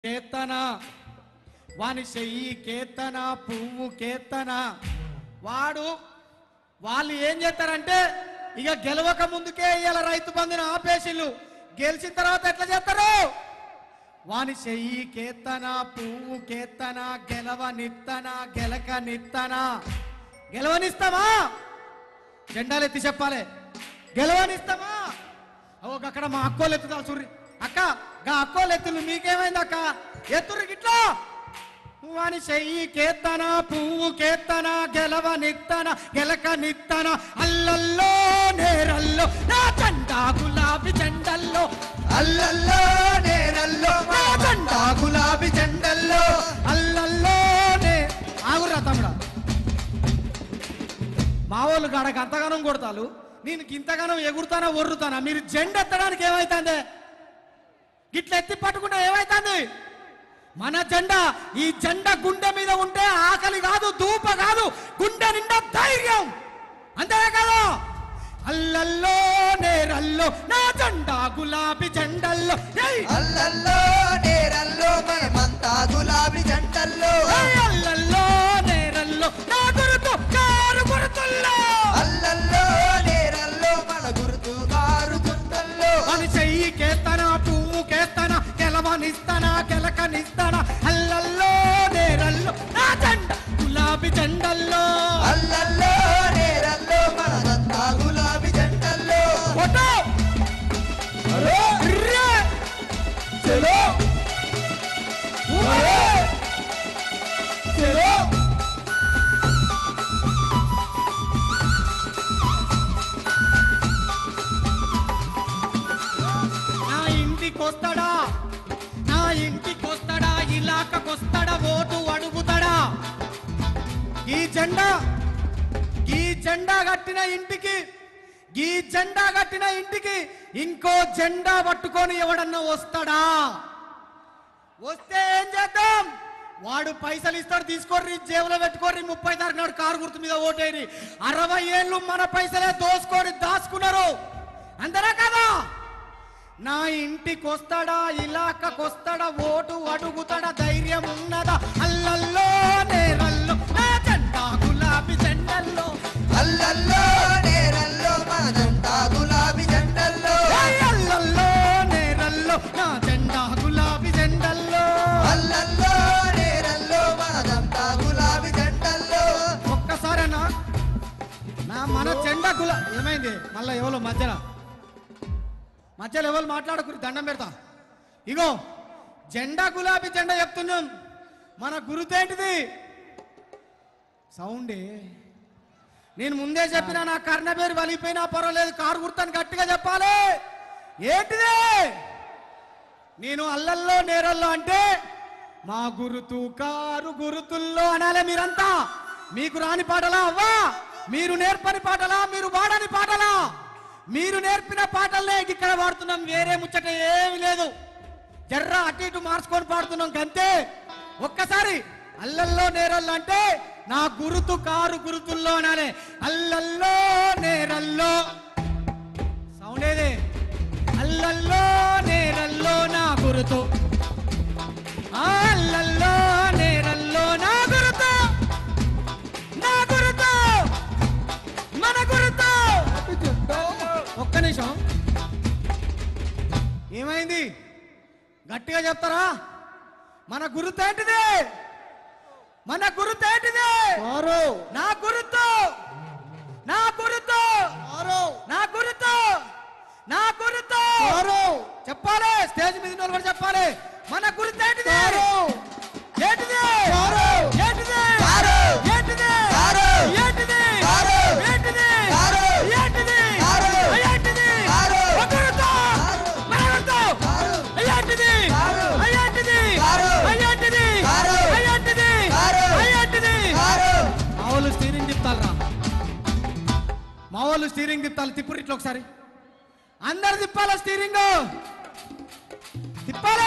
కేతన వాని చెయ్యి కేతన పువ్వు కేతన వాడు వాళ్ళు ఏం చేస్తారంటే ఇక గెలవక ముందుకే ఇవాళ రైతు బంధుని ఆపేసిళ్ళు గెలిచిన తర్వాత ఎట్లా చేస్తారు వాని చెయ్యి కేతన పువ్వు కేతన గెలవ నిత్తన గెలక నిత్తన గెలవనిస్తామా జెండాలు ఎత్తి చెప్పాలి గెలవనిస్తామా ఓ అక్కడ మా అక్కోలు ఎత్తుతారు చూర్రి అక్క గా అక్కోలు ఎత్తులు మీకేమైంది అక్క ఎత్తురు గిట్లా వాని చెయ్యి కేత్తన పువ్వు కేత్తన గెలవ నిత్తన గెలక నిత్తన అల్లల్లో నేరల్లో నా జెండా గులాబీ జెండల్లో అల్లల్లో నేరల్లో నా జెండా గులాబీ జెండల్లో అల్లల్లో నే ఆగురా తమ్ముడా మా వాళ్ళు గాడకి అంతగానం కొడతారు నేను ఇంతగానం ఎగురుతానా ఒర్రుతానా మీరు జెండ ఎత్తడానికి ఏమైతుంది గిట్ల ఎత్తి పట్టుకుంటే ఏమైతుంది మన జెండా ఈ జెండా గుండె మీద ఉంటే ఆకలి కాదు దూప కాదు గుండె నిండా ధైర్యం అంతేనా కదా అల్లల్లో నేరల్లో నా జెండా గులాబీ జెండల్లో ఏయ్! అల్లల్లో నేరల్లో మనమంతా గులాబీ జంటల్లో ఏయ్! అల్లల్లో నేరల్లో నా గురుతు కారు గురుతుల్లో అల్లల్లో నేరల్లో మన గుర్తు కారు గుంతల్లో అని చెయ్యి కేస్తన పువ్వు కేస్తన గెలవనిస్తన గెలకనిస్తన అల్లల్లో నేరల్లో నా జెండ గులాబీ జెండల్లో అల్లల్లో నేరల్లో మనదంతా గులాబీ జంటల్లో ఫోటో ర్రే! చలో ఊరే! చలో నా ఇంటికొస్తాడా నా ఇంటికొస్తాడా ఇలాకకొస్తాడా ఓటు అడుగుతాడా ఈ జెండా ఈ జెండా కట్టిన ఇంటికి ఈ జెండా కట్టిన ఇంటికి ఇంకో జెండా పట్టుకొని ఎవడన్నా వస్తాడా వస్తే ఏం చేద్దాం వాడు పైసలు ఇస్తాడు తీసుకోర్రి జేబులో పెట్టుకోర్రి ముప్పై తారీఖు నాడు కారు గుర్తు మీద ఓటేరి అరవై ఏళ్ళు మన పైసలే దోసుకొని దాచుకున్నారు అందరా కదా నా ఇంటికి వస్తాడా ఇలాకకు వస్తాడా ఓటు అడుగుతాడా ధైర్యం ఉన్నదా అల్లల్లో నేరల్లో నా జెండా గులాబీ జెండల్లో అల్లల్లో నేరల్లో మనదంతా గులాబీ జంటల్లో ఏయ్ అల్లల్లో నేరల్లో నా జెండా గులాబీ జెండల్లో అల్లల్లో నేరల్లో మనదంతా గులాబీ జంటల్లో ఒక్కసారేనా నా మన జెండా గులా ఏమైంది మళ్ళా ఎవరు మధ్యలో మధ్యలో ఎవరు మాట్లాడకురి దండం పెడతా ఇగో జెండా గులాబీ జెండా చెప్తున్నాం మన గురుతేంటిది సౌండే నేను ముందే చెప్పిన నా కర్ణ పేరు వలిపోయినా పర్వాలేదు కారు గుర్తాను గట్టిగా చెప్పాలి ఏంటిది నేను అల్లల్లో నేరల్లో అంటే మా గురుతు కారు గురుతుల్లో అనాలే మీరంతా మీకు రాని పాటలా అవ్వా మీరు నేర్పని పాటలా మీరు వాడని పాటలా మీరు నేర్పిన పాటలనే ఇక్కడ పాడుతున్నాం వేరే ముచ్చట ఏమి లేదు జర్ర అటు ఇటు మార్చుకొని పాడుతున్నాం గంతే ఒక్కసారి అల్లల్లో నేరల్లో అంటే నా గురుతు కారు గురుతుల్లో అనాలే అల్లల్లో నేరల్లో సౌండ్ ఏది అల్లల్లో నేరల్లో నా గురుతు ఆ అల్లల్లో నేరల్లో నా గురుతు నా గురుతు మన గురుతు ఒక్క నిమిషం ఏమైంది గట్టిగా చెప్తారా మన గురుతు ఏంటిది మన గురుతు ఏంటిది నా గురుతు నా గురుతు నా గురుతు నా గురుతు చెప్పాలి స్టేజ్ మీద ఉన్న వాళ్ళు కూడా చెప్పాలి మన గురుతు ఏంటిది ఏంటిది ఏంటిది కారు. ఏంటిది కారు. ఏంటిది కారు. ఏంటిది కారు. ఏంటిది కారు. ఏంటిది కారు. మన గురుతు మన గురుతు కారు. అయ్యంటిది కారు. అయ్యంటిది కారు. అయ్యంటిది కారు. అయ్యంటిది కారు. అయ్యంటిది కారు. మా వాళ్ళు స్టీరింగ్ తిప్పాలరా మా వాళ్ళు స్టీరింగ్ తిప్పాలి తిప్పుడు ఇట్లా ఒకసారి అందరు తిప్పాలా స్టీరింగ్ తిప్పాలి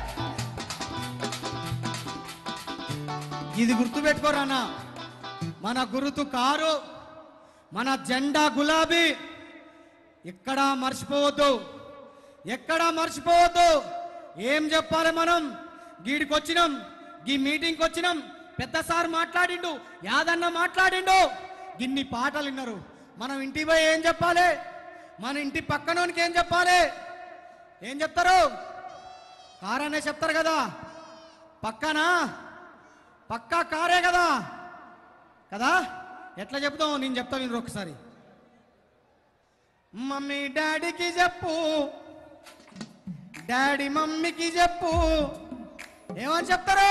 ఇది గుర్తు పెట్టుకోరానా మన గురుతు కారు మన జెండా గులాబీ ఎక్కడా మర్చిపోవద్దు ఎక్కడా మర్చిపోవద్దు ఏం చెప్పాలి మనం గీడికి వచ్చినాం గీ మీటింగ్కి వచ్చినాం పెద్ద సార్ మాట్లాడిండు యాదన్న మాట్లాడిండు గిన్ని పాటలు విన్నారు మనం ఇంటికి పోయి ఏం చెప్పాలి మన ఇంటి పక్కనోనికి ఏం చెప్పాలి ఏం చెప్తారు కారనే చెప్తారు కదా పక్కనా పక్కా కారే కదా కదా ఎట్లా చెప్తావు నేను చెప్తా వినరు ఒకసారి మమ్మీ డాడీకి చెప్పు డాడీ మమ్మీకి చెప్పు ఏమని చెప్తారు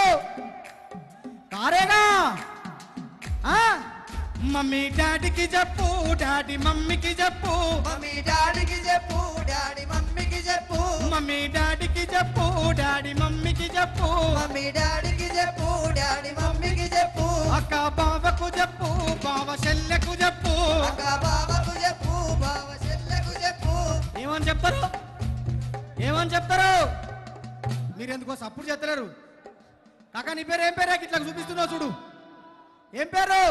కారేగా ఆ? మమ్మీ డాడీకి చెప్పు డాడీ మమ్మీకి చెప్పు మమ్మీ డాడీకి చెప్పు డాడీ మమ్మీకి చెప్పు మమ్మీ డాడీకి చెప్పు డాడీ మమ్మీకి చెప్పు మమ్మీ డాడీకి చెప్పు డాడీ మమ్మీకి చెప్పు అక్క బావకు చెప్పు బావ చెల్లెకు చెప్పు అక్క బావకు చెప్పు బావ చెల్లెకు చెప్పు ఏమని చెప్తారు ఏమని చెప్తారు మీరు ఎందుకో సప్పుడు చెప్తలేరు కాకా నీ పేరు ఏం పేరు ఇట్లా చూపిస్తున్నావు చూడు ఏం పేరు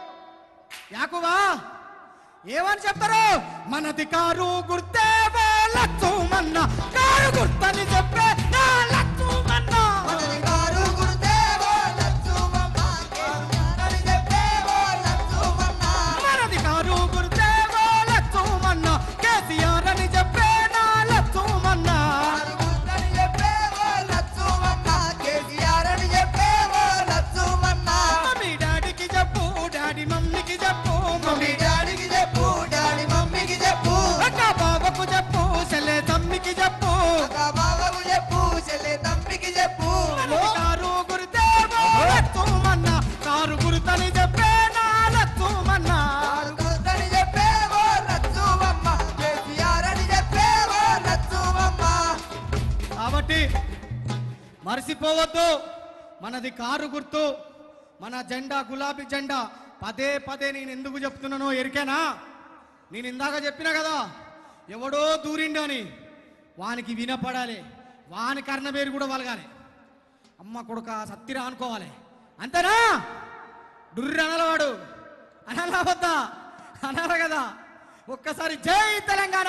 యాకువా ఏమని చెప్తారు మనది కారు గుర్తే లచ్చు మన్న కారు గుర్తని చెప్పే నా లచ్చు మన్న మనది కారు గురుదేవో లచ్చుమమ్మ కేసీఆర్ అని చెప్పేవో లచ్చుమమ్మ మనది కారు గుర్తే లచ్చు మన్న కేసీఆర్ అని చెప్పే నా లచ్చు మన్న కారు గుర్తని చెప్పేవో లచ్చుమమ్మ కేసీఆర్ అని చెప్పేవో లచ్చుమమ్మ మమ్మీ డాడీకి చెప్పు డాడీ మమ్మీకి చెప్పు మమ్మీ మమ్మీ డాడీకి చెప్పు డాడీ మమ్మీకి చెప్పు అక్క బావకు చెప్పు చెల్లె తమ్మికి చెప్పు అక్క బావకు చెప్పు చెల్లె తమ్మికి చెప్పు కారు గురితేమో లచ్చుమన్న కారు గురుతని చెప్పే నా లచ్చుమన్న కారు గుర్తని చెప్పేవో లచ్చుమమ్మ కేసీఆర్ అని చెప్పేవో లచ్చుమమ్మ కాబట్టి మర్చిపోవద్దు మనది కారు గుర్తు మన జెండా గులాబీ జెండా పదే పదే నేను ఎందుకు చెప్తున్నానో ఎరికేనా నేను ఇందాక చెప్పిన కదా ఎవడో దూరిండు అని వానికి వినపడాలి వాని కర్ణ పేరు కూడా వలగాలి అమ్మ కొడుక సత్తిరా అనుకోవాలి అంతేనా డుర్రి అనలవాడు అనాలా వద్దా అనాల కదా ఒక్కసారి జై తెలంగాణ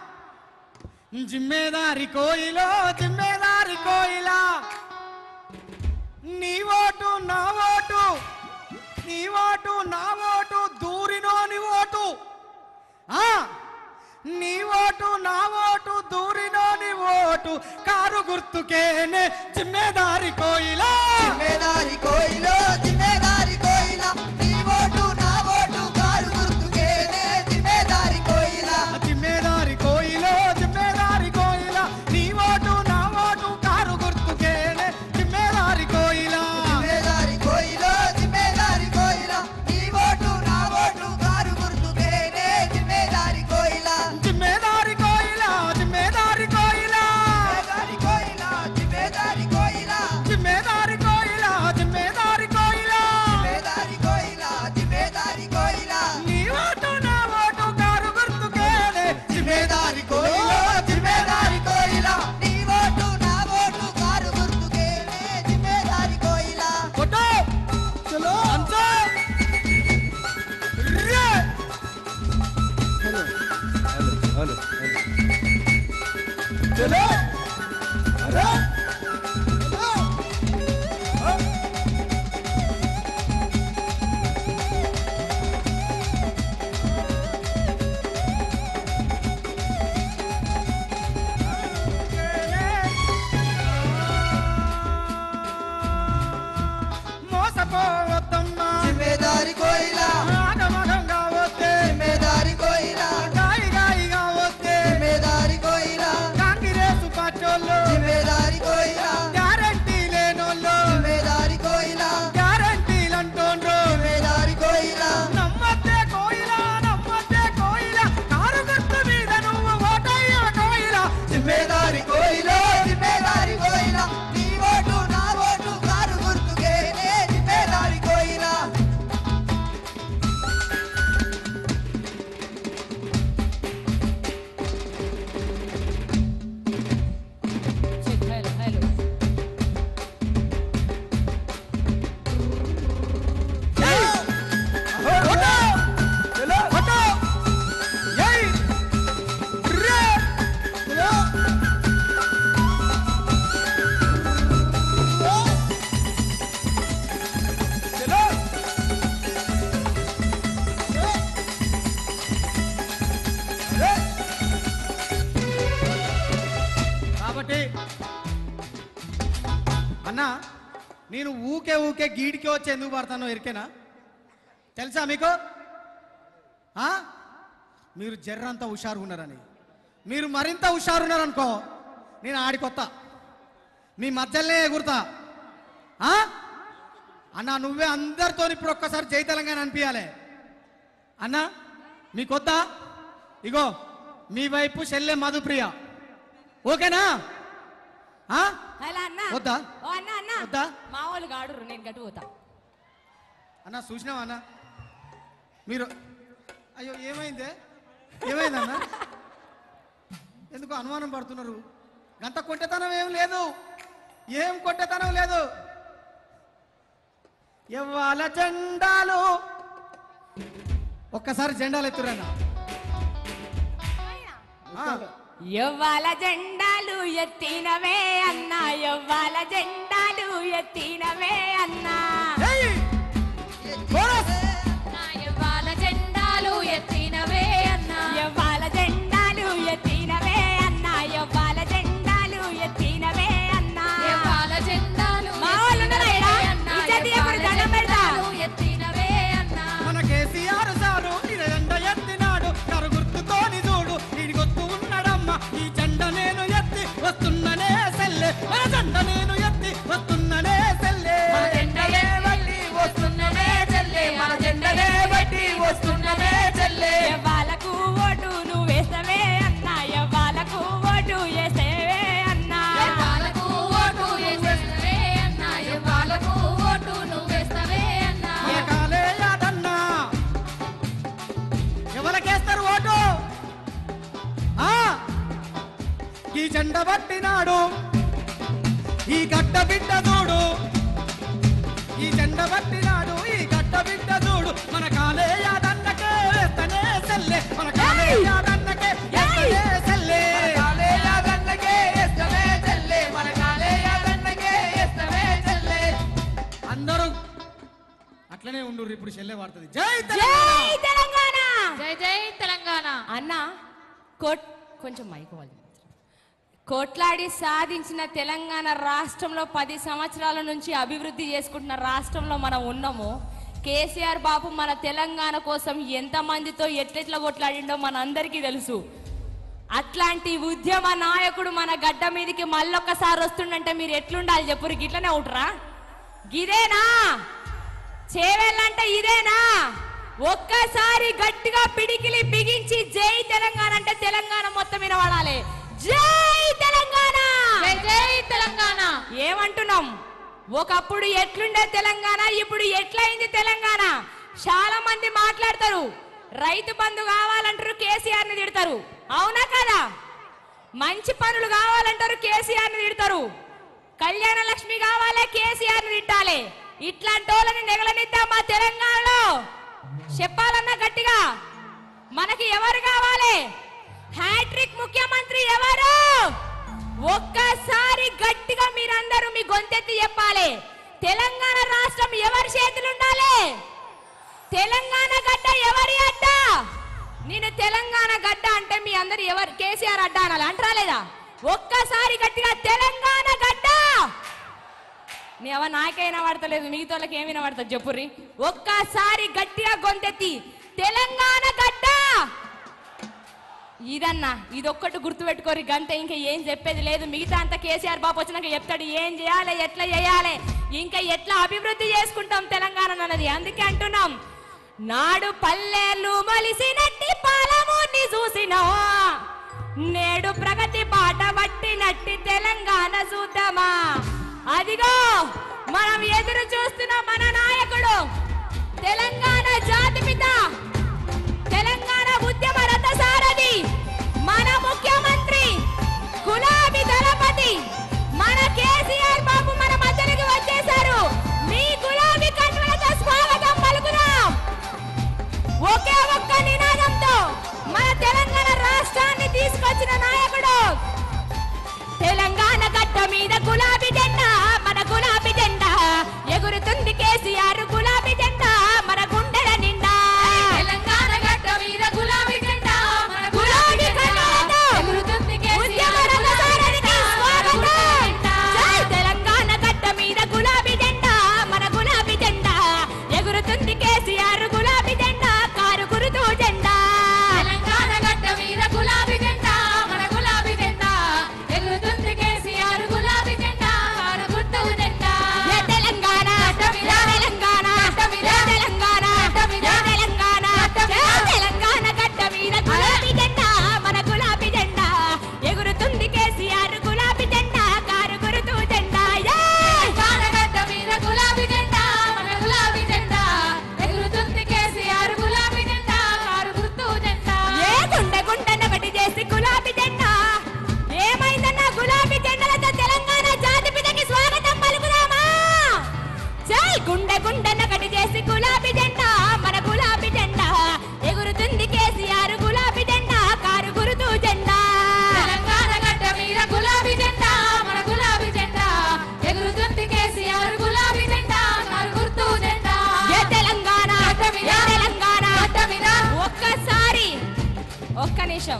జిమ్మేదారి కోయిలో జిమ్మేదారి కోయిలా నీ ఓటు నా ఓటు నీ ఓటు నా ఓటు దూరినోని ఓటు ఆ నీ ఓటు నా ఓటు దూరినోని ఓటు కారు గుర్తుకేనే జిమ్మేదారి కోయిలా జిమ్మేదారి కోయిలో జిమ్మేదారి కోయిలా నీ ఓటు నా ఓటు కారు గుర్తుకేనే జిమ్మేదారి కోయిలా జిమ్మేదారి కోయిలో జిమ్మేదారి కోయిలా నీ ఓటు నా ఓటు కారు గుర్తుకేనే జిమ్మేదారి కోయిలా జిమ్మేదారి కోయిలో జిమ్మేదారి కోయిలా నీ ఓటు నా ఓటు కారు గుర్తుకేనే జిమ్మేదారి కోయిలా జిమ్మేదారి కోయిలా జిమ్మేదారి కోయిలా జిమ్మేదారి కోయిలా జిమ్మేదారి కోయిలా అన్న నేను ఊకే ఊకే గీడికి వచ్చి ఎందుకు పడతానో ఎరికేనా తెలుసా మీకు ఆ? మీరు జర్రంత హుషారు ఉన్నారని మీరు మరింత హుషారు ఉన్నారనుకో నేను ఆడికొత్త మీ మధ్యలోనే ఎగురుతా ఆ? అన్న నువ్వే అందరితో ఇప్పుడు ఒక్కసారి జై తెలంగాణ అనిపించాలి అన్న మీకొద్దా ఇగో మీ వైపు చెల్లె మధుప్రియ ఓకేనా ఆ? అలా అన్న వద్దా? ఓ అన్న అన్న వద్దా? మా వాళ్ళు గాడురు నేను గట్టు పోతా అన్న చూసినావా అన్న మీరు అయ్యో ఏమైందే ఏమైందన్న ఎందుకు అనుమానం పడుతున్నారు గంత కొట్టెతనం ఏం లేదు ఏం కొట్టెతనం లేదు ఇవాళ జెండాలు ఒక్కసారి జెండాలు ఎత్తురన్న ఆ, ఎవ్వాల జెండాలు ఎత్తినవే అన్నా ఎవ్వాల జెండాలు ఎత్తినవే అన్నా ఏయ్! కోరస్! యవ్వాల జెండాలు ఎత్తినవే అన్నా ఎవ్వాల జెండాలు ఎత్తినవే అన్నా ఎవ్వాల జెండాలు ఎత్తినవే అన్నా యవ్వాల జెండాలు మా వాళ్ళు ఉన్నారా ఈడ? అన్నా ఇజ్జత్ యవ్వాల ఇవ్వకుండా దండం పెడతా. జెండాలు ఎత్తినవే అన్నా మన కేసీఆర్ సారు ఎండ ఎత్తినాడు కరు గుర్తుతోని చూడు వీడి గొత్తు ఉన్నాడమ్మ ఈ జెండ నేను ఎత్తి వస్తున్ననే సెల్లె మన జెండ నేను ఎత్తి వస్తున్ననే సెల్లె మన జెండలే బట్టి వస్తున్నదే చెల్లె మన జెండలే బట్టి వస్తున్నదే చెల్లె ఎవ్వాలకు ఓటు నువ్వు వేసవే అన్నా ఎవ్వాలకు ఓటు వేసేవే అన్నా యవ్వాలకు ఓటు వేసేస్తవే అన్నా యవ్వాలకు ఓటు నువ్వేస్తవే అన్నా మన కాలే యాదన్న ఎవరికేస్తారు ఓటు ఆ ఈ జెండ పట్టినాడు ఈ గడ్డ బిడ్డ చూడు ఈ జెండ పట్టినాడు ఈ గడ్డ బిడ్డ చూడు మన కాలే యాదన్నకే వేస్తనే సెల్లె మన కాలే యాదన్నకే వేస్తనే సెల్లె కాలే యాదన్నకే ఎస్తమే చెల్లె మన కాలే యాదన్నకే ఎస్తమే చెల్లె అందరూ అట్లనే ఉండు ఇప్పుడు చెల్లె వాడుతుంది జై జై తెలంగాణ తెలంగాణ జై జై తెలంగాణ అన్న కోట్ కొంచెం మైకోవాలి కోట్లాడి సాధించిన తెలంగాణ రాష్ట్రంలో పది సంవత్సరాల నుంచి అభివృద్ధి చేసుకుంటున్న రాష్ట్రంలో మనం ఉన్నాము కేసీఆర్ బాబు మన తెలంగాణ కోసం ఎంతమందితో ఎట్లెట్లా కొట్లాడిండో మన అందరికీ తెలుసు అట్లాంటి ఉద్యమ నాయకుడు మన గడ్డ మీదకి మళ్ళొక్కసారి వస్తుండంటే మీరు ఎట్లుండాలి చెప్పురు గిట్లనే ఉంటరా గిదేనా చేవేళ్ళంటే ఇదేనా ఒక్కసారి గట్టిగా పిడికిలి బిగించి జై తెలంగాణ అంటే తెలంగాణ మొత్తం వినబడాలి జై తెలంగాణ జై జై తెలంగాణ ఏమంటున్నాం ఒకప్పుడు ఎట్లుండే తెలంగాణ ఇప్పుడు ఎట్లయింది తెలంగాణ చాలా మంది మాట్లాడతారు రైతు బంధు కావాలంటారు కేసీఆర్ ని తిడతారు అవునా కదా మంచి పనులు కావాలంటారు కేసీఆర్ ని తిడతారు కళ్యాణ లక్ష్మి కావాలే కేసీఆర్ ని తిట్టాలి ఇట్లాంటి వాళ్ళని నెగలనిద్దాం మా తెలంగాణలో చెప్పాలన్నా గట్టిగా మనకి ఎవరు కావాలి హ్యాట్రిక్ ముఖ్యమంత్రి ఎవరు ఒక్కసారి గట్టిగా మీరందరూ మీ గొంతెత్తి చెప్పాలి తెలంగాణ రాష్ట్రం ఎవరి చేతులు ఉండాలి తెలంగాణ గడ్డ ఎవరి అడ్డ నేను తెలంగాణ గడ్డ అంటే మీ అందరు ఎవరు కేసీఆర్ అడ్డ అనాలి అంటారా లేదా ఒక్కసారి గట్టిగా తెలంగాణ గడ్డ నీ ఎవ నాకైనా పడతలేదు మిగతా వాళ్ళకి ఏమైనా పడుతుంది చెప్పుర్రి ఒక్కసారి గట్టిగా గొంతెత్తి తెలంగాణ గడ్డ ఇదన్నా ఇదొక్కటి గుర్తుపెట్టుకోరి గంట ఇంకా ఏం చెప్పేది లేదు మిగతా అంతా కేసీఆర్ బాబు వచ్చినాక చెప్తాడు ఏం చేయాలి ఎట్లా చేయాలి ఇంకా ఎట్లా అభివృద్ధి చేసుకుంటాం తెలంగాణ అన్నది అందుకే అంటున్నాం నాడు పల్లెలు మలిసినట్టి పాలమూర్ని చూసినా నేడు ప్రగతి బాట పట్టినట్టి తెలంగాణ చూద్దామా అదిగో మనం ఎదురు చూస్తున్న మన నాయకుడు తెలంగాణ జాతిపిత తెలంగాణ ఉద్యమ రథ సారథి మన ముఖ్యమంత్రి గులాబీ దళపతి మన కేసీఆర్ బాబు మన మధ్యలోకి వచ్చేశారు మీ గులాబీ కండులతో స్వాగతం పలుకుదాం ఒకే ఒక్క నినాదంతో మన తెలంగాణ రాష్ట్రాన్ని తీసుకొచ్చిన నాయకుడు తెలంగాణ గడ్డ మీద గులాబీ జెండా మన గులాబీ జెండా ఎగురుతుంది కేసీఆర్ గులాబీ జెండా మన గుండెల నిండా తెలంగాణ గడ్డ మీద గులాబీ జెండా మన గులాబీ గులాబీ జెండా కండులతో గుండె గుండె నకటి చేసి గులాబీ జెండా మన గులాబీ జెండా ఎగురుతుంది కేసీఆర్ గులాబీ జెండా కారు గురుతు జెండా తెలంగాణ గడ్డ మీద గులాబీ జెండా మన గులాబీ జెండా ఎగురుతుంది కేసీఆర్ గులాబీ జెండా కారు గుర్తు జెండా ఏ తెలంగాణ గడ్డ మీద, ఏ తెలంగాణ గడ్డ మీద. ఒక్కసారి ఒక్క నిమిషం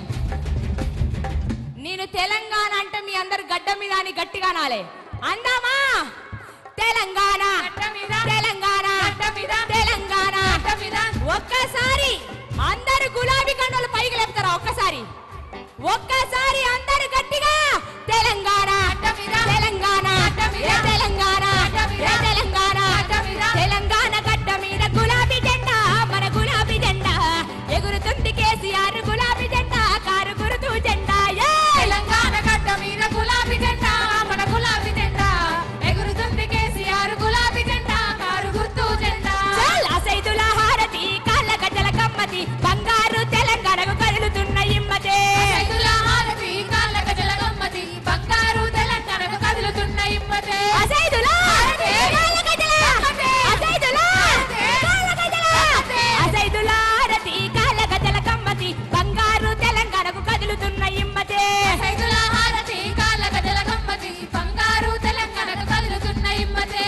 నేను తెలంగాణ అంటే మీ అందరు గడ్డ మీద అని గట్టిగా నాలే అందామా తెలంగాణ గడ్డ మీద, తెలంగాణ గడ్డ మీద, తెలంగాణ గడ్డ మీద. ఒక్కసారి అందరు గులాబీ కండలు పైకి లేపుతారా ఒక్కసారి ఒక్కసారి అందరు గట్టిగా తెలంగాణ గడ్డ మీద, తెలంగాణ గడ్డ మీద, ఏ తెలంగాణ గడ్డ మీద, ఏ తెలంగాణ గడ్డ మీద. తెలంగాణ గడ్డ మీద గులాబీ జెండా మన గులాబీ జెండా ఎగురుతుంది కేసీఆర్ గులాబీ జెండా కారు గురుతు జెండా ఏ! తెలంగాణ గడ్డ మీద గులాబీ జెండా మన గులాబీ జెండా ఎగురుతుంది కేసీఆర్ గులాబీ జెండా కారు గుర్తు జెండా చల్ అసైదుల హారతి కాళ్ళ గజ్జల కమ్మతి బంగారు తెలంగాణకు కదులుతున్న ఇమ్మతే రైతుల హారతి కాళ్ళ గజల గమ్మతి బంగారు తెలంగాణకు కదులుతున్న ఇమ్మతే అసైదుల హారతి, కాళ్ళ గజ్జల కమ్మతి, అసైదుల హారతి, కాళ్ళ గజ్జల కమ్మతి. అసైదుల హారతి కాళ్ళ గజ్జల కమ్మతి బంగారు తెలంగాణకు కదులుతున్న ఇమ్మతే రైతుల హారతి కాళ్ళ గజల గమ్మతి బంగారు తెలంగాణకు కదులుతున్న ఇమ్మతే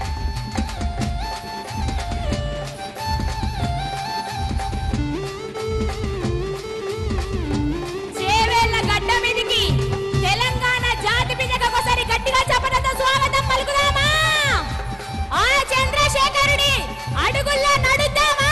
చేవేళ్ల గడ్డ మీదికి తెలంగాణ జాతి పితకు ఒకసారి గట్టిగా చెప్పడంతో స్వాగతం పలుకుదామా ఆ చంద్రశేఖరుడి అడుగుల్లో నడుద్దామా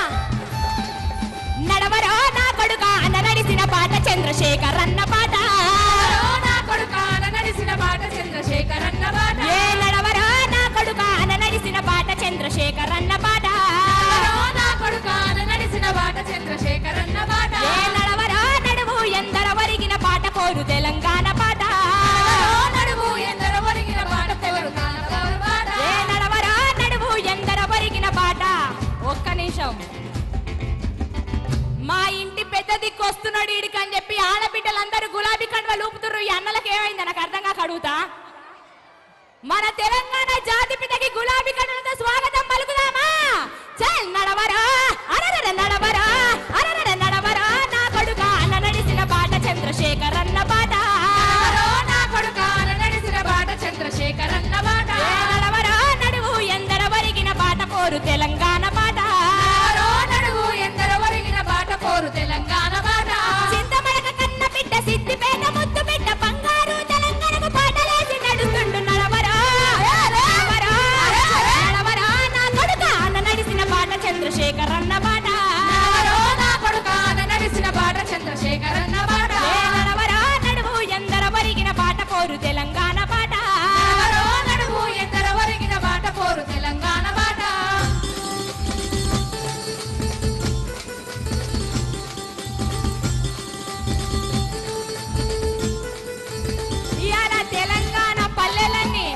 నడవరో నా కొడుక అన్న నడిసిన పాట చంద్రశేఖర్ అన్న పాట నా కొడుకాన నడిసిన బాట చంద్రశేఖర్ అన్న బాట ఏ నడవరో నా కొడుక అన్న నడిసిన పాట చంద్రశేఖర్ అన్న పాట నా కొడుకాన నడిసిన బాట చంద్రశేఖర్ అన్న బాట ఏ నడవరో నడువు ఎందర వరిగిన పాట కోరు తెలంగాణ పాట నడువు ఎందరో ఒరిగిన బాట తెలంగాణ బాట ఏ నడవరా నడువు ఎందర వరిగిన పాట ఒక్క నిమిషం మా ఇంటి పెద్ద దిక్కు వస్తున్నాడు ఈడికి అని చెప్పి ఆడబిడ్డలందరూ గులాబీ కండువలు ఊపుతుర్రు ఈ అన్నలకు ఏమైంది నాకు అర్థం కాక అడుగుతా మన తెలంగాణ జాతి పితకి గులాబీ కండులతో స్వాగతం పలుకుదామా చల్ నడవరా అరరర నడవరా అరరర నడవరా నా కొడుక అన్న నడిసిన పాట చంద్రశేఖర్ అన్న పాట నా కొడుకాన నడిసిన బాట చంద్రశేఖర్ అన్న బాట ఏ నడవరా నడువు ఎందర వరిగిన పాట కోరు తెలంగాణ పాట నడువు ఎందరో ఒరిగిన బాట పోరు తెలంగాణ బాట చింతమడక కన్న బిడ్డ సిద్దిపేట ముద్దు బిడ్డ బంగారు తెలంగాణకు పాటలేసి నడుస్తుండు నడవరా నడవరా నడవరా నా కొడుక అన్న నడిసిన పాట చంద్రశేఖర్ అన్న పాట నా కొడుకాన నడిసిన బాట చంద్రశేఖర్ అన్న బాట ఏ నడవరా నడువు ఎందర వరిగిన పాట కోరు తెలంగాణ పాట నడువు ఎందరో ఒరిగిన బాట పోరు తెలంగాణ బాట ఇవాళ తెలంగాణ పల్లెలన్నీ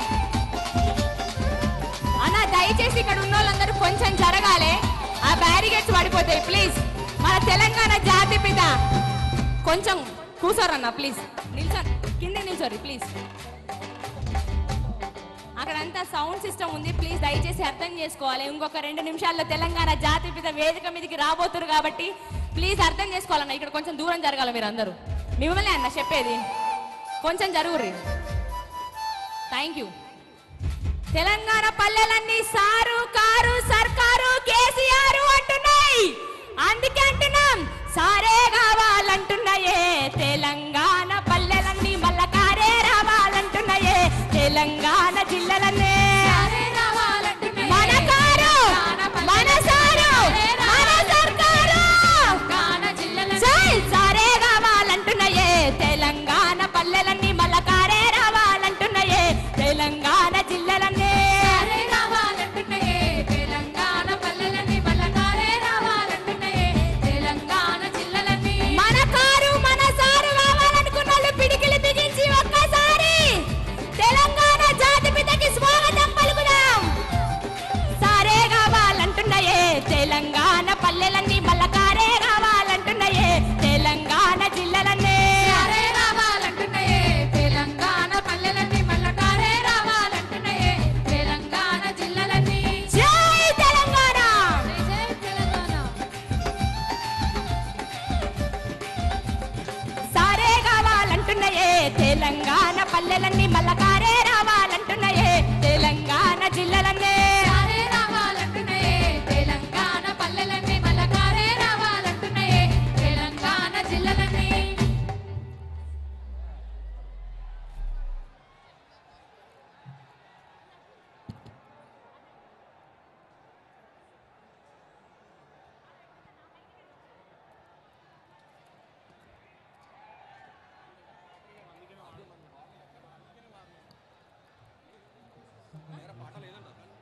అన్న దయచేసి ఇక్కడ ఉన్న వాళ్ళందరూ కొంచెం జరగాలి ఆ బ్యారిగేట్స్ పడిపోతాయి ప్లీజ్ మన తెలంగాణ జాతి పిత కొంచెం కూసోరన్న ప్లీజ్ నిల్చోరు కింద నిల్చోరు ప్లీజ్ అక్కడంతా సౌండ్ సిస్టమ్ ఉంది ప్లీజ్ దయచేసి అర్థం చేసుకోవాలి ఇంకొక రెండు నిమిషాల్లో తెలంగాణ జాతి పిత వేదిక మీదకి రాబోతురు కాబట్టి ప్లీజ్ అర్థం చేసుకోవాలన్న ఇక్కడ కొంచెం దూరం జరగాలి మీరు అందరూ మిమ్మల్ని అన్న చెప్పేది కొంచెం జరుగుర్రి థ్యాంక్ యూ తెలంగాణ పల్లెలన్నీ సారు కారు సర్కారు కేసీఆర్ అంటున్నాయి అందుకే అంటున్నాం సారే కావాలంటున్నాయే తెలంగాణ పల్లెలన్నీ మల్ల కారే రావాలంటున్నాయే తెలంగాణ జిల్లలనే సారే రావాలంటున్నాయే. మన కారు తెలంగాణ మన సారు సారే మన సర్కారు తెలంగాణ జిల్లల జై సారే కావాలంటున్నాయే తెలంగాణ పల్లెలన్నీ మల్ల కారే రావాలంటున్నాయే తెలంగాణ జిల్లలన్నీ సారే రావాలంటున్నాయే. తెలంగాణ పల్లెలన్నీ మల్లకారే రావాలంటున్నాయే. తెలంగాణ జిల్లలన్నీ మన కారు మన సారు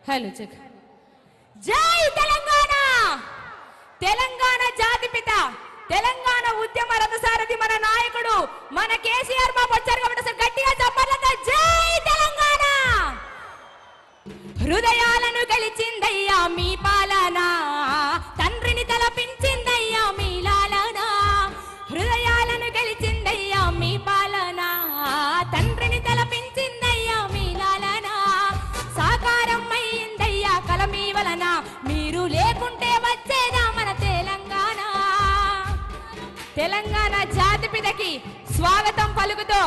హలో చెక్ జై తెలంగాణ తెలంగాణ జాతిపిత తెలంగాణ ఉద్యమ రథసారథి మన నాయకుడు మన కేసీఆర్ బాబు వచ్చారు కాబట్టి అసలు గట్టిగా చెప్పాలంటే జై తెలంగాణ హృదయాలను గెలిచిందయ్యా మీ పాలన తండ్రిని తలపించిందయ్యా మీ లాలన హృదయాలను గెలిచిందయ్యా మీ పాలన తండ్రిని తలపించిందయ్యా మీ లాలన సాకారం అయ్యిందయ్యా కల మీ వలన మీరు లేకుంటే వచ్చేదా మన తెలంగాణ తెలంగాణ జాతిపితకి స్వాగతం పలుకుతూ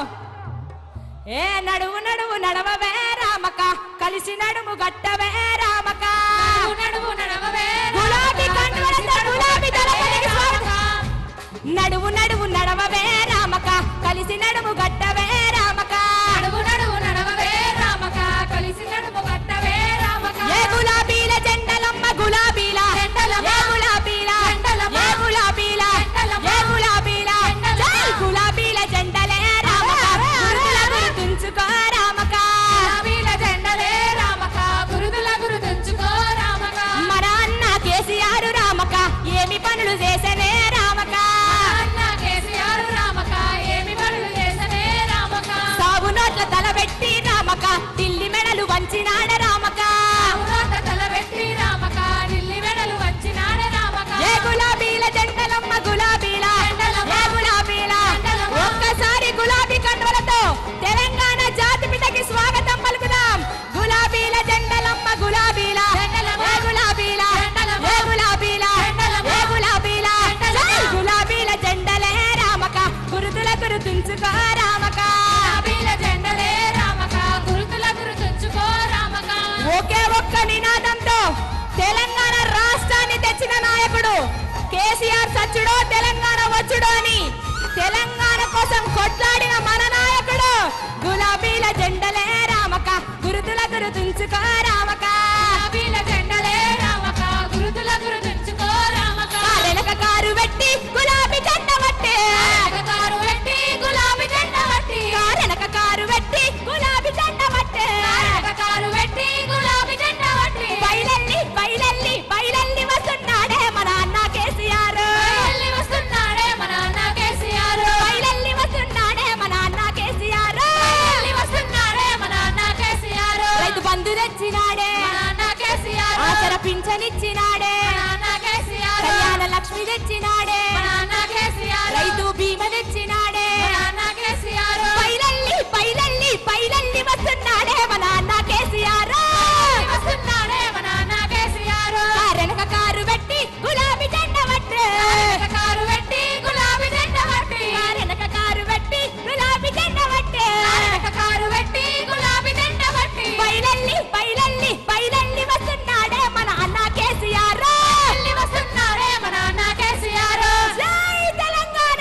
ఏ నడువు నడువు నడవవే రామక కలిసి నడుము గట్టవే రామక నడువు నడవవే గులాబీ కండువలతో గులాబీ దళపతికి స్వాగతం. నడువు నడువు నడవవే రామక కలిసి నడుము గట్టవే రామక నడువు నడువు నడవవే రామక కలిసి నడుము కట్టవే రామక ఏ గులాబీల జెండలమ్మ గులాబీల జెండలమ్మ. ఏ గులాబీల జెండలమ్మ. ఏ గులాబీల జెండలమ్మ. ఏ గులాబీల జెండలమ్మ. జై గులాబీల జెండలే రామక గురుతుల గుర్తుంచుకో రామక గులాబీల జెండలే రామక గురుదుల గురు తెంచుకో రామక మన అన్న కేసీఆర్ రామక ఏమి పనులు చేసనే రామక అన్న కేసీఆర్ రామక ఏమి పనులు చేసనే రామక సాగు నోట్ల తలబెట్టి రామక ఢిల్లీ మెడలు వంచినాడ రామక అవునోట తలబెట్టి రామక ఢిల్లీ వెడలు వచ్చినాడే రామక ఏ గులాబీల జెండలమ్మ గులాబీల జెండలమ్మ. ఏ గులాబీల జెండలమ్మ. ఒక్కసారి గులాబీ కండువలతో తెలంగాణ జాతి పితకి స్వాగతం పలుకుదాం గులాబీల జెండలమ్మ గులాబీల జెండలమ్మ. ఏ గులాబీల జెండలమ్మ. ఏ గులాబీల జెండలమ్మ. ఏ గులాబీల జెండలమ్మ. జై గులాబీల జెండలే రామక గురుతుల గురుతుంచుకో రామక గులాబీల జెండలే రామక గురుతుల గురు తెంచుకో రామక ఒకే ఒక్క నినాదంతో తెలంగాణ రాష్ట్రాన్ని తెచ్చిన నాయకుడు కేసీఆర్ సచ్చుడో తెలంగాణ వచ్చుడో అని తెలంగాణ కోసం కొట్లాడిన మన నాయకుడు గులాబీల జెండలే రామక గురుతుల గురుతుంచుకో రామక గులాబీల జెండలే రామక గురుతుల గురు తెంచుకో రామక వెనక కారు పెట్టి గులాబీ జెండ పట్టే కారు పెట్టి గులాబీ జెండ పట్టి వెనక కారు పెట్టి గులాబీ జెండ పట్టే కారు పెట్టి గులాబీ జెండ పట్టి బయలల్లి బయలల్లి బయలల్లి వస్తున్నాడే మన అన్న కేసీఆర్ బయల్లి వస్తున్నాడే మన అన్న కేసీఆర్ బయలల్లి వస్తున్నాడే మన అన్న కేసీఆర్ బయల్లి వస్తున్నాడే మన అన్న కేసీఆర్ రైతు బంధు తెచ్చినాడే మన అన్న కేసీఆర్ ఆసర పింఛనిచ్చినాడే మన అన్న కేసీఆర్ కళ్యాణ లక్ష్మి తెచ్చినాడే మన అన్న కేసీఆర్ రైతు బీమా తెచ్చినాడే మన అన్న కేసీఆర్ బయలల్లి బయలల్లి బయలల్లి వస్తున్నాడే మన అన్న కేసీఆర్ బయల్లి వస్తున్నాడే మన అన్న కేసీఆర్ వెనక కారు పెట్టి గులాబీ జెండ పట్టే కారు పెట్టి గులాబీ జెండ పట్టి వెనక కారు పెట్టి గులాబీ జెండ పట్టే కారు పెట్టి గులాబీ జెండ పట్టి బయలల్లి బయలల్లి బయలల్లి వస్తున్నాడే మన అన్న కేసీఆర్ బయల్లి వస్తున్నాడే మన అన్న కేసీఆర్ జై తెలంగాణ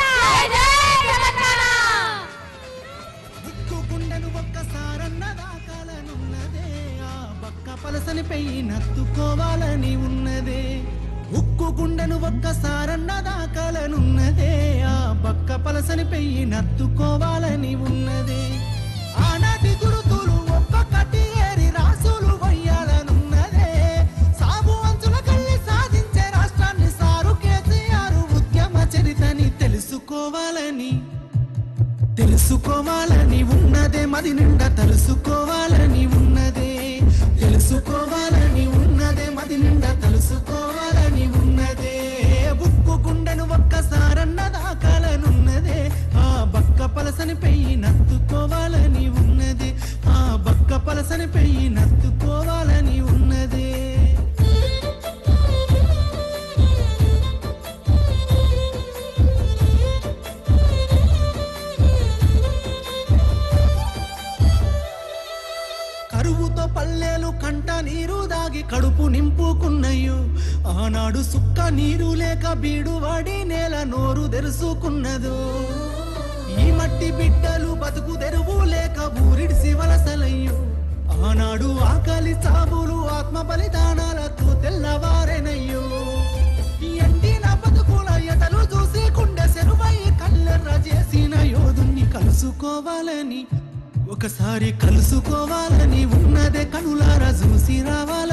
జై తెలంగాణ ఉక్కు గుండెను ఒక్కసారన్న దాకాలనున్నదే ఆ బక్క పలసని పెయి నత్తుకోవాలని ఉన్నదే ఉక్కు గుండెను ఒక్కసారన్న దాకాలనున్నదే ఆ బక్క పలసని పెయి నత్తుకోవాలని ఉన్నదే ఆనాటి గురుతులు ఒక్కొక్కటి ఏరి రాసులు వయ్యాలనున్నదే సాగు అంచుల కళ్ళి సాధించే రాష్ట్రాన్ని సారు కేసీఆర్ ఉద్యమ చరితని తెలుసుకోవాలని తెలుసుకోవాలని ఉన్నదే మది నిండా తెలుసుకోవాలని ఉన్నదే తెలుసుకోవాలని ఉన్నదే మది నిండా తెలుసుకోవాలని ఉన్నదే బుక్కు గుండెను ఒక్కసారన్న దాకాలనున్నదే ఆ బక్క పలసని పెయ్యి నత్తుకోవాలని ఉన్నదే ఆ బక్క పలసని పెయ్యి నత్తుకోవాలని ఉన్నదే కరువుతో పల్లెలు కంట నీరు దాగి కడుపు నింపుకున్నయ్యు ఆనాడు సుక్క నీరు లేక బీడు వాడి నేల నోరు తెరుసుకున్నదు ఈ మట్టి బిడ్డలు బతుకు తెరువు లేక ఊరిడిసి వలసలయ్యు ఆనాడు ఆకలి చావులు ఆత్మ బలిదానాలతో తెల్లవారెనయ్యో ఎండిన బతుకుల ఎటలు చూసి కుండె సెరువై కల్లెర్ర చేసిన యోధుణ్ణి కలుసుకోవాలని ఒకసారి కలుసుకోవాలని ఉన్నదే కనులారా చూసి రావాలని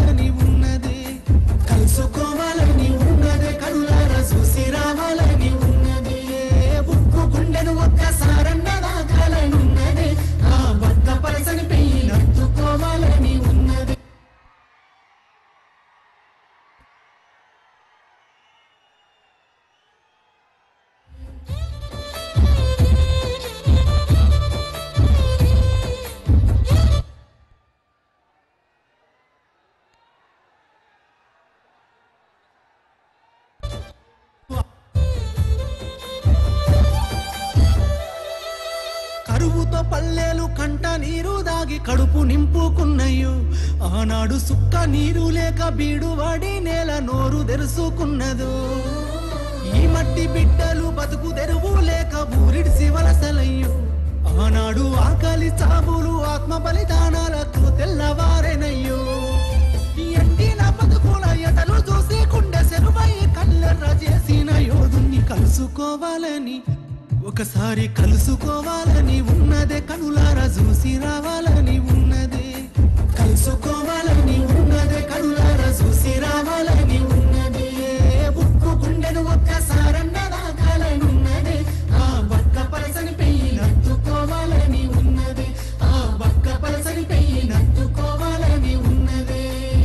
పల్లెలు కంట నీరు దాగి కడుపు నింపుకున్నయ్యో ఆనాడు సుక్క నీరు లేక బీడువాడి నేల నోరు తెరుసుకున్నదో ఈ మట్టి బిడ్డలు బతుకు తెరువు లేక ఊరిడిసి వలసలయ్యో ఆనాడు ఆకలి చావులు ఆత్మ బలిదానాలతో తెల్లవారెనయ్యో ఎండిన బతుకుల ఎటలు చూసి కుండె సెరువై కల్లెర్ర చేసిన యోధుణ్ణి కలుసుకోవాలని ఒకసారి కలుసుకోవాలని ఉన్నదే కనులారా చూసి రావాలని ఉన్నదే కలుసుకోవాలని ఉన్నదే కనులారా చూసి రావాలని ఉన్నదే ఉక్కు గుండెను ఒక్కసారన్న దాకాలని ఉన్నదే ఆ బక్క పలసని పెయ్యి నత్తుకోవాలని ఉన్నదే ఆ బక్క పలసని పెయ్యి నత్తుకోవాలని ఉన్నదే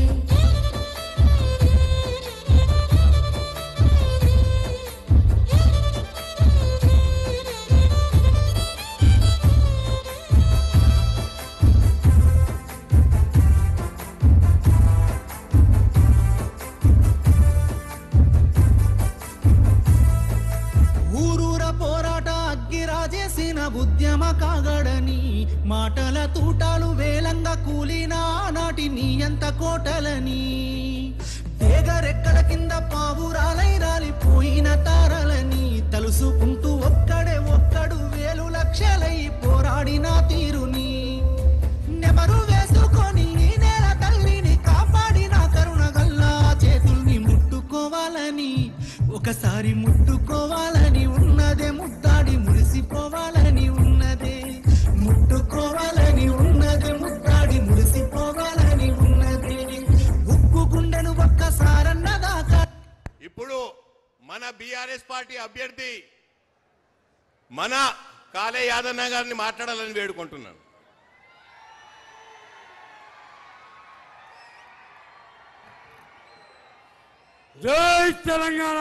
ఊరూర పోరాట అగ్గిరాజేసిన ఉద్యమ కాగడని మాటల తూటాలు వేలంగా కూలిన నాటి నీ ఎంత కోటలని తేగరెక్కల కింద పావురాలై రాలిపోయిన తారలని తలుసుకుంటూ ఒక్కడే ఒక్కడు వేలు లక్షలై పోరాడిన తీరుని నెమరు వేసుకొని ఈ నేల తల్లిని కాపాడిన కరుణ గల్లా చేతుల్ని ముట్టుకోవాలని ఒకసారి ముట్టుకోవాలని ఉన్నదే ముద్దాడి మురిసిపోవాలని ఉన్నదే ముట్టుకోవాలని ఉన్నదే ముద్దాడి మురిసిపోవాలని ఉన్నదే ఉక్కు గుండెను ఒక్కసారన్న దాకా ఇప్పుడు మన బీఆర్ఎస్ పార్టీ అభ్యర్థి మన కాలే యాదన్న గారిని మాట్లాడాలని వేడుకుంటున్నాను జై తెలంగాణ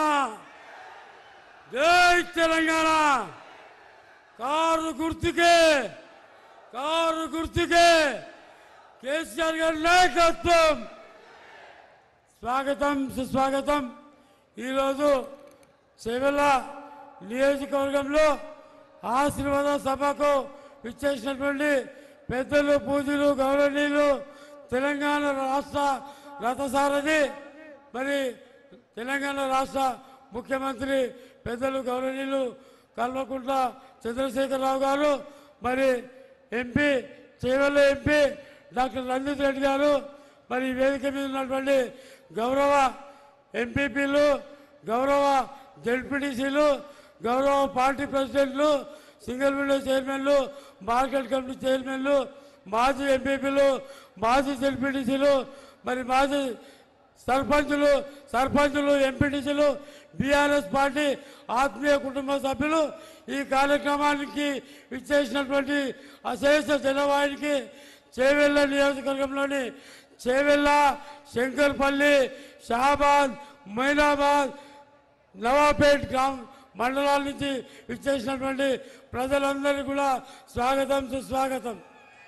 జై తెలంగాణ కారు గుర్తుకే కారు గుర్తుకే కేసీఆర్ గారి నాయకత్వం స్వాగతం సుస్వాగతం ఈరోజు చెవెల నియోజకవర్గంలో ఆశీర్వాద సభకు విచ్చేసినటువంటి పెద్దలు పూజలు గౌరవనీయులు తెలంగాణ రాష్ట్ర రథసారథి మరి తెలంగాణ రాష్ట్ర ముఖ్యమంత్రి పెద్దలు గౌరవనీయులు కల్వకుంట్ల చంద్రశేఖరరావు గారు మరి MP Chevella MP doctor Ranjith Reddy garu మరి ఈ వేదిక మీద ఉన్నటువంటి గౌరవ ఎంపీపీలు గౌరవ జెడ్పీటీసీలు గౌరవ పార్టీ ప్రెసిడెంట్లు సింగిల్ విండో చైర్మన్లు మార్కెట్ కమిటీ చైర్మన్లు మాజీ ఎంపీపీలు మాజీ జెడ్పీటీసీలు మరి మాజీ సర్పంచులు సర్పంచులు ఎంపీటీసీలు బీఆర్ఎస్ పార్టీ ఆత్మీయ కుటుంబ సభ్యులు ఈ కార్యక్రమానికి ఇచ్చేసినటువంటి అశేష జనవాహినికి చేవెళ్ళ నియోజకవర్గంలోని చేవెళ్ళ శంకర్పల్లి షాబాద్ మైనాబాద్ నవాపేట్ గ్రామ మండలాల నుంచి ఇచ్చేసినటువంటి ప్రజలందరికీ కూడా స్వాగతం సుస్వాగతం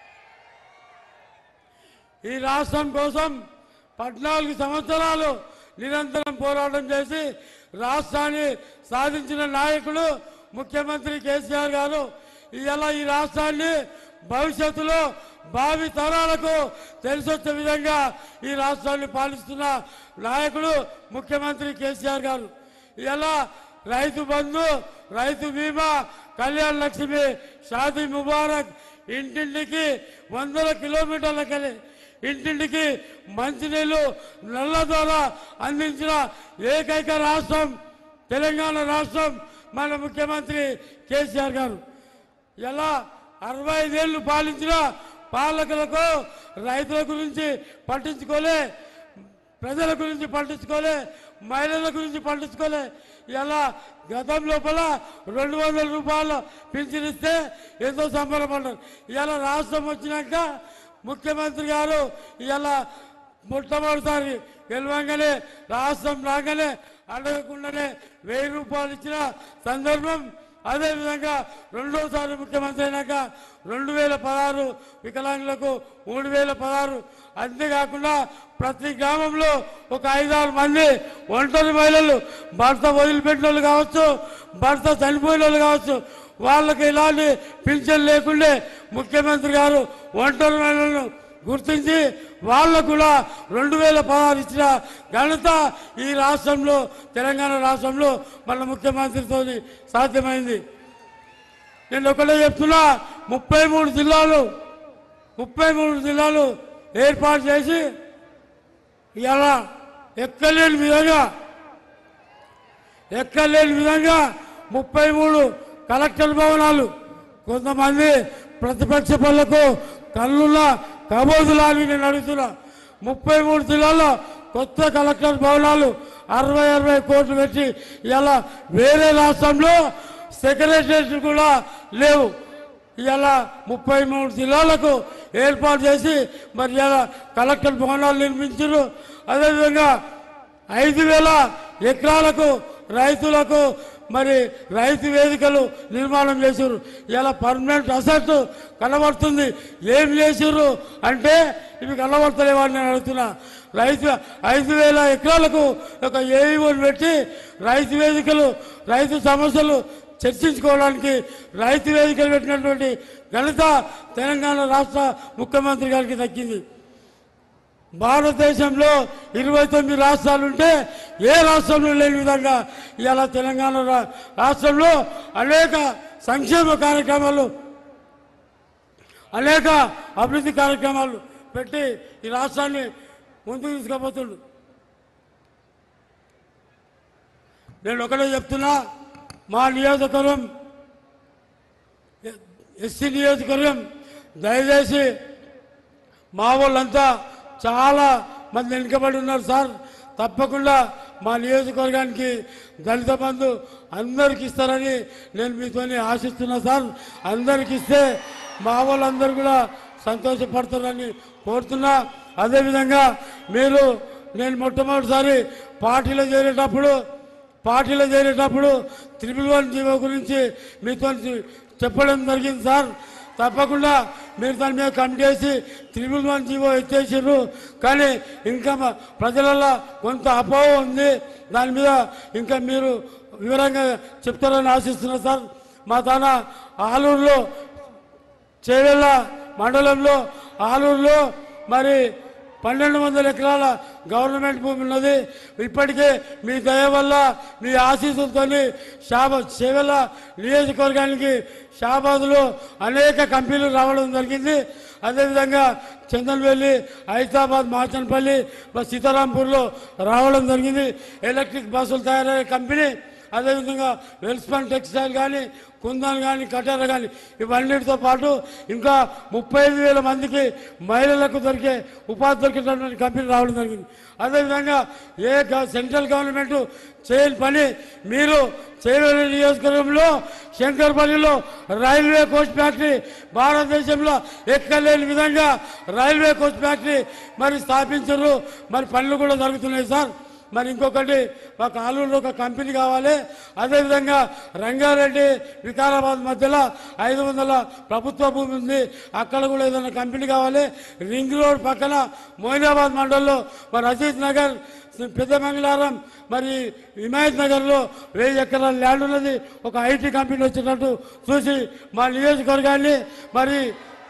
ఈ రాష్ట్రం కోసం పద్నాలుగు సంవత్సరాలు నిరంతరం పోరాటం చేసి రాష్ట్రాన్ని సాధించిన నాయకుడు ముఖ్యమంత్రి కేసీఆర్ గారు ఇలా ఈ రాష్ట్రాన్ని భవిష్యత్తులో భావి తరాలకు తెలిసొచ్చే విధంగా ఈ రాష్ట్రాన్ని పాలిస్తున్న నాయకుడు ముఖ్యమంత్రి కేసీఆర్ గారు ఇలా రైతు బంధు రైతు బీమా కళ్యాణ లక్ష్మి షాదీ ముబారక్ ఇంటింటికి వందల కిలోమీటర్లకెళ్ళి ఇంటింటికి మంచినీళ్ళు నల్ల ద్వారా అందించిన ఏకైక రాష్ట్రం తెలంగాణ రాష్ట్రం మన ముఖ్యమంత్రి కేసీఆర్ గారు ఎలా అరవై ఐదేళ్లు పాలించిన పాలకులకు రైతుల గురించి పట్టించుకోలే ప్రజల గురించి పట్టించుకోలే మహిళల గురించి పట్టించుకోలే ఇలా గతం లోపల రెండు వందల రూపాయలు పింఛన్ ఇస్తే ఎంతో సంబరపడ్డారు ఇలా రాష్ట్రం వచ్చినాక ముఖ్యమంత్రి గారు ఇలా మొట్టమొదటిసారి గెలవంగానే రాష్ట్రం రాగానే అడగకుండానే వెయ్యి రూపాయలు ఇచ్చిన సందర్భం అదేవిధంగా రెండోసారి ముఖ్యమంత్రి అయినాక రెండు వేల పదహారు వికలాంగులకు మూడు వేల పదహారు అంతేకాకుండా ప్రతి గ్రామంలో ఒక ఐదారు మంది ఒంటరి మహిళలు భర్త వదిలిపెట్టిన వాళ్ళు కావచ్చు భర్త చనిపోయిన వాళ్ళు కావచ్చు వాళ్ళకి ఇలాంటి పింఛన్ లేకుండే ముఖ్యమంత్రి గారు ఒంటరి మహిళలను గుర్తించి వాళ్ళకు కూడా రెండు వేల పదహారు ఇచ్చిన ఘనత ఈ రాష్ట్రంలో తెలంగాణ రాష్ట్రంలో మన ముఖ్యమంత్రితో సాధ్యమైంది నేను ఒకటే చెప్తున్నా ముప్పై మూడు జిల్లాలు ముప్పై మూడు జిల్లాలు ఏర్పాటు చేసి ఇలా ఎక్కలేని విధంగా ఎక్కలేని విధంగా ముప్పై మూడు కలెక్టర్ భవనాలు కొంతమంది ప్రతిపక్ష పనులకు కళ్ళున్న కబోదులాని నేను అడుగుతున్నా ముప్పై మూడు జిల్లాల్లో కొత్త కలెక్టర్ భవనాలు అరవై అరవై కోట్లు పెట్టి ఇలా వేరే రాష్ట్రంలో సెక్రటరియట్ కూడా లేవు ఇలా ముప్పై మూడు జిల్లాలకు ఏర్పాటు చేసి మరి ఇలా కలెక్టర్ భవనాలు నిర్మించారు అదేవిధంగా ఐదు వేల ఎకరాలకు రైతులకు మరి రైతు వేదికలు నిర్మాణం చేశారు ఇలా పర్మనెంట్ అసెట్ కనబడుతుంది ఏం చేసారు అంటే ఇవి కనబడతలేవని నేను అడుగుతున్నా రైతు ఐదు వేల ఎకరాలకు ఒక ఏఈఓని పెట్టి రైతు వేదికలు రైతు సమస్యలు చర్చించుకోవడానికి రైతు వేదికలు పెట్టినటువంటి ఘనత తెలంగాణ రాష్ట్ర ముఖ్యమంత్రి గారికి దక్కింది భారతదేశంలో ఇరవై తొమ్మిది రాష్ట్రాలుంటే ఏ రాష్ట్రంలో లేని విధంగా ఇవాళ తెలంగాణ రా- రాష్ట్రంలో అనేక సంక్షేమ కార్యక్రమాలు అనేక అభివృద్ధి కార్యక్రమాలు పెట్టి ఈ రాష్ట్రాన్ని ముందుకు తీసుకుపోతుండు నేను ఒకటే చెప్తున్నా మా నియోజకవర్గం ఎస్సీ నియోజకవర్గం దయచేసి మా వాళ్ళంతా చాలా మంది వెనుకబడి ఉన్నారు సార్ తప్పకుండా మా నియోజకవర్గానికి దళిత బంధు అందరికి ఇస్తారని నేను మీతోని ఆశిస్తున్నా సార్ అందరికి ఇస్తే మా వాళ్ళందరూ కూడా సంతోషపడతారని కోరుతున్నా అదేవిధంగా మీరు నేను మొట్టమొదటిసారి పార్టీలో చేరేటప్పుడు పార్టీలో చేరేటప్పుడు త్రిపుల్ వన్ జీవో గురించి మీతో చెప్పడం జరిగింది సార్ తప్పకుండా మీరు దాని మీద కమిటీ చేసి త్రిపుల్ వన్ జీవో ఎత్తేసారు కానీ ఇంకా మా ప్రజలలో కొంత అపోహ ఉంది దాని మీద ఇంకా మీరు వివరంగా చెప్తారని ఆశిస్తున్నా సార్ మా తాన ఆలూరులో చేవెళ్ళ మండలంలో ఆలూరులో మరి పన్నెండు వందల ఎకరాల గవర్నమెంట్ భూమి ఉన్నది ఇప్పటికే మీ దయ వల్ల మీ ఆశీస్సులతో షాబా చేవెళ్ళ నియోజకవర్గానికి షాబాద్లో అనేక కంపెనీలు రావడం జరిగింది అదేవిధంగా చందన్వెల్లి హైదరాబాద్ మాచన్పల్లి ప్లస్ సీతారాంపూర్లో రావడం జరిగింది ఎలక్ట్రిక్ బస్సులు తయారయ్యే కంపెనీ అదేవిధంగా వెల్స్పన్ టెక్స్టైల్ కానీ కుందన్ కానీ కటార కానీ ఇవన్నిటితో పాటు ఇంకా ముప్పై ఐదు వేల మందికి మహిళలకు దొరికే ఉపాధి దొరికేటటువంటి కంపెనీ రావడం జరిగింది అదేవిధంగా ఏ గ- సెంట్రల్ గవర్నమెంట్ చేయని పని మీరు చేయలేని నియోజకవర్గంలో శంకర్పల్లిలో రైల్వే కోచ్ ఫ్యాక్టరీ భారతదేశంలో ఎక్కలేని విధంగా రైల్వే కోచ్ ఫ్యాక్టరీ మరి స్థాపించారు మరి పనులు కూడా జరుగుతున్నాయి సార్ మరి ఇంకొకటి మా కాలూరులో ఒక కంపెనీ కావాలి అదేవిధంగా రంగారెడ్డి వికారాబాద్ మధ్యలో ఐదు వందల ప్రభుత్వ భూమి ఉంది అక్కడ కూడా ఏదైనా కంపెనీ కావాలి రింగ్ రోడ్ పక్కన మోయినాబాద్ మండలంలో మరి అజీత్ నగర్ పెద్ద మంగళారం మరి హిమాయత్ నగర్లో వెయ్యి ఎకరాల ల్యాండ్ ఉన్నది ఒక ఐటీ కంపెనీ వచ్చేటట్టు చూసి మా నియోజకవర్గాన్ని మరి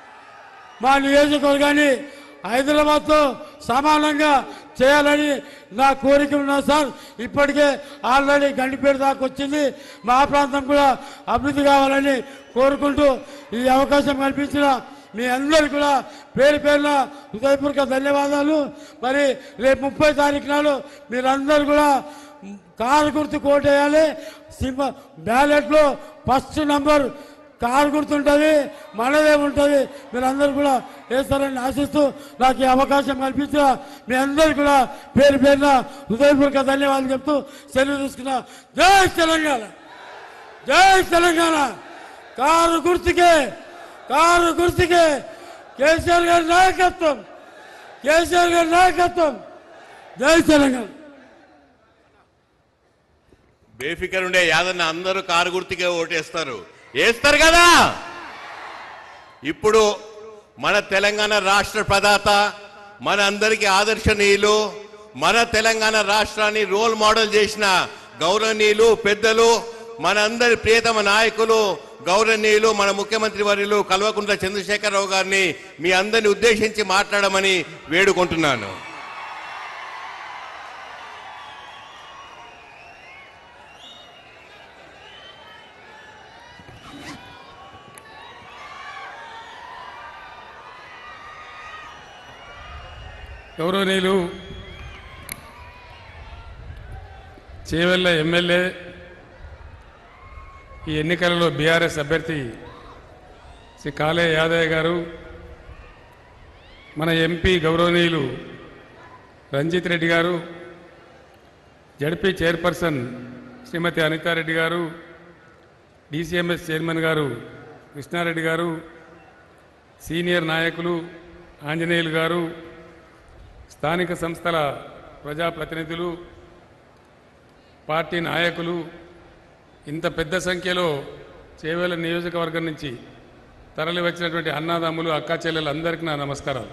మా నియోజకవర్గాన్ని హైదరాబాద్తో సమానంగా చేయాలని నా కోరిక ఉన్నా సార్ ఇప్పటికే ఆల్రెడీ గండిపేట దాకా వచ్చింది మా ప్రాంతం కూడా అభివృద్ధి కావాలని కోరుకుంటూ ఈ అవకాశం కల్పించిన మీ అందరికీ కూడా పేరు పేరున హృదయపూర్వక ధన్యవాదాలు మరి రేపు ముప్పై తారీఖు నాడు మీరందరూ కూడా కారు గుర్తు కోటేయాలి సింహ బ్యాలెట్లో ఫస్ట్ నంబర్ కారు గుర్తుంటుంది మనదే ఉంటుంది మీరందరూ కూడా వేస్తారని ఆశిస్తూ నాకు ఈ అవకాశం కల్పించిన మీ అందరు కూడా పేరు పేరున హృదయపూర్వక ధన్యవాదాలు చెప్తూ సెలవు తీసుకున్న జై తెలంగాణ జై తెలంగాణ కారు గుర్తుకే కారు గుర్తుకే కేసీఆర్ గారి నాయకత్వం కేసీఆర్ గారి నాయకత్వం జై తెలంగాణ బేఫికర్ ఉండే యాదన్న అందరూ కారు గుర్తుకే ఓటేస్తారు వేస్తారు కదా ఇప్పుడు మన తెలంగాణ రాష్ట్ర ప్రదాత మన అందరికీ ఆదర్శనీయులు మన తెలంగాణ రాష్ట్రాన్ని రోల్ మోడల్ చేసిన గౌరవనీయులు పెద్దలు మనందరి ప్రియతమ నాయకులు గౌరవనీయులు మన ముఖ్యమంత్రి వర్యులు కల్వకుంట్ల చంద్రశేఖరరావు గారిని మీ అందరిని ఉద్దేశించి మాట్లాడమని వేడుకుంటున్నాను గౌరవనీయులు చేవెళ్ళ ఎమ్మెల్యే ఈ ఎన్నికలలో బీఆర్ఎస్ అభ్యర్థి శ్రీ కాళే యాదయ్య గారు మన ఎంపీ గౌరవనీయులు రంజిత్ రెడ్డి గారు జడ్పీ చైర్పర్సన్ శ్రీమతి అనితారెడ్డి గారు డిసిఎంఎస్ చైర్మన్ గారు కృష్ణారెడ్డి గారు సీనియర్ నాయకులు ఆంజనేయులు గారు స్థానిక సంస్థల ప్రజాప్రతినిధులు పార్టీ నాయకులు ఇంత పెద్ద సంఖ్యలో చేవేల నియోజకవర్గం నుంచి తరలి వచ్చినటువంటి అన్నదమ్ములు అక్కా చెల్లెలందరికీ నా నమస్కారాలు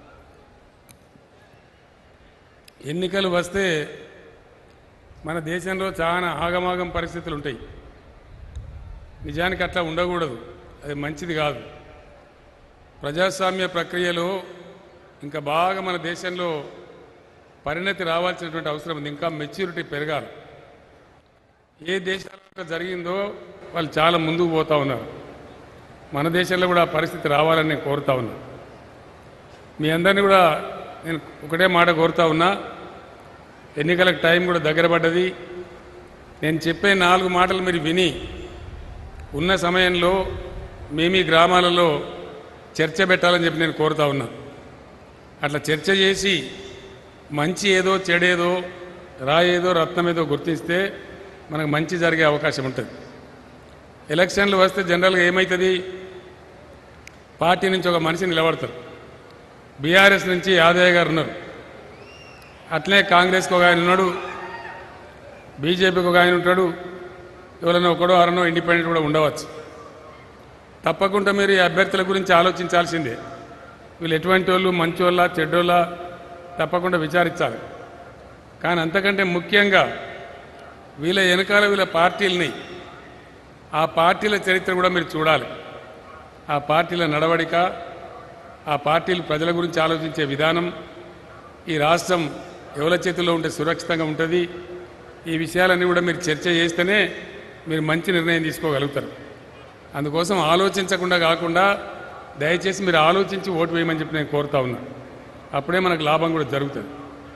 ఎన్నికలు వస్తే మన దేశంలో చాలా ఆగమాగం పరిస్థితులు ఉంటాయి నిజానికి అట్లా ఉండకూడదు అది మంచిది కాదు ప్రజాస్వామ్య ప్రక్రియలో ఇంకా బాగా మన దేశంలో పరిణతి రావాల్సినటువంటి అవసరం ఉంది ఇంకా మెచ్యూరిటీ పెరగాలి ఏ దేశాలలో జరిగిందో వాళ్ళు చాలా ముందుకు పోతా ఉన్నారు మన దేశంలో కూడా ఆ పరిస్థితి రావాలని నేను కోరుతా ఉన్నా మీ అందరినీ కూడా నేను ఒకటే మాట కోరుతా ఉన్నా ఎన్నికలకు టైం కూడా దగ్గర పడ్డది నేను చెప్పే నాలుగు మాటలు మీరు విని ఉన్న సమయంలో మీ మీ గ్రామాలలో చర్చ పెట్టాలని చెప్పి నేను కోరుతా ఉన్నా అట్లా చర్చ చేసి మంచి ఏదో చెడేదో రాయేదో రత్నమేదో గుర్తిస్తే మనకు మంచి జరిగే అవకాశం ఉంటుంది ఎలక్షన్లు వస్తే జనరల్గా ఏమవుతుంది పార్టీ నుంచి ఒక మనిషి నిలబడతారు బీఆర్ఎస్ నుంచి యాదయ్య గారు ఉన్నారు అట్లే కాంగ్రెస్కి ఒక ఆయన ఉన్నాడు బీజేపీకి ఒక ఆయన ఉంటాడు ఎవరైనా ఒకడో అరనో ఇండిపెండెంట్ కూడా ఉండవచ్చు తప్పకుండా మీరు ఈ అభ్యర్థుల గురించి ఆలోచించాల్సిందే వీళ్ళు ఎటువంటి వాళ్ళు మంచోళ్ళ చెడ్డోళ్ళ తప్పకుండా విచారించాలి కానీ అంతకంటే ముఖ్యంగా వీళ్ళ వెనకాల వీళ్ళ పార్టీలని ఆ పార్టీల చరిత్ర కూడా మీరు చూడాలి ఆ పార్టీల నడవడిక ఆ పార్టీలు ప్రజల గురించి ఆలోచించే విధానం ఈ రాష్ట్రం ఎవరి చేతుల్లో ఉంటే సురక్షితంగా ఉంటుంది ఈ విషయాలన్నీ కూడా మీరు చర్చ చేస్తేనే మీరు మంచి నిర్ణయం తీసుకోగలుగుతారు అందుకోసం ఆలోచించకుండా కాకుండా దయచేసి మీరు ఆలోచించి ఓటు వేయమని చెప్పి నేను కోరుతా ఉన్నా అప్పుడే మనకు లాభం కూడా జరుగుతుంది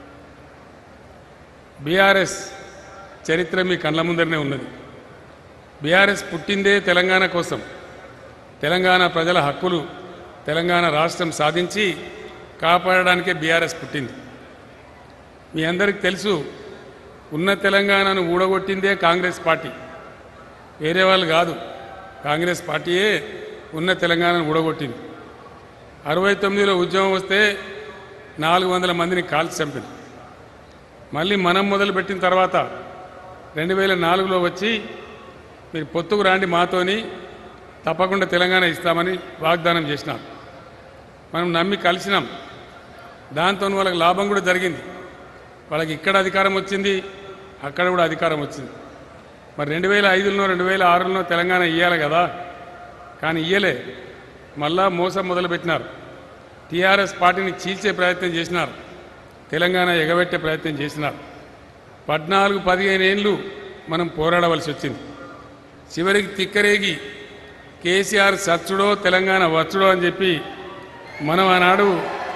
బీఆర్ఎస్ చరిత్ర మీ కళ్ళ ముందరనే ఉన్నది బీఆర్ఎస్ పుట్టిందే తెలంగాణ కోసం తెలంగాణ ప్రజల హక్కులు తెలంగాణ రాష్ట్రం సాధించి కాపాడడానికే బీఆర్ఎస్ పుట్టింది మీ అందరికీ తెలుసు ఉన్న తెలంగాణను ఊడగొట్టిందే కాంగ్రెస్ పార్టీ వేరే వాళ్ళు కాదు కాంగ్రెస్ పార్టీయే ఉన్న తెలంగాణను ఊడగొట్టింది అరవై తొమ్మిదిలో ఉద్యమం వస్తే నాలుగు వందల మందిని కాల్చి చంపింది మళ్ళీ మనం మొదలుపెట్టిన తర్వాత రెండు వేల నాలుగులో వచ్చి మీరు పొత్తుకు రాండి మాతోని తప్పకుండా తెలంగాణ ఇస్తామని వాగ్దానం చేసినాం మనం నమ్మి కలిసినాం దాంతో వాళ్ళకి లాభం కూడా జరిగింది వాళ్ళకి ఇక్కడ అధికారం వచ్చింది అక్కడ కూడా అధికారం వచ్చింది మరి రెండు వేల ఐదులో రెండు వేల ఆరులో తెలంగాణ ఇవ్వాలి కదా కానీ ఇయ్యలే మళ్ళా మోసం మొదలుపెట్టినారు టీఆర్ఎస్ పార్టీని చీల్చే ప్రయత్నం చేసినారు తెలంగాణ ఎగబెట్టే ప్రయత్నం చేసినారు పద్నాలుగు పదిహేను ఏళ్ళు మనం పోరాడవలసి వచ్చింది చివరికి తిక్కరేగి కేసీఆర్ సచ్చుడో తెలంగాణ వచ్చుడో అని చెప్పి మనం ఆనాడు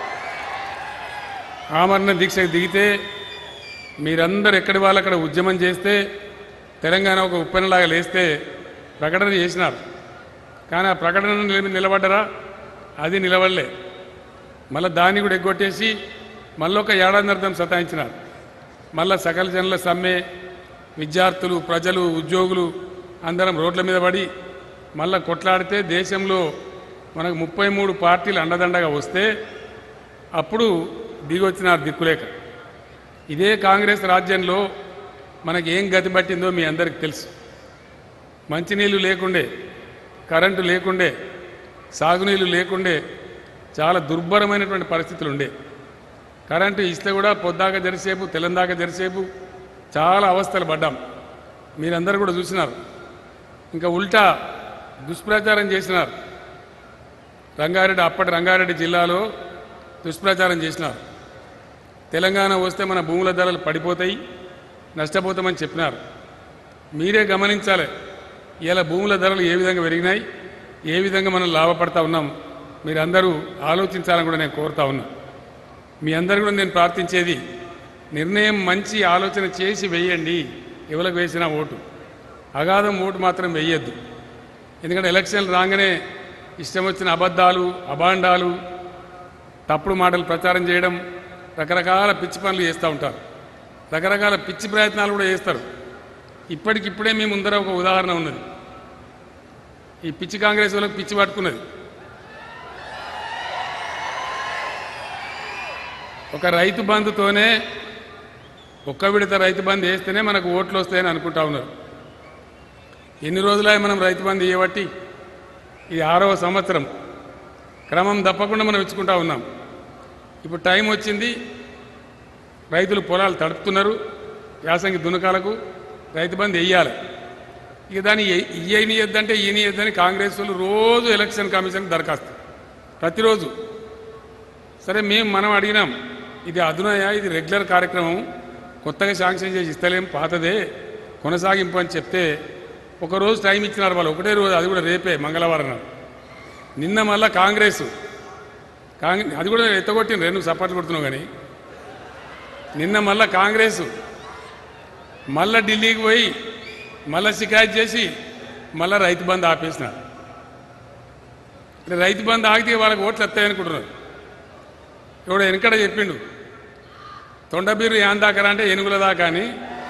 ఆమరణ దీక్షకు దిగితే మీరందరూ ఎక్కడి వాళ్ళు అక్కడ ఉద్యమం చేస్తే తెలంగాణ ఒక ఉప్పెనలాగా లేస్తే ప్రకటన చేసినారు కానీ ఆ ప్రకటన నిల- నిలబడ్డరా అది నిలబడలే మళ్ళీ దాన్ని కూడా ఎగ్గొట్టేసి మళ్ళీ ఒక ఏడాదిన్నర్థం సతాయించినారు మళ్ళా సకల జనుల సమ్మె విద్యార్థులు ప్రజలు ఉద్యోగులు అందరం రోడ్ల మీద పడి మళ్ళా కొట్లాడితే దేశంలో మనకు ముప్పై మూడు పార్టీలు అండదండగా వస్తే అప్పుడు దిగొచ్చినారు దిక్కులేక ఇదే కాంగ్రెస్ రాజ్యంలో మనకి ఏం గతి పట్టిందో మీ అందరికి తెలుసు మంచినీళ్ళు లేకుండే కరెంటు లేకుండే సాగునీళ్ళు లేకుండే చాలా దుర్భరమైనటువంటి పరిస్థితులు ఉండే కరెంటు ఇస్తే కూడా పొద్దాక జరిసేపు తెల్లందాక జరిసేపు చాలా అవస్థలు పడ్డాం మీరందరూ కూడా చూసినారు ఇంకా ఉల్టా దుష్ప్రచారం చేసినారు రంగారెడ్డి అప్పటి రంగారెడ్డి జిల్లాలో దుష్ప్రచారం చేసినారు తెలంగాణ వస్తే మన భూముల ధరలు పడిపోతాయి నష్టపోతామని చెప్పినారు మీరే గమనించాలి ఇలా భూముల ధరలు ఏ విధంగా పెరిగినాయి ఏ విధంగా మనం లాభపడతా ఉన్నాం మీరందరూ ఆలోచించాలని కూడా నేను కోరుతా ఉన్నా మీ అందరు కూడా నేను ప్రార్థించేది నిర్ణయం మంచి ఆలోచన చేసి వేయండి ఎవరికి వేసినా ఓటు అగాధం ఓటు మాత్రం వేయొద్దు ఎందుకంటే ఎలక్షన్లు రాగానే ఇష్టం వచ్చిన అబద్ధాలు అభాండాలు తప్పుడు మాటలు ప్రచారం చేయడం రకరకాల పిచ్చి పనులు చేస్తూ ఉంటారు రకరకాల పిచ్చి ప్రయత్నాలు కూడా చేస్తారు ఇప్పటికిప్పుడే మీ ముందర ఒక ఉదాహరణ ఉన్నది ఈ పిచ్చి కాంగ్రెస్ వాళ్ళకి పిచ్చి పట్టుకున్నది ఒక రైతు బంధుతోనే ఒక్క విడత రైతు బంధు వేస్తేనే మనకు ఓట్లు వస్తాయని అనుకుంటా ఉన్నారు ఎన్ని రోజులే మనం రైతు బంధు ఇవ్వబట్టి ఇది ఆరవ సంవత్సరం క్రమం తప్పకుండా మనం ఇచ్చుకుంటా ఉన్నాం ఇప్పుడు టైం వచ్చింది రైతులు పొలాలు తడుపుతున్నారు యాసంగి దునకాలకు రైతు బంధు వెయ్యాలి ఇక దాన్ని ఇయ్యనియద్దంటే ఈయనియద్దని కాంగ్రెస్ వాళ్ళు రోజు ఎలక్షన్ కమిషన్ దరఖాస్తు ప్రతిరోజు సరే మేము మనం అడిగినాం ఇది అదునయ ఇది రెగ్యులర్ కార్యక్రమం కొత్తగా శాంక్షన్ చేసి ఇస్తలేం పాతదే కొనసాగింపు అని చెప్తే ఒక రోజు టైం ఇచ్చినారు వాళ్ళు ఒకటే రోజు అది కూడా రేపే మంగళవారం నాడు నిన్న మళ్ళా కాంగ్రెస్ కాంగ్రెస్ అది కూడా ఎత్తగొట్టిన రెండు సపోర్ట్లు కొడుతున్నావు కానీ నిన్న మళ్ళా కాంగ్రెస్ మళ్ళా ఢిల్లీకి పోయి మళ్ళా షికాయత్ చేసి మళ్ళా రైతు బంధు ఆపేసినారు అంటే రైతు బంధు ఆగితే వాళ్ళకి ఓట్లు వస్తాయనుకుంటున్నారు ఎవడో వెనకడ చెప్పిండు తొండబీరు ఏం దాకా అంటే ఎనుగుల దాకా అని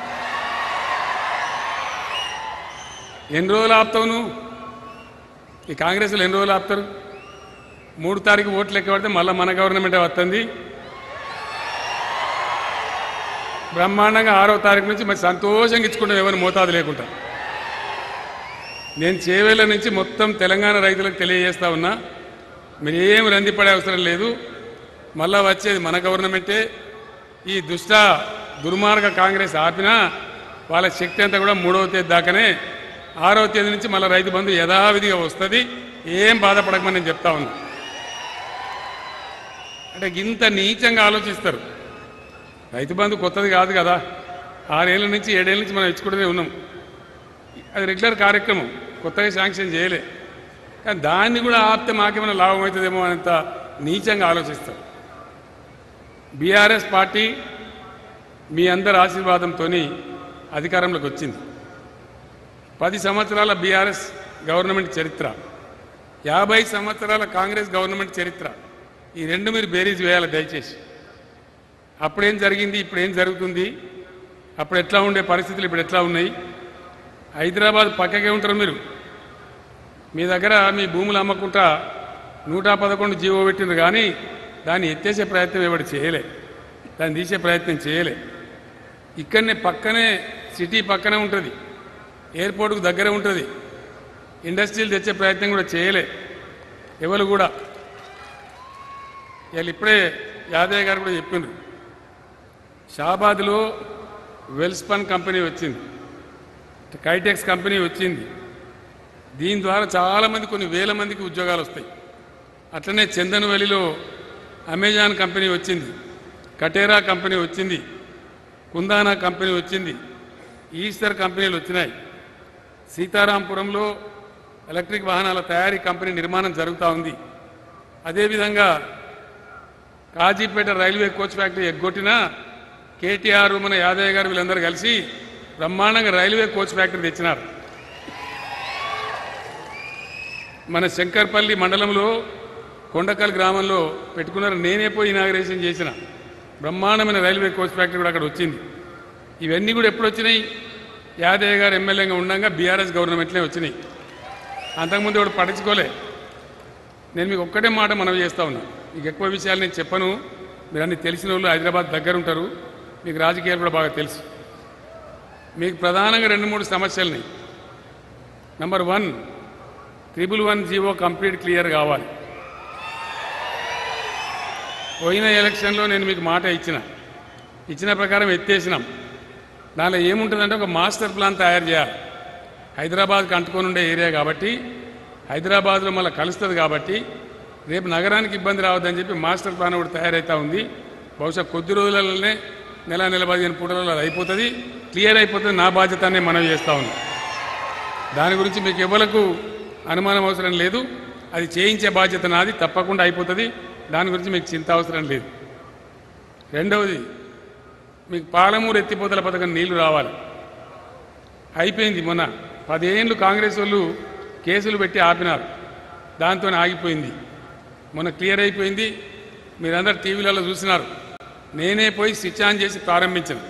ఎన్ని రోజులు ఆపుతావు నువ్వు ఈ కాంగ్రెస్లో ఎన్ని రోజులు ఆపుతారు మూడు తారీఖు ఓట్లు లెక్క పడితే మళ్ళీ మన గవర్నమెంటే వస్తుంది బ్రహ్మాండంగా ఆరో తారీఖు నుంచి మరి సంతోషంగా ఇచ్చుకుంటాం ఎవరిని మోతాదు లేకుండా నేను చేవేళ్ళ నుంచి మొత్తం తెలంగాణ రైతులకు తెలియజేస్తా ఉన్నా మీరు ఏం రందిపడే అవసరం లేదు మళ్ళా వచ్చేది మన గవర్నమెంటే ఈ దుష్ట దుర్మార్గ కాంగ్రెస్ ఆపినా వాళ్ళ శక్తి అంతా కూడా మూడవ తేదీ దాకానే ఆరవ తేదీ నుంచి మళ్ళీ రైతు బంధు యథావిధిగా వస్తుంది ఏం బాధపడకమని నేను చెప్తా ఉన్నా అంటే ఇంత నీచంగా ఆలోచిస్తారు రైతు బంధు కొత్తది కాదు కదా ఆరేళ్ళ నుంచి ఏడేళ్ళ నుంచి మనం ఇచ్చుకుంటూనే ఉన్నాం అది రెగ్యులర్ కార్యక్రమం కొత్తగా శాంక్షన్ చేయలే కానీ దాన్ని కూడా ఆపితే మాకేమైనా లాభం అవుతుందేమో అనేంత నీచంగా ఆలోచిస్తారు బీఆర్ఎస్ పార్టీ మీ అందరి ఆశీర్వాదంతో అధికారంలోకి వచ్చింది పది సంవత్సరాల బీఆర్ఎస్ గవర్నమెంట్ చరిత్ర యాభై సంవత్సరాల కాంగ్రెస్ గవర్నమెంట్ చరిత్ర ఈ రెండు మీరు బేరీజ్ వేయాలి దయచేసి అప్పుడేం జరిగింది ఇప్పుడు ఏం జరుగుతుంది అప్పుడు ఎట్లా ఉండే పరిస్థితులు ఇప్పుడు ఎట్లా ఉన్నాయి హైదరాబాద్ పక్కకే ఉంటారు మీరు మీ దగ్గర మీ భూములు అమ్మకుంటా నూట పదకొండు జీవో పెట్టిండ్రు కానీ దాన్ని ఎత్తేసే ప్రయత్నం ఎవడు చేయలే దాన్ని తీసే ప్రయత్నం చేయలే ఇక్కడనే పక్కనే సిటీ పక్కనే ఉంటుంది ఎయిర్పోర్ట్కు దగ్గరే ఉంటుంది ఇండస్ట్రీలు తెచ్చే ప్రయత్నం కూడా చేయలే ఎవరు కూడా వీళ్ళు ఇప్పుడే యాదయ్య గారు కూడా చెప్పిండ్రు షాబాద్లో వెల్స్పన్ కంపెనీ వచ్చింది కైటెక్స్ కంపెనీ వచ్చింది దీని ద్వారా చాలామంది కొన్ని వేల మందికి ఉద్యోగాలు వస్తాయి అట్లనే చందనవెల్లిలో అమెజాన్ కంపెనీ వచ్చింది కటేరా కంపెనీ వచ్చింది కుందానా కంపెనీ వచ్చింది ఈస్టర్ కంపెనీలు వచ్చినాయి సీతారాంపురంలో ఎలక్ట్రిక్ వాహనాల తయారీ కంపెనీ నిర్మాణం జరుగుతూ ఉంది అదేవిధంగా కాజీపేట రైల్వే కోచ్ ఫ్యాక్టరీ ఎగ్గొట్టినా కేటీఆర్ మన యాదయ్య గారు వీళ్ళందరూ కలిసి బ్రహ్మాండంగా రైల్వే కోచ్ ఫ్యాక్టరీ తెచ్చినారు మన శంకర్పల్లి మండలంలో కొండకల్ గ్రామంలో పెట్టుకున్నారు నేనే పోయి ఇనాగరేషన్ చేసిన బ్రహ్మాండమైన రైల్వే కోచ్ ఫ్యాక్టరీ కూడా అక్కడ వచ్చింది ఇవన్నీ కూడా ఎప్పుడు వచ్చినాయి యాదయ్య గారు ఎమ్మెల్యేగా ఉండగా బీఆర్ఎస్ గవర్నమెంట్లే వచ్చినాయి అంతకుముందు ఇప్పుడు పట్టించుకోలే నేను మీకు ఒక్కటే మాట మనవి చేస్తా ఉన్నా మీకు ఎక్కువ విషయాలు నేను చెప్పను మీరు అన్ని తెలిసిన వాళ్ళు హైదరాబాద్ దగ్గర ఉంటారు మీకు రాజకీయాలు కూడా బాగా తెలుసు మీకు ప్రధానంగా రెండు మూడు సమస్యలని number one triple one GO complete clear కావాలి పోయిన ఎలక్షన్లో నేను మీకు మాట ఇచ్చిన ఇచ్చిన ప్రకారం ఎత్తేసినాం దానిలో ఏముంటుందంటే ఒక మాస్టర్ ప్లాన్ తయారు చేయాలి హైదరాబాద్కి అంటుకొని ఉండే ఏరియా కాబట్టి హైదరాబాద్లో మళ్ళీ కలుస్తుంది కాబట్టి రేపు నగరానికి ఇబ్బంది రావద్దని చెప్పి మాస్టర్ ప్లాన్ ఒకటి తయారైతా ఉంది బహుశా కొద్ది రోజులలోనే నెల నెల పదిహేను పూటలలో అది అయిపోతుంది క్లియర్ అయిపోతుంది నా బాధ్యత అనే మనం చేస్తా ఉంది దాని గురించి మీకు ఎవరకు అనుమానం అవసరం లేదు అది చేయించే బాధ్యత నాది తప్పకుండా అయిపోతుంది దాని గురించి మీకు చింత అవసరం లేదు రెండవది మీకు పాలమూరు ఎత్తిపోతల పథకం నీళ్లు రావాలి అయిపోయింది మొన్న పదేళ్ళు కాంగ్రెస్ వాళ్ళు కేసులు పెట్టి ఆపినారు దాంతో ఆగిపోయింది మొన్న క్లియర్ అయిపోయింది మీరందరు టీవీలలో చూసినారు నేనే పోయి స్విచ్ ఆన్ చేసి ప్రారంభించాను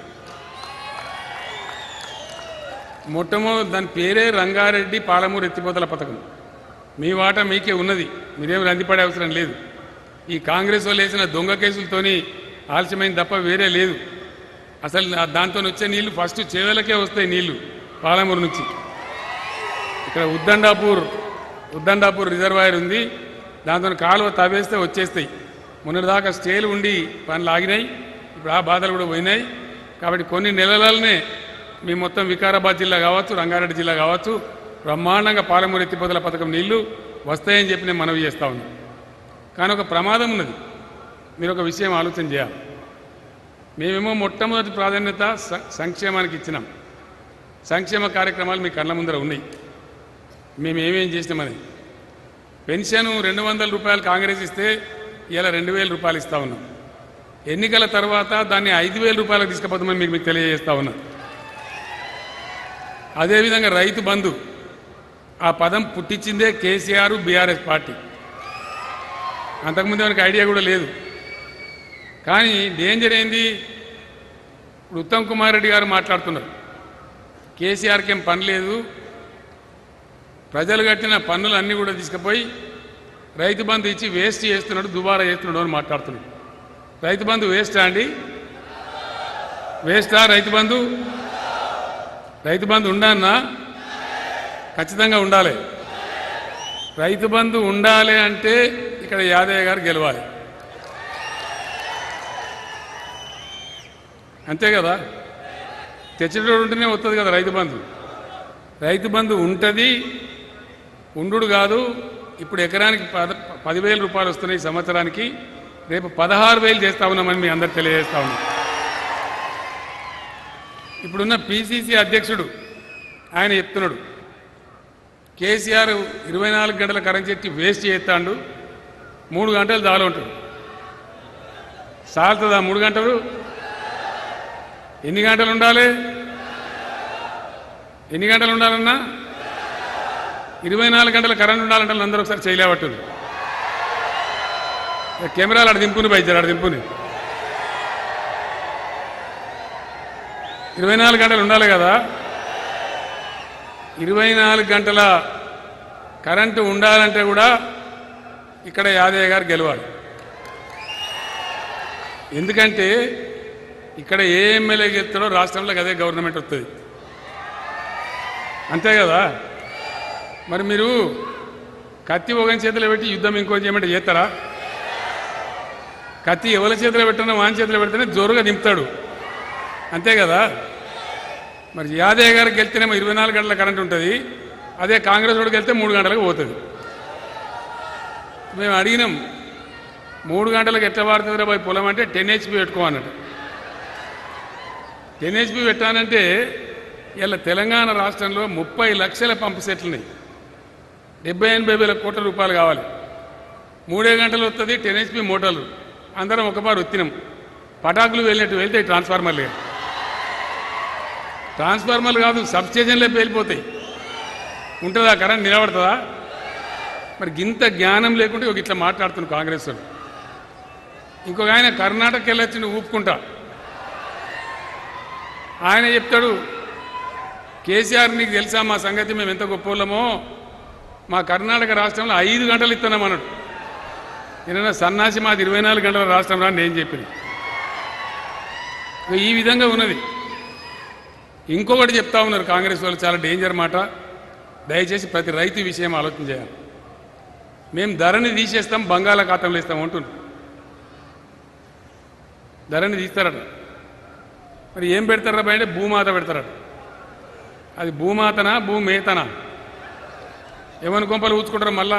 మొట్టమొదటి దాని పేరే రంగారెడ్డి పాలమూరు ఎత్తిపోతల పథకం మీ వాట మీకే ఉన్నది మీరేం రందిపడే అవసరం లేదు ఈ కాంగ్రెస్ వాళ్ళు వేసిన దొంగ కేసులతోని ఆలస్యమైంది తప్ప వేరే లేదు అసలు దాంతో వచ్చే నీళ్లు ఫస్ట్ చేవలకే వస్తాయి నీళ్లు పాలమూరు నుంచి ఇక్కడ ఉద్దండాపూర్ ఉద్దండాపూర్ రిజర్వాయర్ ఉంది దాంతో కాలువ తవ్వేస్తే వచ్చేస్తాయి మొన్నటిదాకా స్టేలు ఉండి పనులు ఆగినాయి ఇప్పుడు ఆ బాధలు కూడా పోయినాయి కాబట్టి కొన్ని నెలలనే మీ మొత్తం వికారాబాద్ జిల్లా కావచ్చు రంగారెడ్డి జిల్లా కావచ్చు బ్రహ్మాండంగా పాలమూరు ఎత్తిపోతల పథకం నీళ్లు వస్తాయని చెప్పి నేను మనవి చేస్తా ఉన్నాను కానీ ఒక ప్రమాదం ఉన్నది మీరు ఒక విషయం ఆలోచన చేయాలి మేమేమో మొట్టమొదటి ప్రాధాన్యత స- సంక్షేమానికి ఇచ్చినాం సంక్షేమ కార్యక్రమాలు మీ కళ్ళ ముందర ఉన్నాయి మేము ఏమేం చేసినామని పెన్షన్ రెండు వందల రూపాయలు కాంగ్రెస్ ఇస్తే ఇలా రెండు వేల రూపాయలు ఇస్తా ఉన్నాం ఎన్నికల తర్వాత దాన్ని ఐదు వేల రూపాయలకు తీసుకుపోతామని మీకు మీకు తెలియజేస్తా ఉన్నా అదేవిధంగా రైతు బంధు ఆ పదం పుట్టించిందే కేసీఆర్ బీఆర్ఎస్ పార్టీ అంతకుముందు మనకి ఐడియా కూడా లేదు కానీ డేంజర్ ఏంది ఇప్పుడు ఉత్తమ్ కుమార్ రెడ్డి గారు మాట్లాడుతున్నారు కేసీఆర్కి ఏం పని లేదు ప్రజలు కట్టిన పన్నులు అన్నీ కూడా తీసుకుపోయి రైతు బంధు ఇచ్చి వేస్ట్ చేస్తున్నాడు దుబారా చేస్తున్నాడు అని మాట్లాడుతున్నాడు రైతు బంధు వేస్టా అండి వేస్టా రైతు బంధు రైతు బంధు ఉండన్నా ఖచ్చితంగా ఉండాలి రైతు బంధు ఉండాలి అంటే ఇక్కడ యాదయ్య గారు గెలవాలి అంతే కదా తెచ్చేటోడు ఉంటేనే వస్తుంది కదా రైతు బంధు రైతు బంధు ఉంటుంది ఉండు కాదు ఇప్పుడు ఎకరానికి పద పదివేల రూపాయలు వస్తున్నాయి ఈ సంవత్సరానికి రేపు పదహారు వేలు చేస్తా ఉన్నామని మీ అందరు తెలియజేస్తా ఉన్నాం ఇప్పుడున్న పిసిసి అధ్యక్షుడు ఆయన చెప్తున్నాడు కేసీఆర్ ఇరవై నాలుగు గంటల కరెంట్ చెట్టి వేస్ట్ చేస్తాడు మూడు గంటలు దాలో ఉంటాడు సాలుతుందా మూడు గంటలు ఎన్ని గంటలు ఉండాలి ఎన్ని గంటలు ఉండాలన్నా ఇరవై నాలుగు గంటల కరెంట్ ఉండాలంటే అందరూ ఒకసారి చేయలేబట్టుంది కెమెరాలు అక్కడ దింపుని బయచారు అక్కడ దింపుని ఇరవై నాలుగు గంటలు ఉండాలి కదా ఇరవై నాలుగు గంటల కరెంటు ఉండాలంటే కూడా ఇక్కడ యాదయ్య గారు గెలవాలి ఎందుకంటే ఇక్కడ ఏ ఎమ్మెల్యే గెలుస్తాడో రాష్ట్రంలో అదే గవర్నమెంట్ వస్తుంది అంతే కదా మరి మీరు కత్తి ఒకని చేతిలో పెట్టి యుద్ధం ఇంకో చేయమంటే చేస్తారా కత్తి ఎవరి చేతిలో పెట్టినా వాని చేతిలో పెడితేనే జోరుగా దింపుతాడు అంతే కదా మరి యాదయ్య గారికి వెళ్తేనేమో ఇరవై నాలుగు గంటల కరెంట్ ఉంటుంది అదే కాంగ్రెస్ వాడికి వెళ్తే మూడు గంటలకు పోతుంది మేము అడిగినాం మూడు గంటలకు ఎట్లా వాడుతుందిరా పోయి పొలం అంటే టెన్ హెచ్పి పెట్టుకోమన్నట్టు టెన్ హెచ్పి పెట్టానంటే ఇలా తెలంగాణ రాష్ట్రంలో ముప్పై లక్షల పంపు సెట్లు ఉన్నాయి డెబ్బై ఎనభై వేల కోట్ల రూపాయలు కావాలి మూడే గంటలు వస్తుంది టెన్ హెచ్పి మోటార్లు అందరం ఒకబారు ఒత్తినాం పటాకులు వెళ్ళినట్టు వెళ్తే ట్రాన్స్ఫార్మర్లు ట్రాన్స్ఫార్మర్లు కాదు సబ్స్టేషన్లే పేలిపోతాయి ఉంటుందా కరెంట్ నిలబడుతుందా మరి గింత జ్ఞానం లేకుంటే ఒక ఇట్లా మాట్లాడుతున్నాడు కాంగ్రెస్ వాడు ఇంకొక ఆయన కర్ణాటక వెళ్ళొచ్చి నువ్వు ఊపుకుంటా ఆయన చెప్తాడు కేసీఆర్ నీకు తెలుసా మా సంగతి మేము ఎంత గొప్పోళ్ళమో మా కర్ణాటక రాష్ట్రంలో ఐదు గంటలు ఇస్తున్నాం అన్నాడు నేను సన్నాసి మాది ఇరవై నాలుగు గంటల రాష్ట్రం రా అని నేను చెప్పింది ఇక ఈ విధంగా ఉన్నది ఇంకొకటి చెప్తా ఉన్నారు కాంగ్రెస్ వాళ్ళు చాలా డేంజర్ మాట దయచేసి ప్రతి రైతు విషయం ఆలోచన చేయాలి మేము ధరని తీసేస్తాం బంగాళాఖాతంలో ఇస్తాం అంటున్నాం ధరని తీస్తారట మరి ఏం పెడతారా బయట భూమాత పెడతారట అది భూమాతనా భూమేతనా ఎవరి కొంపలు ఊచుకుంటారు మళ్ళా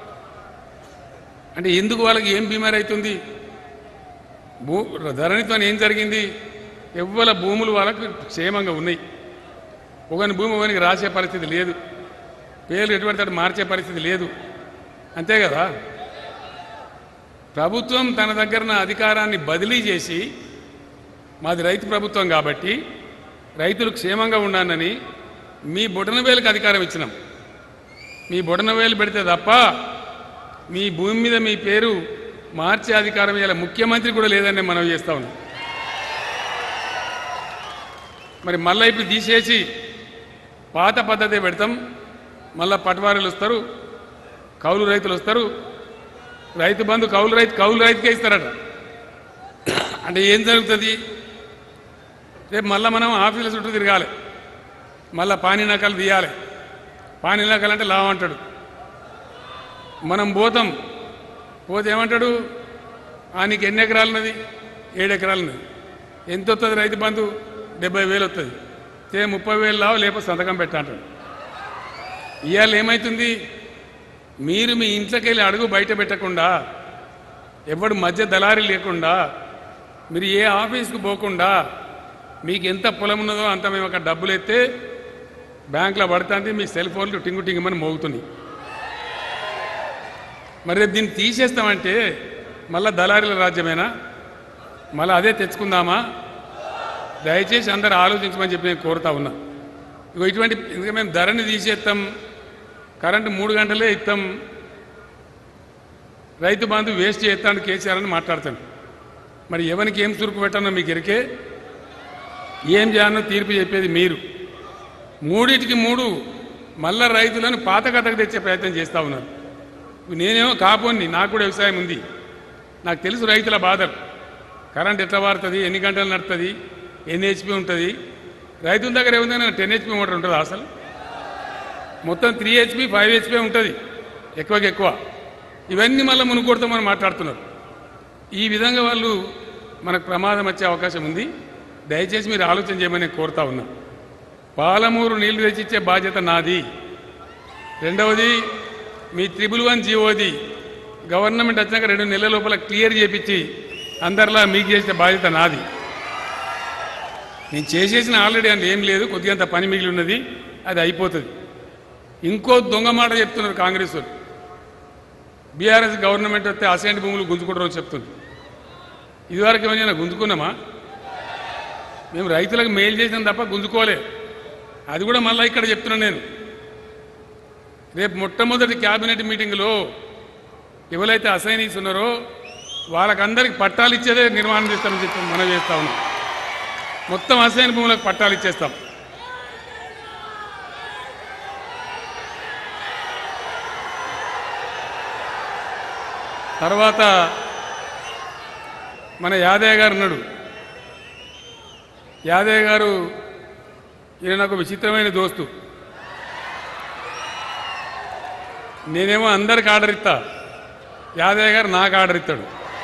అంటే ఎందుకు వాళ్ళకి ఏం బీమారి అవుతుంది భూ ధరణితో ఏం జరిగింది ఎవ్వల భూములు వాళ్ళకు క్షేమంగా ఉన్నాయి ఒకని భూమి ఒకనికి రాసే పరిస్థితి లేదు పేర్లు ఎటువంటి వాటి మార్చే పరిస్థితి లేదు అంతే కదా ప్రభుత్వం తన దగ్గర అధికారాన్ని బదిలీ చేసి మాది రైతు ప్రభుత్వం కాబట్టి రైతులు క్షేమంగా ఉండాలని మీ బొటనవేలకు అధికారం ఇచ్చినాం మీ బొటనవేలు పెడితే తప్ప మీ భూమి మీద మీ పేరు మార్చే అధికారం ఇలా ముఖ్యమంత్రి కూడా లేదని మనం చేస్తా ఉన్నాం మరి మళ్ళీ ఇప్పుడు తీసేసి పాత పద్ధతి పెడతాం మళ్ళా పటవారీలు వస్తారు కౌలు రైతులు వస్తారు రైతు బంధు కౌలు రైతు కౌలు రైతుకే ఇస్తారట అంటే ఏం జరుగుతుంది రేపు మళ్ళీ మనం ఆఫీసుల చుట్టూ తిరగాలి మళ్ళీ పానీ నకలు తీయాలి పానీ నకలు అంటే లాభం అంటాడు మనం పోతాం పోతే ఏమంటాడు ఆ నీకు ఎన్ని ఎకరాలు ఉన్నది ఏడు ఎకరాలు ఉన్నది ఎంత వస్తుంది రైతు బంధు డెబ్బై వేలు వస్తుంది తే ముప్పై వేలు లావు లేకపోతే సంతకం పెట్ట అంటాడు ఇవాళ ఏమవుతుంది మీరు మీ ఇంట్లోకి వెళ్ళి అడుగు బయట పెట్టకుండా ఎవడు మధ్య దళారి లేకుండా మీరు ఏ ఆఫీస్కి పోకుండా మీకు ఎంత పొలం ఉన్నదో అంత మేము అక్కడ డబ్బులు ఎత్తే బ్యాంకులో పడుతుంది మీ సెల్ ఫోన్లు టింగు టింగుమని మోగుతుంది మరి రేపు దీన్ని తీసేస్తామంటే మళ్ళా దళారీల రాజ్యమేనా మళ్ళీ అదే తెచ్చుకుందామా దయచేసి అందరు ఆలోచించమని చెప్పి నేను కోరుతా ఉన్నా ఇగో ఇటువంటి ఎందుకంటే మేము ధరని తీసేస్తాం కరెంటు మూడు గంటలే ఇస్తాం రైతు బంధు వేస్ట్ చేస్తాను కేసీఆర్ అని మాట్లాడతాను మరి ఎవరికి ఏం చురుకు పెట్టానో మీకు ఎరికే ఏం చేయాలో తీర్పు చెప్పేది మీరు మూడిటికి మూడు మళ్ళా రైతులను పాత కథకు తెచ్చే ప్రయత్నం చేస్తూ ఉన్నారు నేనేమో కాపోని నాకు కూడా వ్యవసాయం ఉంది నాకు తెలుసు రైతుల బాధలు కరెంట్ ఎట్లా వాడుతుంది ఎన్ని గంటలు నడుతుంది ఎన్ని హెచ్పి ఉంటుంది రైతుల దగ్గర ఏముందని టెన్ హెచ్పి మోటార్ ఉంటుంది అసలు మొత్తం త్రీ హెచ్పి ఫైవ్ హెచ్పి ఉంటుంది ఎక్కువకి ఎక్కువ ఇవన్నీ మళ్ళీ మునుకొడతామని మాట్లాడుతున్నారు ఈ విధంగా వాళ్ళు మనకు ప్రమాదం వచ్చే అవకాశం ఉంది దయచేసి మీరు ఆలోచన చేయమని నేను కోరుతా ఉన్నా పాలమూరు నీళ్లు తెచ్చిచ్చే బాధ్యత నాది రెండవది మీ త్రిబుల్ వన్ జీవోది గవర్నమెంట్ వచ్చాక రెండు నెలల లోపల క్లియర్ చేపించి అందరిలా మీకు చేసే బాధ్యత నాది నేను చేసేసిన ఆల్రెడీ అంటే ఏం లేదు కొద్దిగా అంత పని మిగిలి ఉన్నది అది అయిపోతుంది ఇంకో దొంగ మాట చెప్తున్నారు కాంగ్రెస్ వాళ్ళు బీఆర్ఎస్ గవర్నమెంట్ వస్తే అసైన్ భూములు గుంజుకుంటారని చెప్తుంది ఇదివరకు ఏమైనా గుంజుకున్నామా మేము రైతులకు మేలు చేసినాం తప్ప గుంజుకోలే అది కూడా మళ్ళీ ఇక్కడ చెప్తున్నాను నేను రేపు మొట్టమొదటి క్యాబినెట్ మీటింగ్లో ఎవరైతే అసైనీస్ ఉన్నారో వాళ్ళకందరికి పట్టాలు ఇచ్చేదే నిర్మాణం చేస్తామని చెప్పి మనం చేస్తా ఉన్నాం మొత్తం అసైన్ భూములకు పట్టాలు ఇచ్చేస్తాం తర్వాత మన యాదయ్య గారు ఉన్నాడు యాదయ్య గారు ఈయన నాకు విచిత్రమైన దోస్తు నేనేమో అందరికి ఆర్డర్ ఇస్తా యాదయ్య గారు నాకు ఆర్డర్ ఇస్తాడు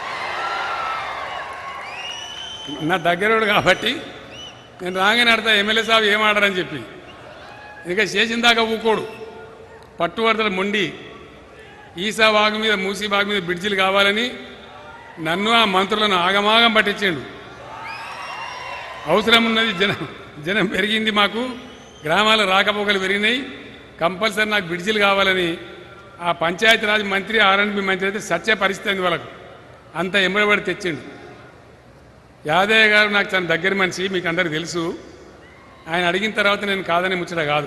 నా దగ్గరోడు కాబట్టి నేను రాగానే ఆడతా ఎమ్మెల్యే సాబ్ ఏం ఆర్డర్ అని చెప్పి ఇంకా చేసిన దాకా ఊకోడు పట్టుబడతలు మొండి ఈసా బాగు మీద మూసీ బాగు మీద బ్రిడ్జిలు కావాలని నన్ను ఆ మంత్రులను ఆగమాగం పట్టించాడు అవసరం ఉన్నది జనం జనం పెరిగింది మాకు గ్రామాల రాకపోకలు పెరిగినాయి కంపల్సరీ నాకు బ్రిడ్జిలు కావాలని ఆ పంచాయతీరాజ్ మంత్రి ఆర్ఎండ్బి మంత్రి అయితే సత్య పరిస్థితి అయింది వాళ్ళకు అంత ఎంబడబడి తెచ్చిండు యాదయ్య గారు నాకు తన దగ్గర మనిషి మీకు అందరికి తెలుసు ఆయన అడిగిన తర్వాత నేను కాదని ముచ్చట కాదు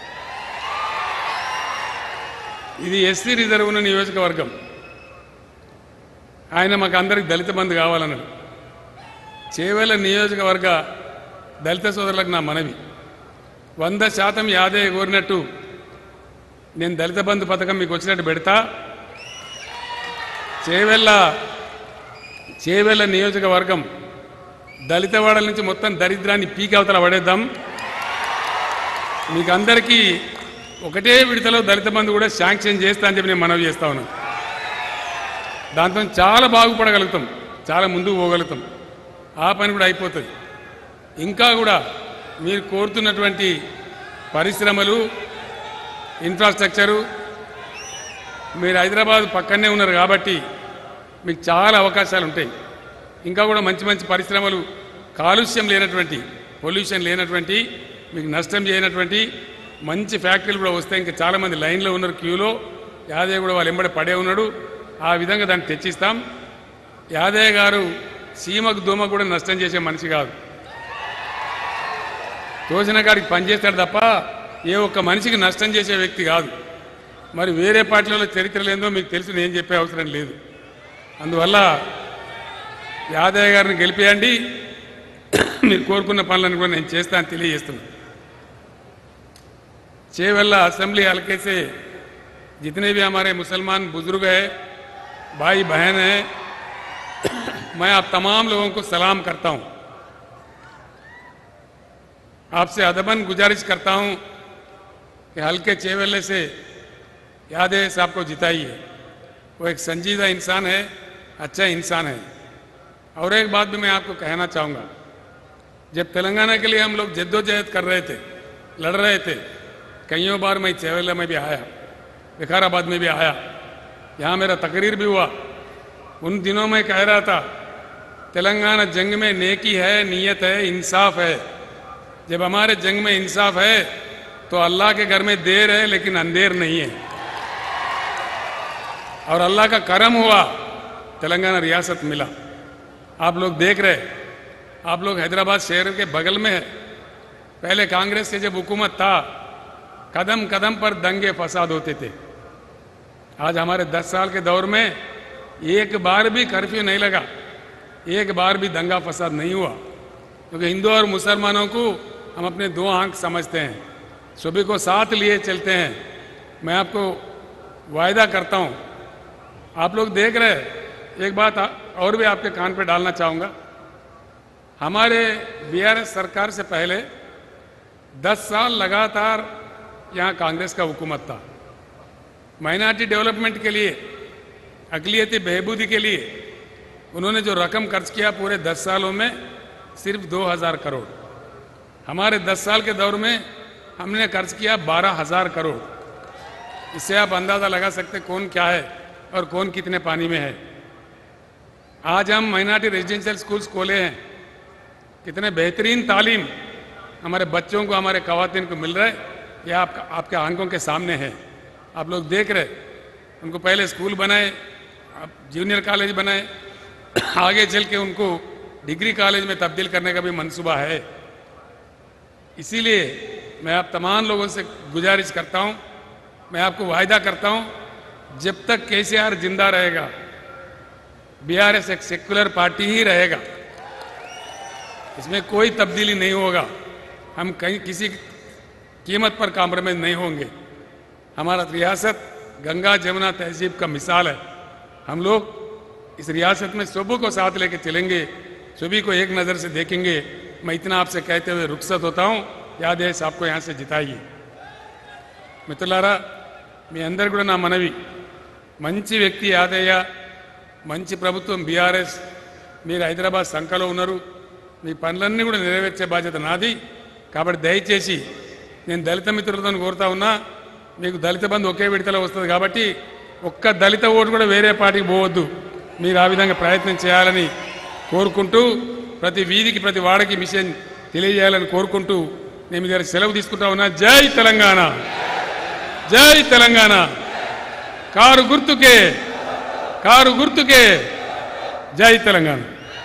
ఇది ఎస్సీ రిజర్వ్ ఉన్న నియోజకవర్గం ఆయన మాకు అందరికి దళిత బంధు కావాలన్నాడు చేవేల నియోజకవర్గ దళిత సోదరులకు నా మనవి వంద శాతం యాదయ్య కోరినట్టు నేను దళిత బంధు పథకం మీకు వచ్చినట్టు పెడతా చేవెళ్ళ చేవెళ్ళ నియోజకవర్గం దళితవాడల నుంచి మొత్తం దరిద్రాన్ని పీకి అవతల పడేద్దాం మీకు అందరికీ ఒకటే విడతలో దళిత బంధు కూడా శాంక్షన్ చేస్తా అని చెప్పి నేను మనవి చేస్తా ఉన్నాను దాంతో చాలా బాగుపడగలుగుతాం చాలా ముందుకు పోగలుగుతాం ఆ పని కూడా అయిపోతుంది ఇంకా కూడా మీరు కోరుతున్నటువంటి పరిశ్రమలు ఇన్ఫ్రాస్ట్రక్చరు మీరు హైదరాబాద్ పక్కనే ఉన్నారు కాబట్టి మీకు చాలా అవకాశాలు ఉంటాయి ఇంకా కూడా మంచి మంచి పరిశ్రమలు కాలుష్యం లేనటువంటి పొల్యూషన్ లేనటువంటి మీకు నష్టం చేయనటువంటి మంచి ఫ్యాక్టరీలు కూడా వస్తాయి ఇంకా చాలామంది లైన్లో ఉన్నారు క్యూలో యాదయ్య కూడా వాళ్ళు ఎంబడి పడే ఉన్నాడు ఆ విధంగా దాన్ని తెచ్చిస్తాం యాదయ్య గారు సీమకు దోమకు కూడా నష్టం చేసే మనిషి కాదు తోచిన కాడికి పనిచేస్తాడు తప్ప ఏ ఒక్క మనిషికి నష్టం చేసే వ్యక్తి కాదు మరి వేరే పార్టీలలో చరిత్ర లేదో మీకు తెలుసు నేను చెప్పే అవసరం లేదు అందువల్ల యాదయ్య గారిని గెలిపేయండి మీరు కోరుకున్న పనులను కూడా నేను చేస్తాను తెలియజేస్తున్నాను చేవెल्ला असेंबली हल्के से जितने भी हमारे मुसलमान बुजुर्ग हैं भाई बहन हैं मैं आप तमाम लोगों को सलाम करता हूं आपसे अदबन गुजारिश करता हूं कि हल्के चेवेले से यादें साहब को जिताइए वो एक संजीदा इंसान है अच्छा इंसान है और एक बात भी मैं आपको कहना चाहूंगा जब तेलंगाना के लिए हम लोग जद्दोजहद कर रहे थे लड़ रहे थे कईयों बार मैं चेवेला में भी आया विकाराबाद में भी आया यहाँ मेरा तकरीर भी हुआ उन दिनों में कह रहा था तेलंगाना जंग में नेकी है नीयत है इंसाफ है जब हमारे जंग में इंसाफ है तो अल्लाह के घर में देर है लेकिन अंधेर नहीं है और अल्लाह का करम हुआ तेलंगाना रियासत मिला आप लोग देख रहे आप लोग हैदराबाद शहर के बगल में है पहले कांग्रेस से जब हुकूमत था कदम कदम पर दंगे फसाद होते थे आज हमारे दस साल के दौर में एक बार भी कर्फ्यू नहीं लगा एक बार भी दंगा फसाद नहीं हुआ क्योंकि हिंदू और मुसलमानों को हम अपने दो आंख समझते हैं सभी को साथ लिए चलते हैं मैं आपको वायदा करता हूं आप लोग देख रहे हैं एक बात आ- और भी आपके कान पे डालना चाहूंगा हमारे बीआरएस सरकार से पहले 10 साल लगातार यहाँ कांग्रेस का हुकूमत था माइनॉरिटी डेवलपमेंट के लिए अकलियती बहबूदी के लिए उन्होंने जो रकम खर्च किया पूरे 10 सालों में सिर्फ 2000 करोड़ हमारे 10 साल के दौर में हमने खर्च किया 12000 करोड़ इससे आप अंदाजा लगा सकते कौन क्या है और कौन कितने पानी में है आज हम माइनॉरिटी रेजिडेंशियल स्कूल्स खोले हैं कितने बेहतरीन तालीम हमारे बच्चों को हमारे खवातीन को मिल रहा है ये आपका आपके आंखों के सामने है आप लोग देख रहे उनको पहले स्कूल बनाए अब जूनियर कॉलेज बनाए आगे चल के उनको डिग्री कॉलेज में तब्दील करने का भी मंसूबा है इसीलिए मैं आप तमाम लोगों से गुजारिश करता हूं मैं आपको वायदा करता हूं जब तक केसीआर जिंदा रहेगा बीआरएस एक सेक्युलर पार्टी ही रहेगा इसमें कोई तब्दीली नहीं होगा हम कहीं किसी कीमत पर कॉम्प्रोमाइज नहीं होंगे हमारा रियासत गंगा जमुना तहजीब का मिसाल है हम लोग इस रियासत में सबों को साथ लेके चलेंगे सभी को एक नज़र से देखेंगे मैं इतना आपसे कहते हुए रुखसत होता हूँ याद है आपको यहाँ से जिताइए మిత్రులారా మీ అందరు కూడా నా మనవి మంచి వ్యక్తి యాదయ్య మంచి ప్రభుత్వం బీఆర్ఎస్ మీరు హైదరాబాద్ సంఖలో ఉన్నారు మీ పనులన్నీ కూడా నెరవేర్చే బాధ్యత నాది కాబట్టి దయచేసి నేను దళిత మిత్రులతో కోరుతా ఉన్నా మీకు దళిత బంధు ఒకే విడతలో వస్తుంది కాబట్టి ఒక్క దళిత ఓటు కూడా వేరే పార్టీకి పోవద్దు మీరు ఆ విధంగా ప్రయత్నం చేయాలని కోరుకుంటూ ప్రతి వీధికి ప్రతి వాడకి మిషన్ తెలియజేయాలని కోరుకుంటూ నేను మీ దగ్గర సెలవు తీసుకుంటా ఉన్నా జై తెలంగాణ జై తెలంగాణ కారు గుర్తుకే కారు గుర్తుకే జై తెలంగాణ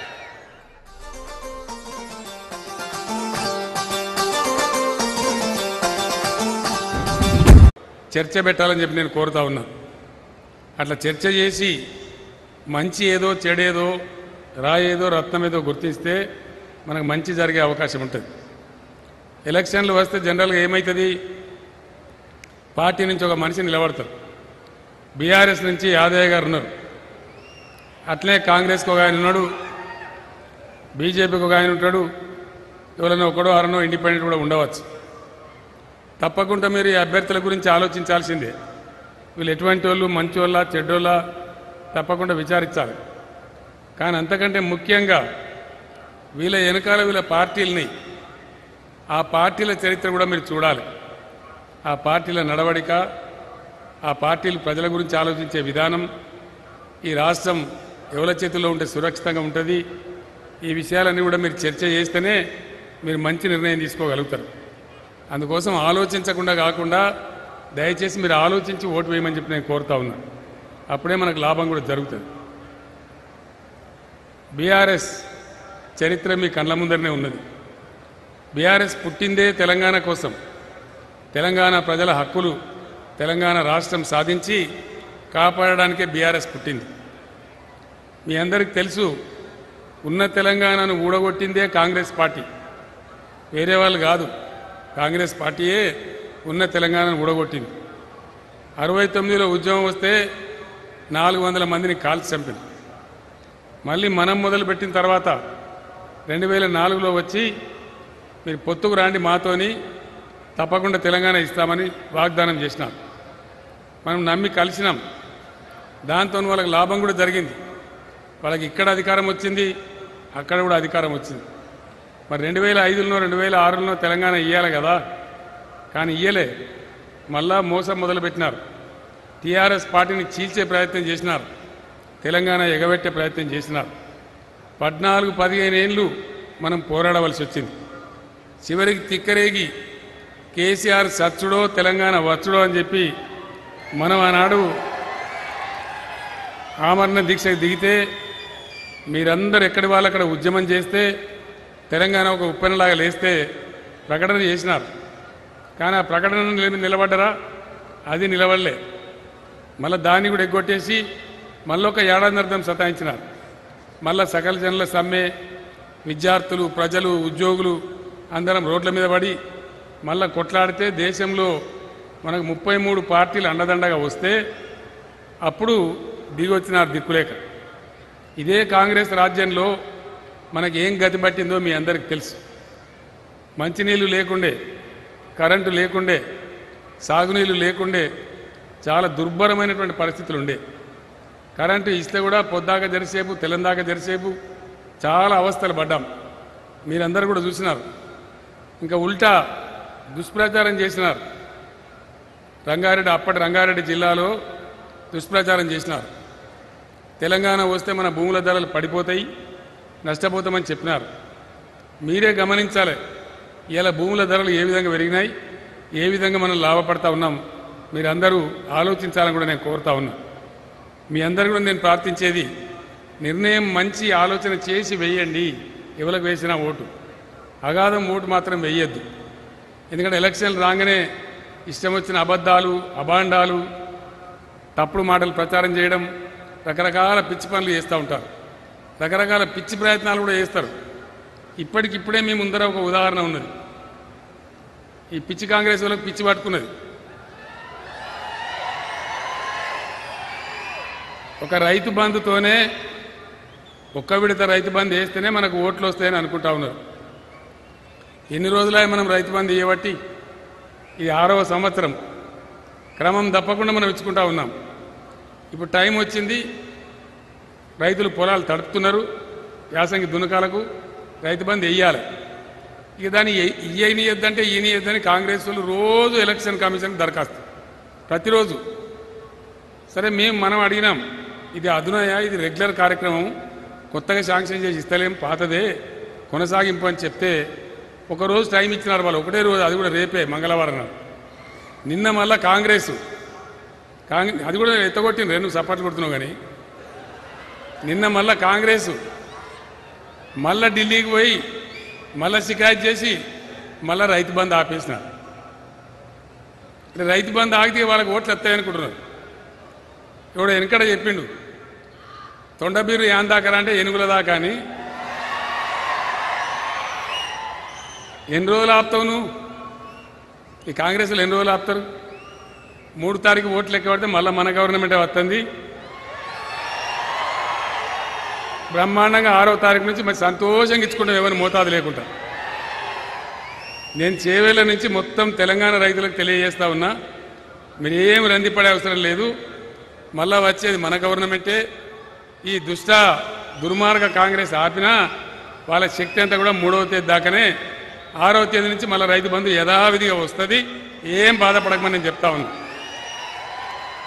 చర్చ పెట్టాలని చెప్పి నేను కోరుతా ఉన్నా అట్లా చర్చ చేసి మంచి ఏదో చెడేదో రాయేదో రత్నం ఏదో గుర్తిస్తే మనకు మంచి జరిగే అవకాశం ఉంటుంది ఎలక్షన్లు వస్తే జనరల్గా ఏమవుతుంది పార్టీ నుంచి ఒక మనిషి నిలబడతారు బీఆర్ఎస్ నుంచి యాదయ్య గారు ఉన్నారు అట్లే కాంగ్రెస్కి ఒక ఆయన ఉన్నాడు బీజేపీకి ఒక ఆయన ఉంటాడు ఎవరైనా ఒకడో అరనో ఇండిపెండెంట్ కూడా ఉండవచ్చు తప్పకుండా మీరు ఈ అభ్యర్థుల గురించి ఆలోచించాల్సిందే వీళ్ళు ఎటువంటి వాళ్ళు మంచి వాళ్ళ చెడ్డోళ్ళ తప్పకుండా విచారించాలి కానీ అంతకంటే ముఖ్యంగా వీళ్ళ వెనకాల వీళ్ళ పార్టీలని ఆ పార్టీల చరిత్ర కూడా మీరు చూడాలి ఆ పార్టీల నడవడిక ఆ పార్టీలు ప్రజల గురించి ఆలోచించే విధానం ఈ రాష్ట్రం ఎవరి చేతుల్లో ఉంటే సురక్షితంగా ఉంటుంది ఈ విషయాలన్నీ కూడా మీరు చర్చ చేస్తేనే మీరు మంచి నిర్ణయం తీసుకోగలుగుతారు అందుకోసం ఆలోచించకుండా కాకుండా దయచేసి మీరు ఆలోచించి ఓటు వేయమని చెప్పి నేను కోరుతా ఉన్నా అప్పుడే మనకు లాభం కూడా జరుగుతుంది బీఆర్ఎస్ చరిత్ర మీ కళ్ళ ముందరనే ఉన్నది బీఆర్ఎస్ పుట్టిందే తెలంగాణ కోసం తెలంగాణ ప్రజల హక్కులు తెలంగాణ రాష్ట్రం సాధించి కాపాడడానికే బీఆర్ఎస్ పుట్టింది మీ అందరికీ తెలుసు ఉన్న తెలంగాణను ఊడగొట్టిందే కాంగ్రెస్ పార్టీ వేరే వాళ్ళు కాదు కాంగ్రెస్ పార్టీయే ఉన్న తెలంగాణను ఊడగొట్టింది అరవై తొమ్మిదిలో ఉద్యమం వస్తే నాలుగు వందల మందిని కాల్చి చంపింది మళ్ళీ మనం మొదలుపెట్టిన తర్వాత రెండు వేల నాలుగులో వచ్చి మీరు పొత్తుకు రాండి మాతోని తప్పకుండా తెలంగాణ ఇస్తామని వాగ్దానం చేసినాం మనం నమ్మి కలిసినాం దాంతో వాళ్ళకి లాభం కూడా జరిగింది వాళ్ళకి ఇక్కడ అధికారం వచ్చింది అక్కడ కూడా అధికారం వచ్చింది మరి రెండు వేల ఐదులో రెండు వేల ఆరులో తెలంగాణ ఇవ్వాలి కదా కానీ ఇయ్యలే మళ్ళా మోసం మొదలుపెట్టినారు టీఆర్ఎస్ పార్టీని చీల్చే ప్రయత్నం చేసినారు తెలంగాణ ఎగబెట్టే ప్రయత్నం చేసినారు పద్నాలుగు పదిహేను ఏళ్ళు మనం పోరాడవలసి వచ్చింది చివరికి తిక్కరేగి కేసీఆర్ సచ్చుడో తెలంగాణ వచ్చుడో అని చెప్పి మనం ఆనాడు ఆమరణ దీక్షకు దిగితే మీరందరూ ఎక్కడి వాళ్ళు అక్కడ ఉద్యమం చేస్తే తెలంగాణ ఒక ఉప్పెనలాగా లేస్తే ప్రకటన చేసినారు కానీ ఆ ప్రకటన నిల- నిలబడ్డరా అది నిలబడలే మళ్ళీ దాన్ని కూడా ఎగ్గొట్టేసి మళ్ళీ ఒక ఏడాదిన్నర్థం సతాయించినారు మళ్ళా సకల జనుల సమ్మె విద్యార్థులు ప్రజలు ఉద్యోగులు అందరం రోడ్ల మీద పడి మళ్ళా కొట్లాడితే దేశంలో మనకు ముప్పై మూడు పార్టీలు అండదండగా వస్తే అప్పుడు దిగొచ్చినారు దిక్కులేక ఇదే కాంగ్రెస్ రాజ్యంలో మనకి ఏం గతి పట్టిందో మీ అందరికి తెలుసు మంచినీళ్ళు లేకుండే కరెంటు లేకుండే సాగునీళ్ళు లేకుండే చాలా దుర్భరమైనటువంటి పరిస్థితులు ఉండే కరెంటు ఇస్తే కూడా పొద్దాక జరిసేపు తెల్లందాక జరిసేపు చాలా అవస్థలు పడ్డాం మీరందరూ కూడా చూసినారు ఇంకా ఉల్టా దుష్ప్రచారం చేసినారు రంగారెడ్డి అప్పటి రంగారెడ్డి జిల్లాలో దుష్ప్రచారం చేసినారు తెలంగాణ వస్తే మన భూముల ధరలు పడిపోతాయి నష్టపోతామని చెప్పినారు మీరే గమనించాలి ఇలా భూముల ధరలు ఏ విధంగా పెరిగినాయి ఏ విధంగా మనం లాభపడతా ఉన్నాం మీరందరూ ఆలోచించాలని కూడా నేను కోరుతా ఉన్నా మీ అందరు కూడా నేను ప్రార్థించేది నిర్ణయం మంచి ఆలోచన చేసి వేయండి ఎవరికి వేసినా ఓటు అగాధం ఓటు మాత్రం వేయద్దు ఎందుకంటే ఎలక్షన్లు రాగానే ఇష్టం వచ్చిన అబద్ధాలు అభాండాలు తప్పుడు మాటలు ప్రచారం చేయడం రకరకాల పిచ్చి పనులు చేస్తూ ఉంటారు రకరకాల పిచ్చి ప్రయత్నాలు కూడా చేస్తారు ఇప్పటికిప్పుడే మీ ముందర ఒక ఉదాహరణ ఉన్నది ఈ పిచ్చి కాంగ్రెస్ వాళ్ళకి పిచ్చి పట్టుకున్నది ఒక రైతు బంధుతోనే ఒక్క విడత రైతు బంధు వేస్తేనే మనకు ఓట్లు వస్తాయని అనుకుంటా ఉన్నారు ఎన్ని రోజులే మనం రైతు బంధు ఇవ్వబట్టి ఇది ఆరవ సంవత్సరం క్రమం తప్పకుండా మనం ఇచ్చుకుంటా ఉన్నాం ఇప్పుడు టైం వచ్చింది రైతులు పొలాలు తడుపుతున్నారు యాసంగి దునకాలకు రైతు బంధు వెయ్యాలి ఇక దాన్ని ఇయ్యనియద్దంటే ఈయనియద్దని కాంగ్రెస్ వాళ్ళు రోజు ఎలక్షన్ కమిషన్ దరఖాస్తు ప్రతిరోజు సరే మేము మనం అడిగినాం ఇది అదునయ ఇది రెగ్యులర్ కార్యక్రమం కొత్తగా శాంక్షన్ చేసి ఇస్తలేం పాతదే కొనసాగింపు అని చెప్తే ఒక రోజు టైం ఇచ్చినారు వాళ్ళు ఒకటే రోజు అది కూడా రేపే మంగళవారం నాడు నిన్న మళ్ళా కాంగ్రెస్ కాంగ్రెస్ అది కూడా ఎత్తగొట్టిన నువ్వు సపోర్ట్ కొడుతున్నావు కానీ నిన్న మళ్ళా కాంగ్రెస్ మళ్ళా ఢిల్లీకి పోయి మళ్ళా షికాయత్ చేసి మళ్ళా రైతు బంధు ఆపేసినారు అంటే రైతు బంధు ఆగితే వాళ్ళకి ఓట్లు వస్తాయనుకుంటున్నారు ఎవడో వెనకడ చెప్పిండు తొండబీరు యాన్ దాకా అంటే ఎనుగుల దాకా అని ఎన్ని రోజులు ఆపుతావు నువ్వు ఈ కాంగ్రెస్లో ఎన్ని రోజులు ఆపుతారు మూడు తారీఖు ఓట్లు లెక్క పడితే మళ్ళీ మన గవర్నమెంటే వస్తుంది బ్రహ్మాండంగా ఆరో తారీఖు నుంచి మరి సంతోషంగా ఇచ్చుకుంటాం ఎవరిని మోతాదు లేకుండా నేను చేవేళ్ళ నుంచి మొత్తం తెలంగాణ రైతులకు తెలియజేస్తా ఉన్నా మీరు ఏమి రందిపడే అవసరం లేదు మళ్ళా వచ్చేది మన గవర్నమెంటే ఈ దుష్ట దుర్మార్గ కాంగ్రెస్ ఆపినా వాళ్ళ శక్తి అంతా కూడా మూడవ తేదీ దాకానే ఆరవ తేదీ నుంచి మళ్ళీ రైతు బంధు యథావిధిగా వస్తుంది ఏం బాధపడకమని నేను చెప్తా ఉన్నా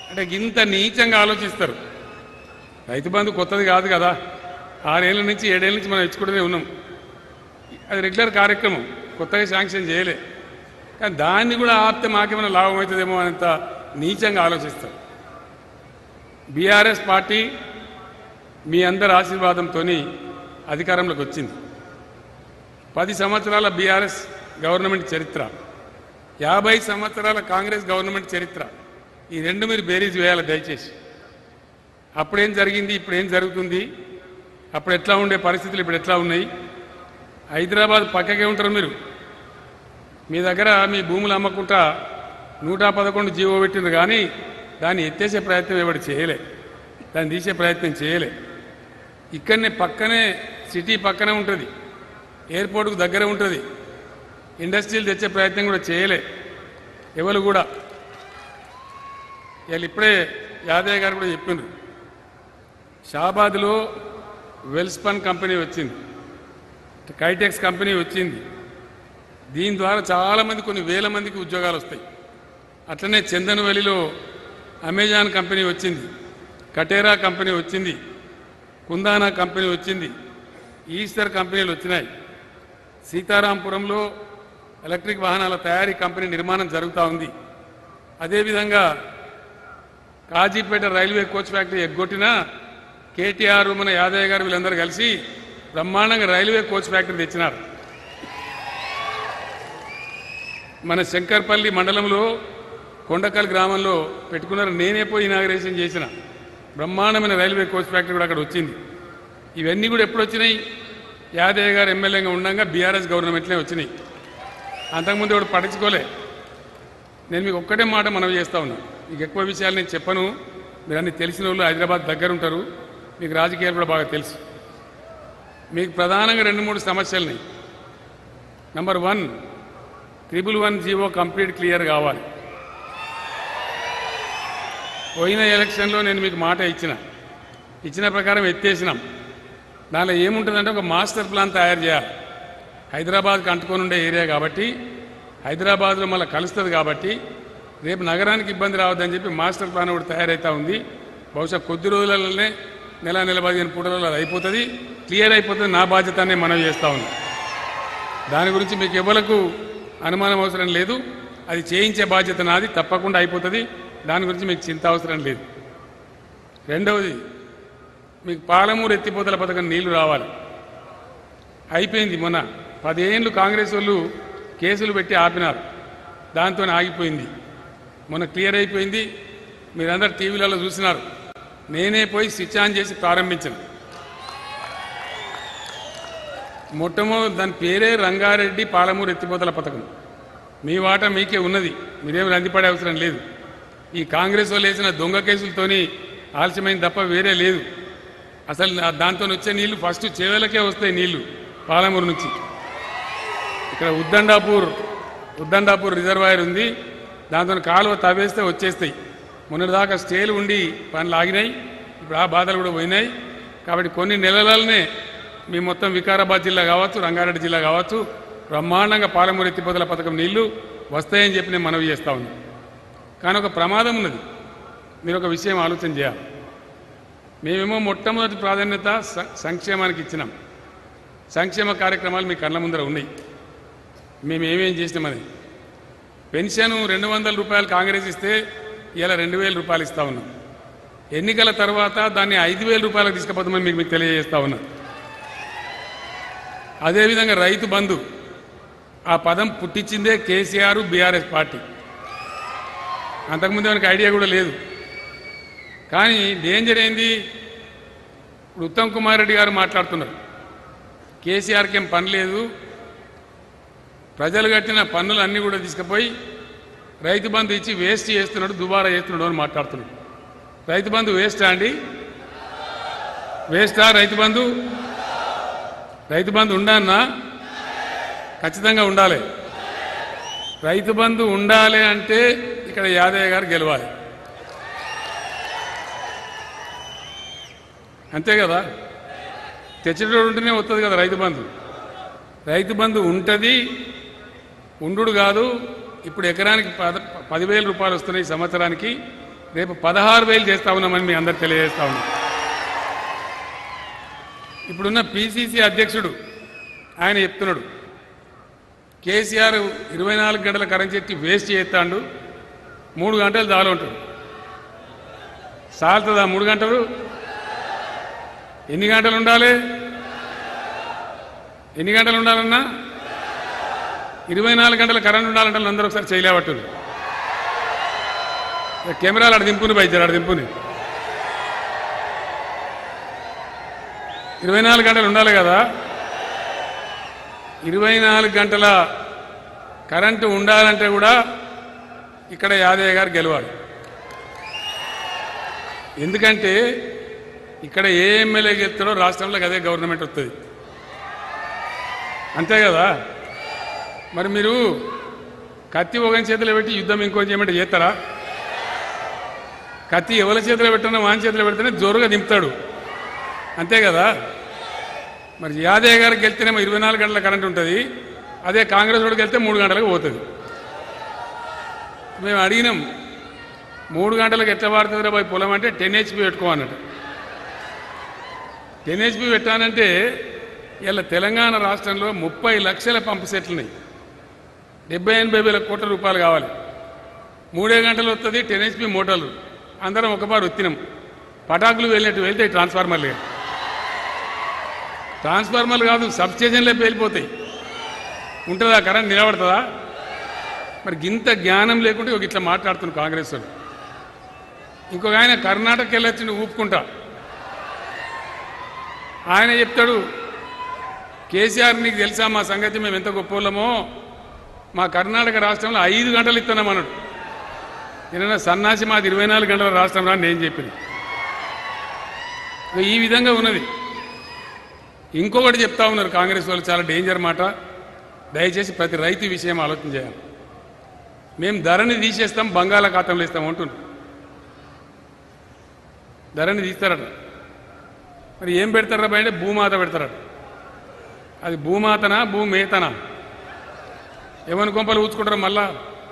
అంటే ఇంత నీచంగా ఆలోచిస్తారు రైతు బంధు కొత్తది కాదు కదా ఆరేళ్ళ నుంచి ఏడేళ్ళ నుంచి మనం ఇచ్చుకుంటూనే ఉన్నాం అది రెగ్యులర్ కార్యక్రమం కొత్తగా శాంక్షన్ చేయలే కానీ దాన్ని కూడా ఆపితే మాకేమైనా లాభం అవుతుందేమో అంత నీచంగా ఆలోచిస్తారు బీఆర్ఎస్ పార్టీ మీ అందరి ఆశీర్వాదంతో అధికారంలోకి వచ్చింది పది సంవత్సరాల బీఆర్ఎస్ గవర్నమెంట్ చరిత్ర యాభై సంవత్సరాల కాంగ్రెస్ గవర్నమెంట్ చరిత్ర ఈ రెండు మీరు బేరీజ్ వేయాలి దయచేసి అప్పుడేం జరిగింది ఇప్పుడు ఏం జరుగుతుంది అప్పుడు ఎట్లా ఉండే పరిస్థితులు ఇప్పుడు ఎట్లా ఉన్నాయి హైదరాబాద్ పక్కకే ఉంటారు మీరు మీ దగ్గర మీ భూములు అమ్మకుంటా నూట పదకొండు జీవో పెట్టింది కానీ దాన్ని ఎత్తేసే ప్రయత్నం ఎవడు చేయలే దాన్ని తీసే ప్రయత్నం చేయలే ఇక్కడనే పక్కనే సిటీ పక్కనే ఉంటుంది ఎయిర్పోర్ట్కు దగ్గర ఉంటుంది ఇండస్ట్రీలు తెచ్చే ప్రయత్నం కూడా చేయలే ఎవరు కూడా వీళ్ళు ఇప్పుడే యాదయ్య గారు కూడా చెప్పిండ్రు షాబాద్లో వెల్స్పన్ కంపెనీ వచ్చింది కైటెక్స్ కంపెనీ వచ్చింది దీని ద్వారా చాలామంది కొన్ని వేల మందికి ఉద్యోగాలు వస్తాయి అట్లనే చందనవెలిలో అమెజాన్ కంపెనీ వచ్చింది కటేరా కంపెనీ వచ్చింది కుందానా కంపెనీ వచ్చింది ఈస్టర్ కంపెనీలు వచ్చినాయి సీతారాంపురంలో ఎలక్ట్రిక్ వాహనాల తయారీ కంపెనీ నిర్మాణం జరుగుతూ ఉంది అదేవిధంగా కాజీపేట రైల్వే కోచ్ ఫ్యాక్టరీ ఎగ్గొట్టినా కేటీఆర్ మన యాదయ్య గారు వీళ్ళందరూ కలిసి బ్రహ్మాండంగా రైల్వే కోచ్ ఫ్యాక్టరీ తెచ్చినారు మన శంకర్పల్లి మండలంలో కొండకల్ గ్రామంలో పెట్టుకున్నారు నేనే పోయి ఇనాగరేషన్ చేసిన బ్రహ్మాండమైన రైల్వే కోచ్ ఫ్యాక్టరీ కూడా అక్కడ వచ్చింది ఇవన్నీ కూడా ఎప్పుడు వచ్చినాయి యాదయ్య గారు ఎమ్మెల్యేగా ఉండగా బీఆర్ఎస్ గవర్నమెంట్లే వచ్చినాయి అంతకుముందు ఇప్పుడు పట్టించుకోలే నేను మీకు ఒక్కటే మాట మనవి చేస్తా ఉన్నా మీకు ఎక్కువ విషయాలు నేను చెప్పను మీరు అన్ని తెలిసిన వాళ్ళు హైదరాబాద్ దగ్గర ఉంటారు మీకు రాజకీయాలు కూడా బాగా తెలుసు మీకు ప్రధానంగా రెండు మూడు సమస్యలున్నాయి number one triple one GO complete clear కావాలి పోయిన ఎలక్షన్లో నేను మీకు మాట ఇచ్చిన ఇచ్చిన ప్రకారం ఎత్తేసినాం దానిలో ఏముంటుందంటే ఒక మాస్టర్ ప్లాన్ తయారు చేయాలి హైదరాబాద్కి అంటుకొని ఉండే ఏరియా కాబట్టి హైదరాబాద్లో మళ్ళీ కలుస్తుంది కాబట్టి రేపు నగరానికి ఇబ్బంది రావద్దని చెప్పి మాస్టర్ ప్లాన్ ఒకటి తయారైతా ఉంది బహుశా కొద్ది రోజులలోనే నెల నెల పదిహేను పూటలలో అది అయిపోతుంది క్లియర్ అయిపోతుంది నా బాధ్యత అనే మనం చేస్తా ఉంది దాని గురించి మీకు ఎవరకు అనుమానం అవసరం లేదు అది చేయించే బాధ్యత నాది తప్పకుండా అయిపోతుంది దాని గురించి మీకు చింత అవసరం లేదు రెండవది మీకు పాలమూరు ఎత్తిపోతల పథకం నీళ్లు రావాలి అయిపోయింది మొన్న పదేళ్ళు కాంగ్రెస్ వాళ్ళు కేసులు పెట్టి ఆపినారు దాంతో ఆగిపోయింది మొన్న క్లియర్ అయిపోయింది మీరందరు టీవీలలో చూసినారు నేనే పోయి స్విచ్ ఆన్ చేసి ప్రారంభించాను మొట్టమొదటి దాని పేరే రంగారెడ్డి పాలమూరు ఎత్తిపోతల పథకం మీ వాటా మీకే ఉన్నది మీరేం రందిపడే అవసరం లేదు ఈ కాంగ్రెస్ వాళ్ళు వేసిన దొంగ కేసులతోని ఆలస్యమైంది తప్ప వేరే లేదు అసలు దాంతో వచ్చే నీళ్లు ఫస్ట్ చేవలకే వస్తాయి నీళ్లు పాలమూరు నుంచి ఇక్కడ ఉద్దండాపూర్ ఉద్దండాపూర్ రిజర్వాయర్ ఉంది దాంతో కాలువ తవ్వేస్తే వచ్చేస్తాయి మొన్నటిదాకా స్టేలు ఉండి పనులు ఆగినాయి ఇప్పుడు ఆ బాధలు కూడా పోయినాయి కాబట్టి కొన్ని నెలలనే మీ మొత్తం వికారాబాద్ జిల్లా కావచ్చు రంగారెడ్డి జిల్లా కావచ్చు బ్రహ్మాండంగా పాలమూరు ఎత్తిపోతల పథకం నీళ్లు వస్తాయని చెప్పి నేను మనవి చేస్తా ఉన్నాను కానీ ఒక ప్రమాదం ఉన్నది మీరు ఒక విషయం ఆలోచన చేయాలి మేమేమో మొట్టమొదటి ప్రాధాన్యత స- సంక్షేమానికి ఇచ్చినాం సంక్షేమ కార్యక్రమాలు మీ కళ్ళ ముందర ఉన్నాయి మేము ఏమేం చేసినామని పెన్షన్ రెండు వందల రూపాయలు కాంగ్రెస్ ఇస్తే ఇలా రెండు వేల రూపాయలు ఇస్తా ఉన్నాం ఎన్నికల తర్వాత దాన్ని ఐదు వేల రూపాయలకు తీసుకుపోతామని మీకు మీకు తెలియజేస్తా ఉన్నా అదేవిధంగా రైతు బంధు ఆ పదం పుట్టించిందే కేసీఆర్ బీఆర్ఎస్ పార్టీ అంతకుముందు మనకి ఐడియా కూడా లేదు కానీ డేంజర్ ఏంది ఇప్పుడు ఉత్తమ్ కుమార్ రెడ్డి గారు మాట్లాడుతున్నారు కేసీఆర్కి ఏం పని లేదు ప్రజలు కట్టిన పన్నులు అన్నీ కూడా తీసుకుపోయి రైతు బంధు ఇచ్చి వేస్ట్ చేస్తున్నాడు దుబారా చేస్తున్నాడు అని మాట్లాడుతున్నాడు రైతు బంధు వేస్టా అండి వేస్టా రైతు బంధు రైతు బంధు ఉండన్నా ఖచ్చితంగా ఉండాలి రైతు బంధు ఉండాలి అంటే ఇక్కడ యాదయ్య గారు గెలవాలి అంతే కదా తెచ్చేటోడు ఉంటేనే వస్తుంది కదా రైతు బంధు రైతు బంధు ఉంటుంది ఉండు కాదు ఇప్పుడు ఎకరానికి పద పదివేల రూపాయలు వస్తున్నాయి ఈ సంవత్సరానికి రేపు పదహారు వేలు చేస్తా ఉన్నామని మీ అందరు తెలియజేస్తా ఉన్నాం ఇప్పుడున్న పిసిసి అధ్యక్షుడు ఆయన చెప్తున్నాడు కేసీఆర్ ఇరవై నాలుగు గంటల కరెంట్ చెట్టి వేస్ట్ చేస్తాడు మూడు గంటలు చాలు ఉంటాడు సాలుతుందా మూడు గంటలు ఎన్ని గంటలు ఉండాలి ఎన్ని గంటలు ఉండాలన్నా ఇరవై నాలుగు గంటల కరెంట్ ఉండాలంటే అందరూ ఒకసారి చేయలేబట్టుంది కెమెరాలు అక్కడ దింపుని బయట అక్కడ దింపుని ఇరవై నాలుగు గంటలు ఉండాలి కదా ఇరవై నాలుగు గంటల కరెంటు ఉండాలంటే కూడా ఇక్కడ యాదయ్య గారు గెలవాలి ఎందుకంటే ఇక్కడ ఏ ఎమ్మెల్యే గెలుస్తాడో రాష్ట్రంలో అదే గవర్నమెంట్ వస్తుంది అంతే కదా మరి మీరు కత్తి ఒకని చేతిలో పెట్టి యుద్ధం ఇంకో చేయమంటే చేస్తారా కత్తి ఎవరి చేతిలో పెట్టినా వాని చేతిలో పెడితేనే జోరుగా దింపుతాడు అంతే కదా మరి యాదయ్య గారికి వెళ్తేనేమో ఇరవై నాలుగు గంటల కరెంట్ ఉంటుంది అదే కాంగ్రెస్ వాడికి వెళ్తే మూడు గంటలకు పోతుంది మేము అడిగినాం మూడు గంటలకు ఎట్లా వాడుతుందిరా పోయి పొలం అంటే టెన్ హెచ్పి పెట్టుకో అన్నట్టు టెన్ హెచ్పి పెట్టానంటే ఇలా తెలంగాణ రాష్ట్రంలో ముప్పై లక్షల పంపు సెట్లు ఉన్నాయి డెబ్బై ఎనభై వేల కోట్ల రూపాయలు కావాలి మూడే గంటలు వస్తుంది టెన్ హెచ్పి మోటార్లు అందరం ఒకబారు వచ్చినాం పటాకులు వెళ్ళినట్టు వెళ్తే ట్రాన్స్ఫార్మర్లు ట్రాన్స్ఫార్మర్లు కాదు సబ్ స్టేషన్లే పేలిపోతాయి ఉంటుందా కరెంట్ నిలబడుతుందా మరి ఇంత జ్ఞానం లేకుంటే ఒక ఇట్లా మాట్లాడుతున్న కాంగ్రెస్ వాడు ఇంకొక ఆయన కర్ణాటక వెళ్ళొచ్చి ఊపుకుంటా ఆయన చెప్తాడు కేసీఆర్ నీకు తెలుసా మా సంగతి మేము ఎంత గొప్పోళ్ళమో మా కర్ణాటక రాష్ట్రంలో ఐదు గంటలు ఇస్తున్నాం అన్నాడు నేను సన్నాసి మాది ఇరవై నాలుగు గంటల రాష్ట్రం రా నేను చెప్పింది ఇక ఈ విధంగా ఉన్నది ఇంకొకటి చెప్తా ఉన్నారు కాంగ్రెస్ వాళ్ళు చాలా డేంజర్ మాట దయచేసి ప్రతి రైతు విషయం ఆలోచన చేయాలి మేము ధరని తీసేస్తాం బంగాళాఖాతంలో ఇస్తాం అంటున్నాం ధరని తీస్తారట మరి ఏం పెడతారా అంటే భూమాత పెడతారట అది భూమాతనా భూమేతనా ఏమని కొంపలు ఊచుకుంటారు మళ్ళా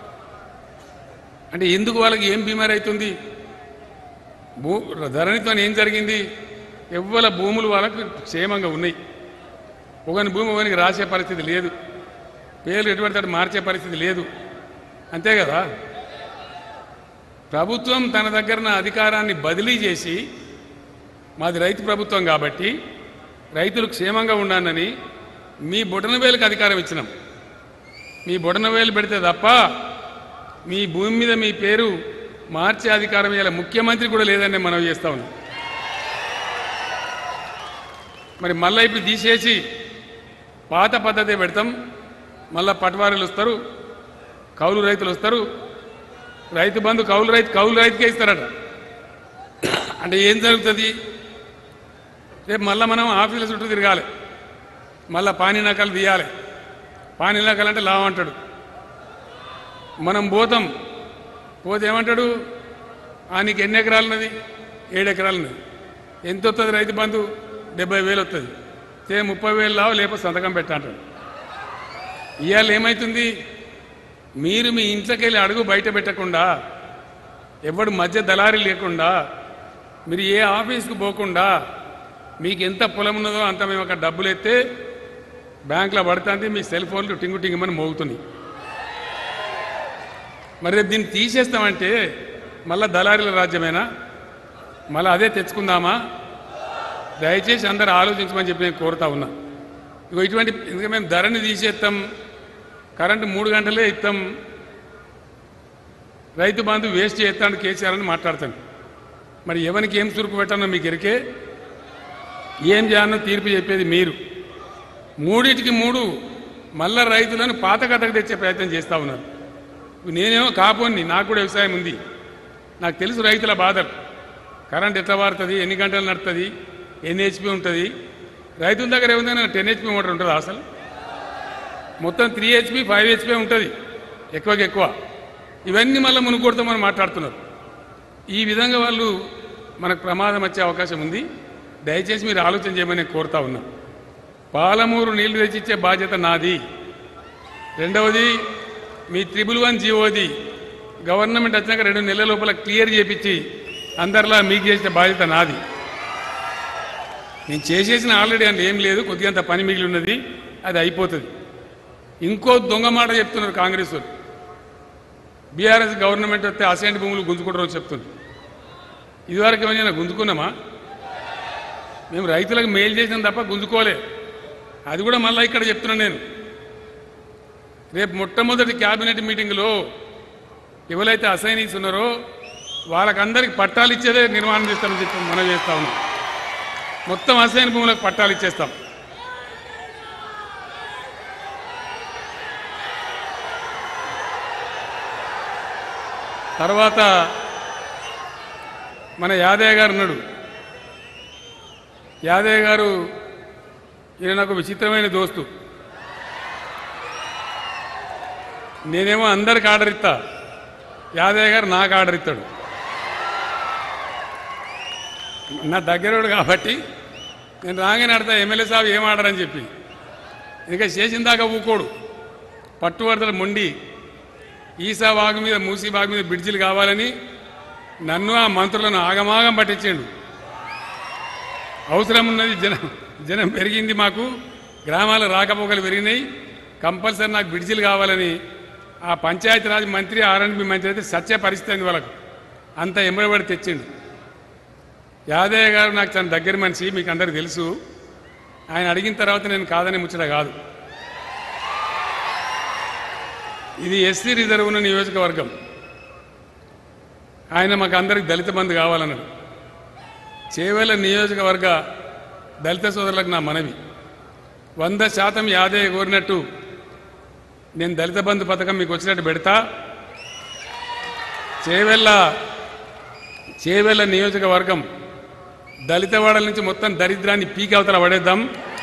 అంటే ఎందుకు వాళ్ళకి ఏం బీమారి అవుతుంది భూ ధరణితో ఏం జరిగింది ఎవ్వల భూములు వాళ్ళకు క్షేమంగా ఉన్నాయి ఒకని భూమి ఒకనికి రాసే పరిస్థితి లేదు పేర్లు ఎటువంటి మార్చే పరిస్థితి లేదు అంతే కదా ప్రభుత్వం తన దగ్గర అధికారాన్ని బదిలీ చేసి మాది రైతు ప్రభుత్వం కాబట్టి రైతులు క్షేమంగా ఉండాలని మీ బొటనవేలుకు అధికారం ఇచ్చినాం మీ బొటనవేలు పెడితే తప్ప మీ భూమి మీద మీ పేరు మార్చే అధికారం ఇలా ముఖ్యమంత్రి కూడా లేదని మనం చేస్తా ఉన్నాం మరి మళ్ళీ ఇప్పుడు తీసేసి పాత పద్ధతి పెడతాం మళ్ళా పటవారీలు వస్తారు కౌలు రైతులు వస్తారు రైతు బంధు కౌలు రైతు కౌలు రైతుకే ఇస్తారట అంటే ఏం జరుగుతుంది రేపు మళ్ళీ మనం ఆఫీసుల చుట్టూ తిరగాలి మళ్ళీ పానీ నకలు తీయాలి పానీ నకలు అంటే లావు అంటాడు మనం పోతాం పోతే ఏమంటాడు ఆ నీకు ఎన్ని ఎకరాలు ఉన్నది ఏడు ఎకరాలు ఉన్నది ఎంత వస్తుంది రైతు బంధు డెబ్బై వేలు వస్తుంది తే ముప్పై వేలు లావు లేకపోతే సంతకం పెట్ట అంటాడు ఇవాళ ఏమవుతుంది మీరు మీ ఇంట్లోకి వెళ్ళి అడుగు బయట పెట్టకుండా ఎవడు మధ్య దళారి లేకుండా మీరు ఏ ఆఫీస్కి పోకుండా మీకు ఎంత పొలం ఉన్నదో అంత మేము అక్కడ డబ్బులు ఎత్తే బ్యాంకులో పడుతుంది మీ సెల్ ఫోన్లు టింగు టింగుమని మోగుతున్నాయి మరి రేపు దీన్ని తీసేస్తామంటే మళ్ళా దళారీల రాజ్యమేనా మళ్ళీ అదే తెచ్చుకుందామా దయచేసి అందరు ఆలోచించమని చెప్పి నేను కోరుతా ఉన్నా ఇగో ఇటువంటి ఎందుకంటే మేము ధరని తీసేస్తాం కరెంటు మూడు గంటలే ఇస్తాం రైతు బంధు వేస్ట్ చేస్తాను కేసీఆర్ అని మాట్లాడతాను మరి ఎవరికి ఏం చురుకు పెట్టానో మీకు ఎరికే ఏం చేయాలనో తీర్పు చెప్పేది మీరు మూడిటికి మూడు మళ్ళా రైతులను పాత కథకు తెచ్చే ప్రయత్నం చేస్తూ ఉన్నారు నేనేమో కాపోని నాకు కూడా వ్యవసాయం ఉంది నాకు తెలుసు రైతుల బాధలు కరెంట్ ఎట్లా వాడుతుంది ఎన్ని గంటలు నడుతుంది ఎన్ని హెచ్పి ఉంటుంది రైతుల దగ్గర ఏముందన్నా టెన్ హెచ్పి మోటార్ ఉంటుంది అసలు మొత్తం త్రీ హెచ్పి ఫైవ్ హెచ్పి ఉంటుంది ఎక్కువకి ఎక్కువ ఇవన్నీ మళ్ళీ మునుకొడతామని మాట్లాడుతున్నారు ఈ విధంగా వాళ్ళు మనకు ప్రమాదం వచ్చే అవకాశం ఉంది దయచేసి మీరు ఆలోచన చేయమని నేను కోరుతా ఉన్నా పాలమూరు నీళ్లు తెచ్చిచ్చే బాధ్యత నాది రెండవది మీ త్రిబుల్ వన్ జీవోది గవర్నమెంట్ వచ్చినాక రెండు నెలల లోపల క్లియర్ చేపించి అందరిలా మీకు చేసిన బాధ్యత నాది నేను చేసేసిన ఆల్రెడీ అని ఏం లేదు కొద్దిగా అంత పని మిగిలి ఉన్నది అది అయిపోతుంది ఇంకో దొంగ మాట చెప్తున్నారు కాంగ్రెస్ వాళ్ళు బీఆర్ఎస్ గవర్నమెంట్ వస్తే అసెంట్ భూములు గుంజుకుంటారని చెప్తుంది ఇదివరకు ఏమైనా గుంజుకున్నామా మేము రైతులకు మేలు చేసినాం తప్ప గుంజుకోలే అది కూడా మళ్ళీ ఇక్కడ చెప్తున్నాను నేను రేపు మొట్టమొదటి క్యాబినెట్ మీటింగ్లో ఎవరైతే అసైనీస్ ఉన్నారో వాళ్ళకందరికి పట్టాలు ఇచ్చేదే నిర్మాణం చేస్తామని చెప్పి మనం చేస్తా ఉన్నాం మొత్తం అసైన్ భూములకు పట్టాలు ఇచ్చేస్తాం తర్వాత మన యాదయ్య గారు ఉన్నాడు యాదయ్య గారు ఈయన నాకు విచిత్రమైన దోస్తు నేనేమో అందరికి ఆర్డర్ ఇస్తా యాదయ్య గారు నాకు ఆర్డర్ ఇస్తాడు నా దగ్గరోడు కాబట్టి నేను రాగానే ఆడతా ఎమ్మెల్యే సాబ్ ఏం ఆర్డర్ అని చెప్పి ఇంకా చేసిన దాకా ఊకోడు పట్టుబడతలు మొండి ఈసా బాగు మీద మూసీ బాగు మీద బ్రిడ్జిలు కావాలని నన్ను ఆ మంత్రులను ఆగమాగం పట్టించాడు అవసరం ఉన్నది జనం జనం పెరిగింది మాకు గ్రామాల రాకపోకలు పెరిగినాయి కంపల్సరీ నాకు బ్రిడ్జిలు కావాలని ఆ పంచాయతీరాజ్ మంత్రి ఆర్ఎండ్బి మంత్రి అయితే సత్య పరిస్థితి అయింది వాళ్ళకు అంత ఎంబడబడి తెచ్చిండు యాదయ్య గారు నాకు తన దగ్గర మనిషి మీకు అందరికి తెలుసు ఆయన అడిగిన తర్వాత నేను కాదని ముచ్చట కాదు ఇది ఎస్సీ రిజర్వ్ ఉన్న నియోజకవర్గం ఆయన మాకు అందరికి దళిత బంధు కావాలన్నాడు చేవేల నియోజకవర్గ దళిత సోదరులకు నా మనవి వంద శాతం యాదయ్య కోరినట్టు నేను దళిత బంధు పథకం మీకు వచ్చినట్టు పెడతా చేవెళ్ళ చేవెళ్ళ నియోజకవర్గం దళిత వాడల నుంచి మొత్తం దరిద్రాన్ని పీకి అవతల పడేద్దాం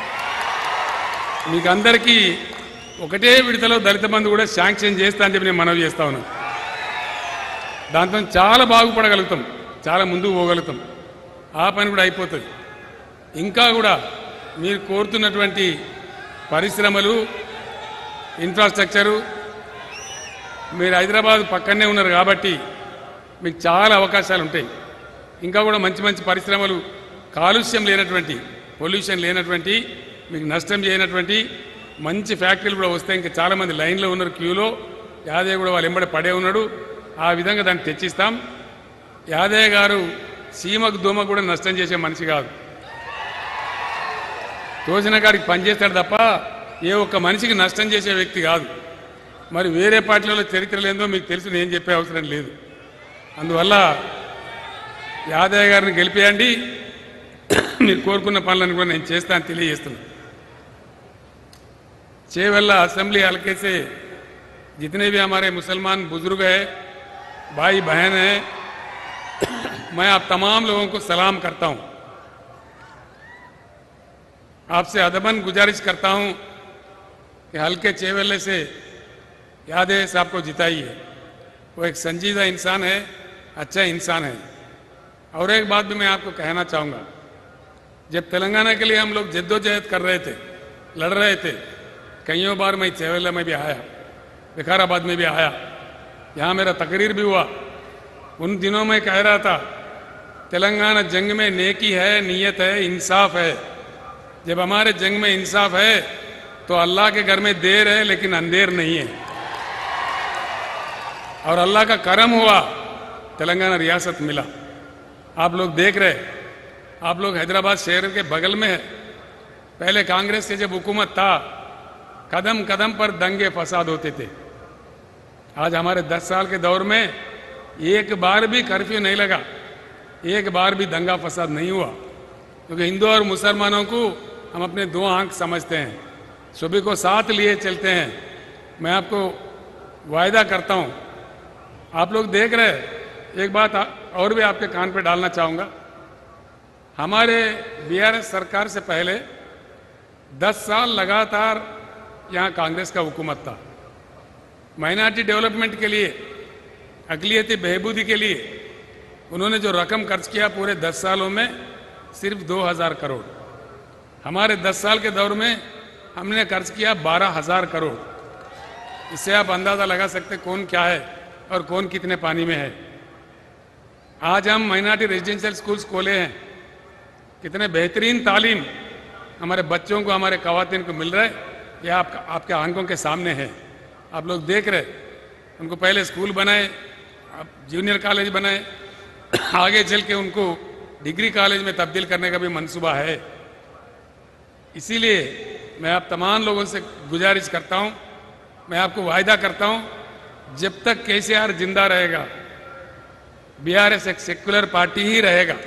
మీకు అందరికీ ఒకటే విడతలో దళిత బంధు కూడా శాంక్షన్ చేస్తా అని చెప్పి నేను మనవి చేస్తా ఉన్నాను దాంతో చాలా బాగుపడగలుగుతాం చాలా ముందుకు పోగలుగుతాం ఆ పని కూడా అయిపోతుంది ఇంకా కూడా మీరు కోరుతున్నటువంటి పరిశ్రమలు ఇన్ఫ్రాస్ట్రక్చరు మీరు హైదరాబాద్ పక్కనే ఉన్నారు కాబట్టి మీకు చాలా అవకాశాలు ఉంటాయి ఇంకా కూడా మంచి మంచి పరిశ్రమలు కాలుష్యం లేనటువంటి పొల్యూషన్ లేనటువంటి మీకు నష్టం చేయనటువంటి మంచి ఫ్యాక్టరీలు కూడా వస్తాయి ఇంకా చాలామంది లైన్లో ఉన్నారు క్యూలో యాదయ్య కూడా వాళ్ళు ఎంబడి పడే ఉన్నాడు ఆ విధంగా దాన్ని తెచ్చిస్తాం యాదయ్య గారు సీమకు దోమకు కూడా నష్టం చేసే మనిషి కాదు తోచిన గారికి పనిచేస్తాడు తప్ప ఏ ఒక్క మనిషికి నష్టం చేసే వ్యక్తి కాదు మరి వేరే పార్టీలలో చరిత్ర లేదో మీకు తెలుసు నేను చెప్పే అవసరం లేదు అందువల్ల యాదయ్య గారిని గెలిపేయండి మీరు కోరుకున్న పనులను కూడా నేను చేస్తాను తెలియజేస్తున్నాను చేవల్ల असेंबली हल्के से जितने भी हमारे मुसलमान बुजुर्ग हैं भाई बहन हैं मैं आप तमाम लोगों को सलाम करता हूं आपसे अदबन गुजारिश करता हूं कि हल्के चेवल्ले से यादें साहब को जिताइए वो एक संजीदा इंसान है अच्छा इंसान है और एक बात भी मैं आपको कहना चाहूंगा जब तेलंगाना के लिए हम लोग जद्दोजहद कर रहे थे लड़ रहे थे कईयों बार मैं चेवल्ला में भी आया विकाराबाद में भी आया यहाँ मेरा तकरीर भी हुआ उन दिनों में कह रहा था तेलंगाना जंग में नेकी है नीयत है इंसाफ है जब हमारे जंग में इंसाफ है तो अल्लाह के घर में देर है लेकिन अंधेर नहीं है और अल्लाह का करम हुआ तेलंगाना रियासत मिला आप लोग देख रहे आप लोग हैदराबाद शहर के बगल में है पहले कांग्रेस के जब हुकूमत था कदम कदम पर दंगे फसाद होते थे आज हमारे दस साल के दौर में एक बार भी कर्फ्यू नहीं लगा एक बार भी दंगा फसाद नहीं हुआ क्योंकि हिंदू और मुसलमानों को हम अपने दो आंख समझते हैं सभी को साथ लिए चलते हैं मैं आपको वायदा करता हूं आप लोग देख रहे हैं एक बात आ- और भी आपके कान पे डालना चाहूंगा हमारे बीआरएस सरकार से पहले 10 साल लगातार यहाँ कांग्रेस का हुकूमत था माइनॉरिटी डेवलपमेंट के लिए अकलियती बहबूदी के लिए उन्होंने जो रकम खर्च किया पूरे 10 सालों में सिर्फ 2000 करोड़ हमारे 10 साल के दौर में हमने खर्च किया बारह हजार करोड़ इससे आप अंदाजा लगा सकते कौन क्या है और कौन कितने पानी में है आज हम माइनॉरिटी रेजिडेंशियल स्कूल्स खोले हैं कितने बेहतरीन तालीम हमारे बच्चों को हमारे कवातीन को मिल रहा है ये आपका आपके आंखों के सामने है आप लोग देख रहे उनको पहले स्कूल बनाए अब जूनियर कॉलेज बनाए आगे चल के उनको डिग्री कॉलेज में तब्दील करने का भी मंसूबा है इसीलिए मैं आप तमाम लोगों से गुजारिश करता हूं मैं आपको वायदा करता हूं जब तक केसीआर जिंदा रहेगा बीआरएस एक सेक्युलर पार्टी ही रहेगा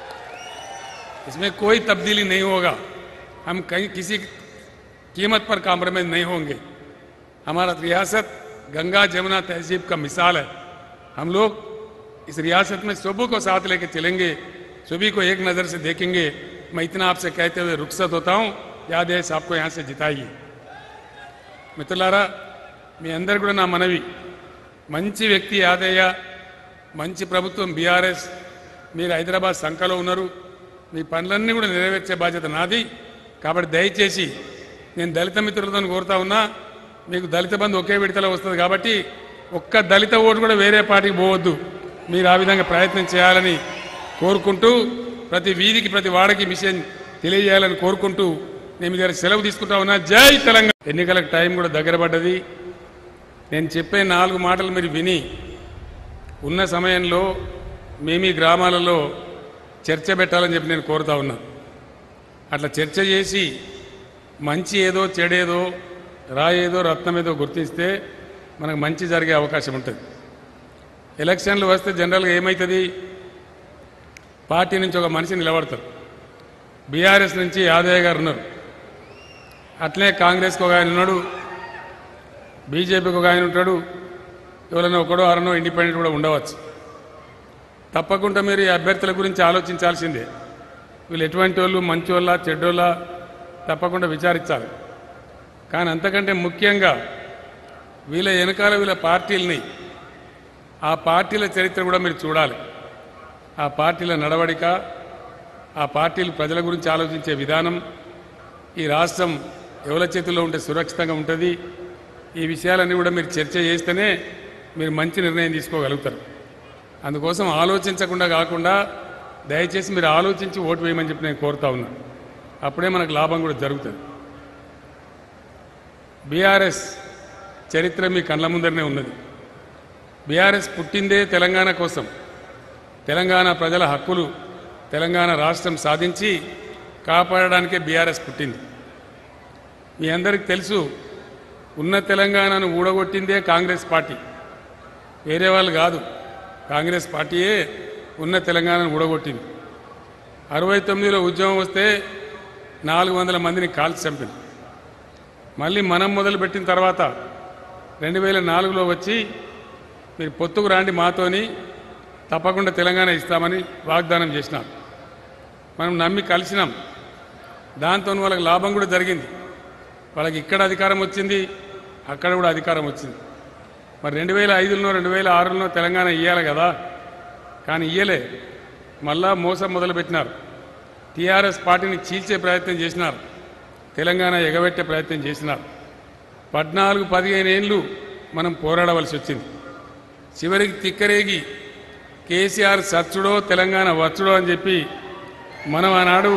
इसमें कोई तब्दीली नहीं होगा हम कहीं किसी कीमत पर कॉम्प्रोमाइज नहीं होंगे हमारा रियासत गंगा जमुना तहजीब का मिसाल है हम लोग इस रियासत में सबों को साथ लेके चलेंगे सभी को एक नज़र से देखेंगे मैं इतना आपसे कहते हुए रुखसत होता हूँ याद है आपको यहाँ से जिताइए మిత్రులారా మీ అందరు కూడా నా మనవి మంచి వ్యక్తి యాదయ్య మంచి ప్రభుత్వం బీఆర్ఎస్ మీరు హైదరాబాద్ సంఖలో ఉన్నారు మీ పనులన్నీ కూడా నెరవేర్చే బాధ్యత నాది కాబట్టి దయచేసి నేను దళిత మిత్రులతో కోరుతా ఉన్నా మీకు దళిత బంధు ఒకే విడతలో వస్తుంది కాబట్టి ఒక్క దళిత ఓటు కూడా వేరే పార్టీకి పోవద్దు మీరు ఆ విధంగా ప్రయత్నం చేయాలని కోరుకుంటూ ప్రతి వీధికి ప్రతి వాడకి మిషన్ తెలియజేయాలని కోరుకుంటూ నేను మీ దగ్గర సెలవు తీసుకుంటా ఉన్నా జై తెలంగాణ ఎన్నికలకు టైం కూడా దగ్గర పడ్డది నేను చెప్పే నాలుగు మాటలు మీరు విని ఉన్న సమయంలో మీ మీ గ్రామాలలో చర్చ పెట్టాలని చెప్పి నేను కోరుతా ఉన్నా అట్లా చర్చ చేసి మంచి ఏదో చెడేదో రాయేదో రత్నమేదో గుర్తిస్తే మనకు మంచి జరిగే అవకాశం ఉంటుంది ఎలక్షన్లు వస్తే జనరల్గా ఏమవుతుంది పార్టీ నుంచి ఒక మనిషి నిలబడతారు బీఆర్ఎస్ నుంచి యాదయ్య గారు ఉన్నారు అట్లే కాంగ్రెస్కి ఒక ఆయన ఉన్నాడు బీజేపీకి ఒక ఆయన ఉంటాడు ఎవరైనా ఒకడో అరనో ఇండిపెండెంట్ కూడా ఉండవచ్చు తప్పకుండా మీరు ఈ అభ్యర్థుల గురించి ఆలోచించాల్సిందే వీళ్ళు ఎటువంటి వాళ్ళు మంచి వాళ్ళ చెడ్డోళ్ళ తప్పకుండా విచారించాలి కానీ అంతకంటే ముఖ్యంగా వీళ్ళ వెనకాల వీళ్ళ పార్టీలని ఆ పార్టీల చరిత్ర కూడా మీరు చూడాలి ఆ పార్టీల నడవడిక ఆ పార్టీలు ప్రజల గురించి ఆలోచించే విధానం ఈ రాష్ట్రం ఎవరి చేతుల్లో ఉంటే సురక్షితంగా ఉంటుంది ఈ విషయాలన్నీ కూడా మీరు చర్చ చేస్తేనే మీరు మంచి నిర్ణయం తీసుకోగలుగుతారు అందుకోసం ఆలోచించకుండా కాకుండా దయచేసి మీరు ఆలోచించి ఓటు వేయమని చెప్పి నేను కోరుతా ఉన్నా అప్పుడే మనకు లాభం కూడా జరుగుతుంది బీఆర్ఎస్ చరిత్ర మీ కళ్ళ ముందరనే ఉన్నది బీఆర్ఎస్ పుట్టిందే తెలంగాణ కోసం తెలంగాణ ప్రజల హక్కులు తెలంగాణ రాష్ట్రం సాధించి కాపాడడానికే బీఆర్ఎస్ పుట్టింది మీ అందరికీ తెలుసు ఉన్న తెలంగాణను ఊడగొట్టిందే కాంగ్రెస్ పార్టీ వేరే వాళ్ళు కాదు కాంగ్రెస్ పార్టీయే ఉన్న తెలంగాణను ఊడగొట్టింది అరవై తొమ్మిదిలో ఉద్యమం వస్తే నాలుగు వందల మందిని కాల్చి చంపింది మళ్ళీ మనం మొదలుపెట్టిన తర్వాత రెండు వేల నాలుగులో వచ్చి మీరు పొత్తుకు రాండి మాతోని తప్పకుండా తెలంగాణ ఇస్తామని వాగ్దానం చేసినాం మనం నమ్మి కలిసినాం దాంతో వాళ్ళకి లాభం కూడా జరిగింది వాళ్ళకి ఇక్కడ అధికారం వచ్చింది అక్కడ కూడా అధికారం వచ్చింది మరి రెండు వేల ఐదులో రెండు వేల ఆరులో తెలంగాణ ఇవ్వాలి కదా కానీ ఇయ్యలే మళ్ళా మోసం మొదలుపెట్టినారు టీఆర్ఎస్ పార్టీని చీల్చే ప్రయత్నం చేసినారు తెలంగాణ ఎగబెట్టే ప్రయత్నం చేసినారు పద్నాలుగు పదిహేను ఏళ్ళు మనం పోరాడవలసి వచ్చింది చివరికి తిక్కరేగి కేసీఆర్ సచ్చుడో తెలంగాణ వచ్చుడో అని చెప్పి మనం ఆనాడు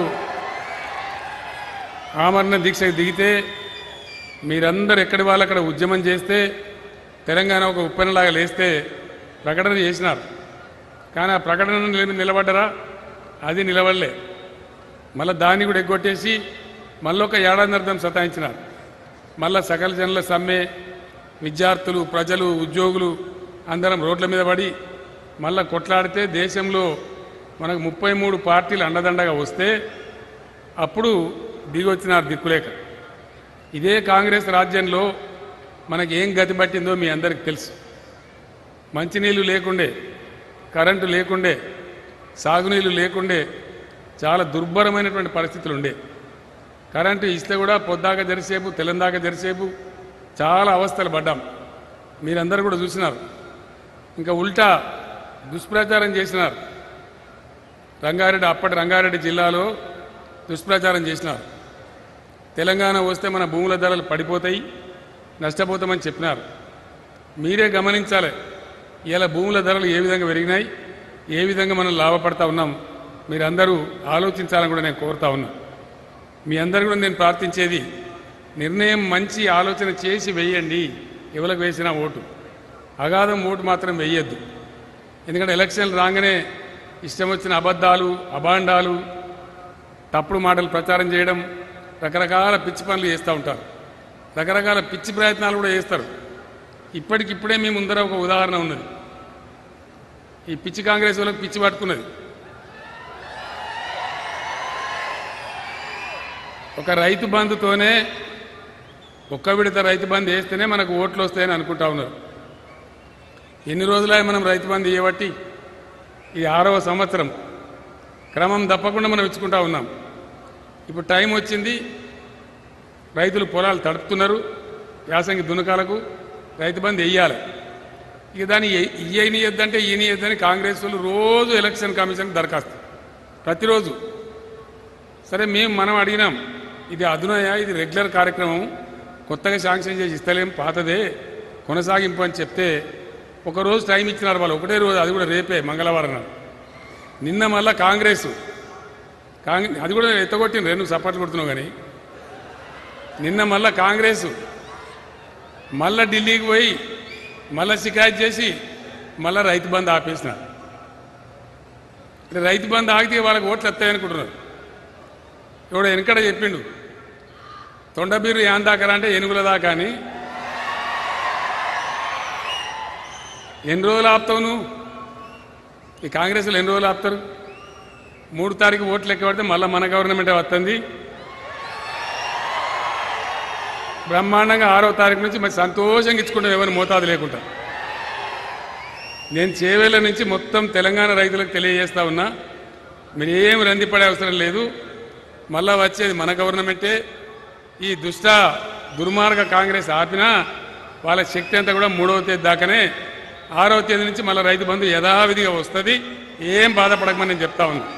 ఆమరణ దీక్షకు దిగితే మీరందరూ ఎక్కడి వాళ్ళు అక్కడ ఉద్యమం చేస్తే తెలంగాణ ఒక ఉప్పెనలాగా లేస్తే ప్రకటన చేసినారు కానీ ఆ ప్రకటన నిల- నిలబడ్డరా అది నిలబడలే మళ్ళీ దాన్ని కూడా ఎగ్గొట్టేసి మళ్ళీ ఒక ఏడాదిన్నర్థం సతాయించినారు మళ్ళా సకల జనుల సమ్మె విద్యార్థులు ప్రజలు ఉద్యోగులు అందరం రోడ్ల మీద పడి మళ్ళా కొట్లాడితే దేశంలో మనకు ముప్పై మూడు పార్టీలు అండదండగా వస్తే అప్పుడు దిగొచ్చినారు దిక్కులేక ఇదే కాంగ్రెస్ రాజ్యంలో మనకి ఏం గతి పట్టిందో మీ అందరికి తెలుసు మంచినీళ్ళు లేకుండే కరెంటు లేకుండే సాగునీళ్ళు లేకుండే చాలా దుర్భరమైనటువంటి పరిస్థితులు ఉండే కరెంటు ఇస్తే కూడా పొద్దాక జరిసేపు తెల్లందాక జరిసేపు చాలా అవస్థలు పడ్డాం మీరందరూ కూడా చూసినారు ఇంకా ఉల్టా దుష్ప్రచారం చేసినారు రంగారెడ్డి అప్పటి రంగారెడ్డి జిల్లాలో దుష్ప్రచారం చేసినారు తెలంగాణ వస్తే మన భూముల ధరలు పడిపోతాయి నష్టపోతామని చెప్పినారు మీరే గమనించాలి ఇలా భూముల ధరలు ఏ విధంగా పెరిగినాయి ఏ విధంగా మనం లాభపడతా ఉన్నాం మీరందరూ ఆలోచించాలని కూడా నేను కోరుతా ఉన్నా మీ అందరు కూడా నేను ప్రార్థించేది నిర్ణయం మంచి ఆలోచన చేసి వెయ్యండి ఎవరికి వేసినా ఓటు అగాధం ఓటు మాత్రం వెయ్యొద్దు ఎందుకంటే ఎలక్షన్లు రాగానే ఇష్టం వచ్చిన అబద్ధాలు అభాండాలు తప్పుడు మాటలు ప్రచారం చేయడం రకరకాల పిచ్చి పనులు చేస్తూ ఉంటారు రకరకాల పిచ్చి ప్రయత్నాలు కూడా చేస్తారు ఇప్పటికిప్పుడే మీ ముందర ఒక ఉదాహరణ ఉన్నది ఈ పిచ్చి కాంగ్రెస్ వాళ్ళకి పిచ్చి పట్టుకున్నది ఒక రైతు బంధుతోనే ఒక్క విడత రైతు బంధు వేస్తేనే మనకు ఓట్లు వస్తాయని అనుకుంటా ఉన్నారు ఎన్ని రోజులే మనం రైతు బంధు ఇవ్వబట్టి ఇది ఆరవ సంవత్సరం క్రమం తప్పకుండా మనం ఇచ్చుకుంటా ఉన్నాం ఇప్పుడు టైం వచ్చింది రైతులు పొలాలు తడుపుతున్నారు యాసంగి దునకాలకు రైతు బంధు వెయ్యాలి ఇక దాన్ని ఇయ్యనియద్దంటే ఈయనియద్దని కాంగ్రెస్ వాళ్ళు రోజు ఎలక్షన్ కమిషన్ దరఖాస్తు ప్రతిరోజు సరే మేము మనం అడిగినాం ఇది అదునయ ఇది రెగ్యులర్ కార్యక్రమం కొత్తగా శాంక్షన్ చేసి ఇస్తలేం పాతదే కొనసాగింపు అని చెప్తే ఒక రోజు టైం ఇచ్చినారు వాళ్ళు ఒకటే రోజు అది కూడా రేపే మంగళవారం నాడు నిన్న మళ్ళా కాంగ్రెస్ కాంగ్రెస్ అది కూడా ఎత్తగొట్టిన రెండు సపోర్ట్ కొడుతున్నావు కానీ నిన్న మళ్ళా కాంగ్రెస్ మళ్ళా ఢిల్లీకి పోయి మళ్ళా షికాయత్ చేసి మళ్ళా రైతు బంధు ఆపేసినారు అంటే రైతు బంధు ఆగితే వాళ్ళకి ఓట్లు వస్తాయనుకుంటున్నారు ఎవడో వెనకడ చెప్పిండు తొండబీరు యాన్ దాకా అంటే ఎనుగుల దాకా అని ఎన్ని రోజులు ఆపుతావు నువ్వు ఈ కాంగ్రెస్లో ఎన్ని రోజులు ఆపుతారు మూడు తారీఖు ఓట్లు లెక్క పడితే మళ్ళీ మన గవర్నమెంటే వస్తుంది బ్రహ్మాండంగా ఆరో తారీఖు నుంచి మరి సంతోషంగా ఇచ్చుకుంటాం ఎవరిని మోతాదు లేకుండా నేను చేవేళ్ళ నుంచి మొత్తం తెలంగాణ రైతులకు తెలియజేస్తా ఉన్నా మీరు ఏం రందిపడే అవసరం లేదు మళ్ళా వచ్చేది మన గవర్నమెంటే ఈ దుష్ట దుర్మార్గ కాంగ్రెస్ ఆపినా వాళ్ళ శక్తి అంతా కూడా మూడవ తేదీ దాకానే ఆరవ తేదీ నుంచి మళ్ళీ రైతు బంధు యథావిధిగా వస్తుంది ఏం బాధపడకమని నేను చెప్తా ఉన్నా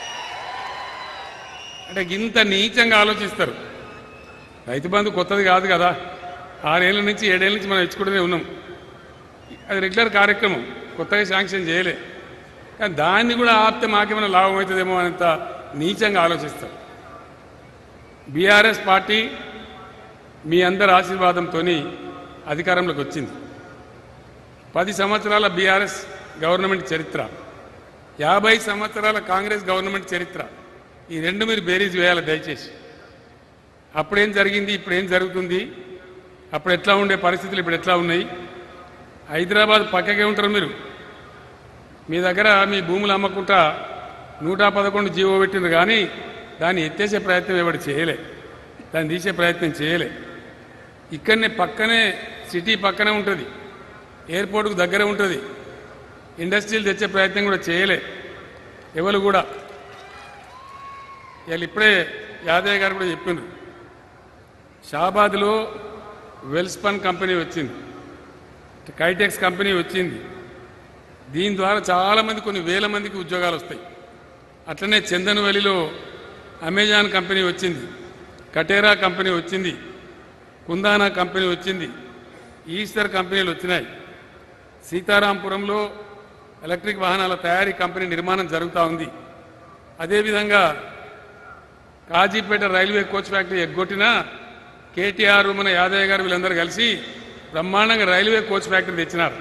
అంటే ఇంత నీచంగా ఆలోచిస్తారు రైతు బంధు కొత్తది కాదు కదా ఆరేళ్ళ నుంచి ఏడేళ్ళ నుంచి మనం ఇచ్చుకుంటూనే ఉన్నాం అది రెగ్యులర్ కార్యక్రమం కొత్తగా శాంక్షన్ చేయలే కానీ దాన్ని కూడా ఆపితే మాకేమైనా లాభం అవుతుందేమో అనేంత నీచంగా ఆలోచిస్తారు బీఆర్ఎస్ పార్టీ మీ అందరి ఆశీర్వాదంతో అధికారంలోకి వచ్చింది పది సంవత్సరాల బీఆర్ఎస్ గవర్నమెంట్ చరిత్ర యాభై సంవత్సరాల కాంగ్రెస్ గవర్నమెంట్ చరిత్ర ఈ రెండు మీరు బేరీజ్ వేయాలి దయచేసి అప్పుడేం జరిగింది ఇప్పుడు ఏం జరుగుతుంది అప్పుడు ఎట్లా ఉండే పరిస్థితులు ఇప్పుడు ఎట్లా ఉన్నాయి హైదరాబాద్ పక్కకే ఉంటారు మీరు మీ దగ్గర మీ భూములు అమ్మకుంటా నూట పదకొండు జీవో పెట్టిండ్రు కానీ దాన్ని ఎత్తేసే ప్రయత్నం ఎవడు చేయలే దాన్ని తీసే ప్రయత్నం చేయలే ఇక్కడనే పక్కనే సిటీ పక్కనే ఉంటుంది ఎయిర్పోర్ట్కు దగ్గర ఉంటుంది ఇండస్ట్రీలు తెచ్చే ప్రయత్నం కూడా చేయలే ఎవరు కూడా వీళ్ళు ఇప్పుడే యాదయ్య గారు కూడా చెప్పిండ్రు షాబాద్లో వెల్స్పన్ కంపెనీ వచ్చింది కైటెక్స్ కంపెనీ వచ్చింది దీని ద్వారా చాలామంది కొన్ని వేల మందికి ఉద్యోగాలు వస్తాయి అట్లనే చందనవెలిలో అమెజాన్ కంపెనీ వచ్చింది కటేరా కంపెనీ వచ్చింది కుందానా కంపెనీ వచ్చింది ఈస్టర్ కంపెనీలు వచ్చినాయి సీతారాంపురంలో ఎలక్ట్రిక్ వాహనాల తయారీ కంపెనీ నిర్మాణం జరుగుతూ ఉంది అదేవిధంగా కాజీపేట రైల్వే కోచ్ ఫ్యాక్టరీ ఎగ్గొట్టినా కేటీఆర్ మన యాదయ్య గారు వీళ్ళందరూ కలిసి బ్రహ్మాండంగా రైల్వే కోచ్ ఫ్యాక్టరీ తెచ్చినారు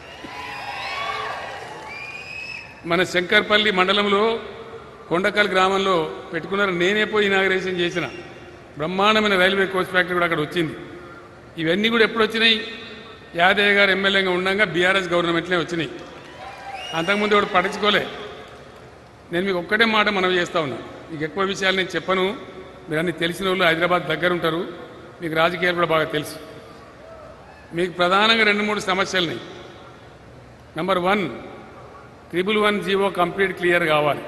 మన శంకర్పల్లి మండలంలో కొండకల్ గ్రామంలో పెట్టుకున్నారు నేనే పోయి ఇనాగరేషన్ చేసిన బ్రహ్మాండమైన రైల్వే కోచ్ ఫ్యాక్టరీ కూడా అక్కడ వచ్చింది ఇవన్నీ కూడా ఎప్పుడు వచ్చినాయి యాదయ్య గారు ఎమ్మెల్యేగా ఉండగా బీఆర్ఎస్ గవర్నమెంట్లే వచ్చినాయి అంతకుముందు వాడు పట్టించుకోలే నేను మీకు ఒక్కటే మాట మనవి చేస్తా ఉన్నా మీకు ఎక్కువ విషయాలు నేను చెప్పను మీరు అన్ని తెలిసిన వాళ్ళు హైదరాబాద్ దగ్గర ఉంటారు మీకు రాజకీయాలు కూడా బాగా తెలుసు మీకు ప్రధానంగా రెండు మూడు సమస్యలున్నాయి number one triple one GO complete clear కావాలి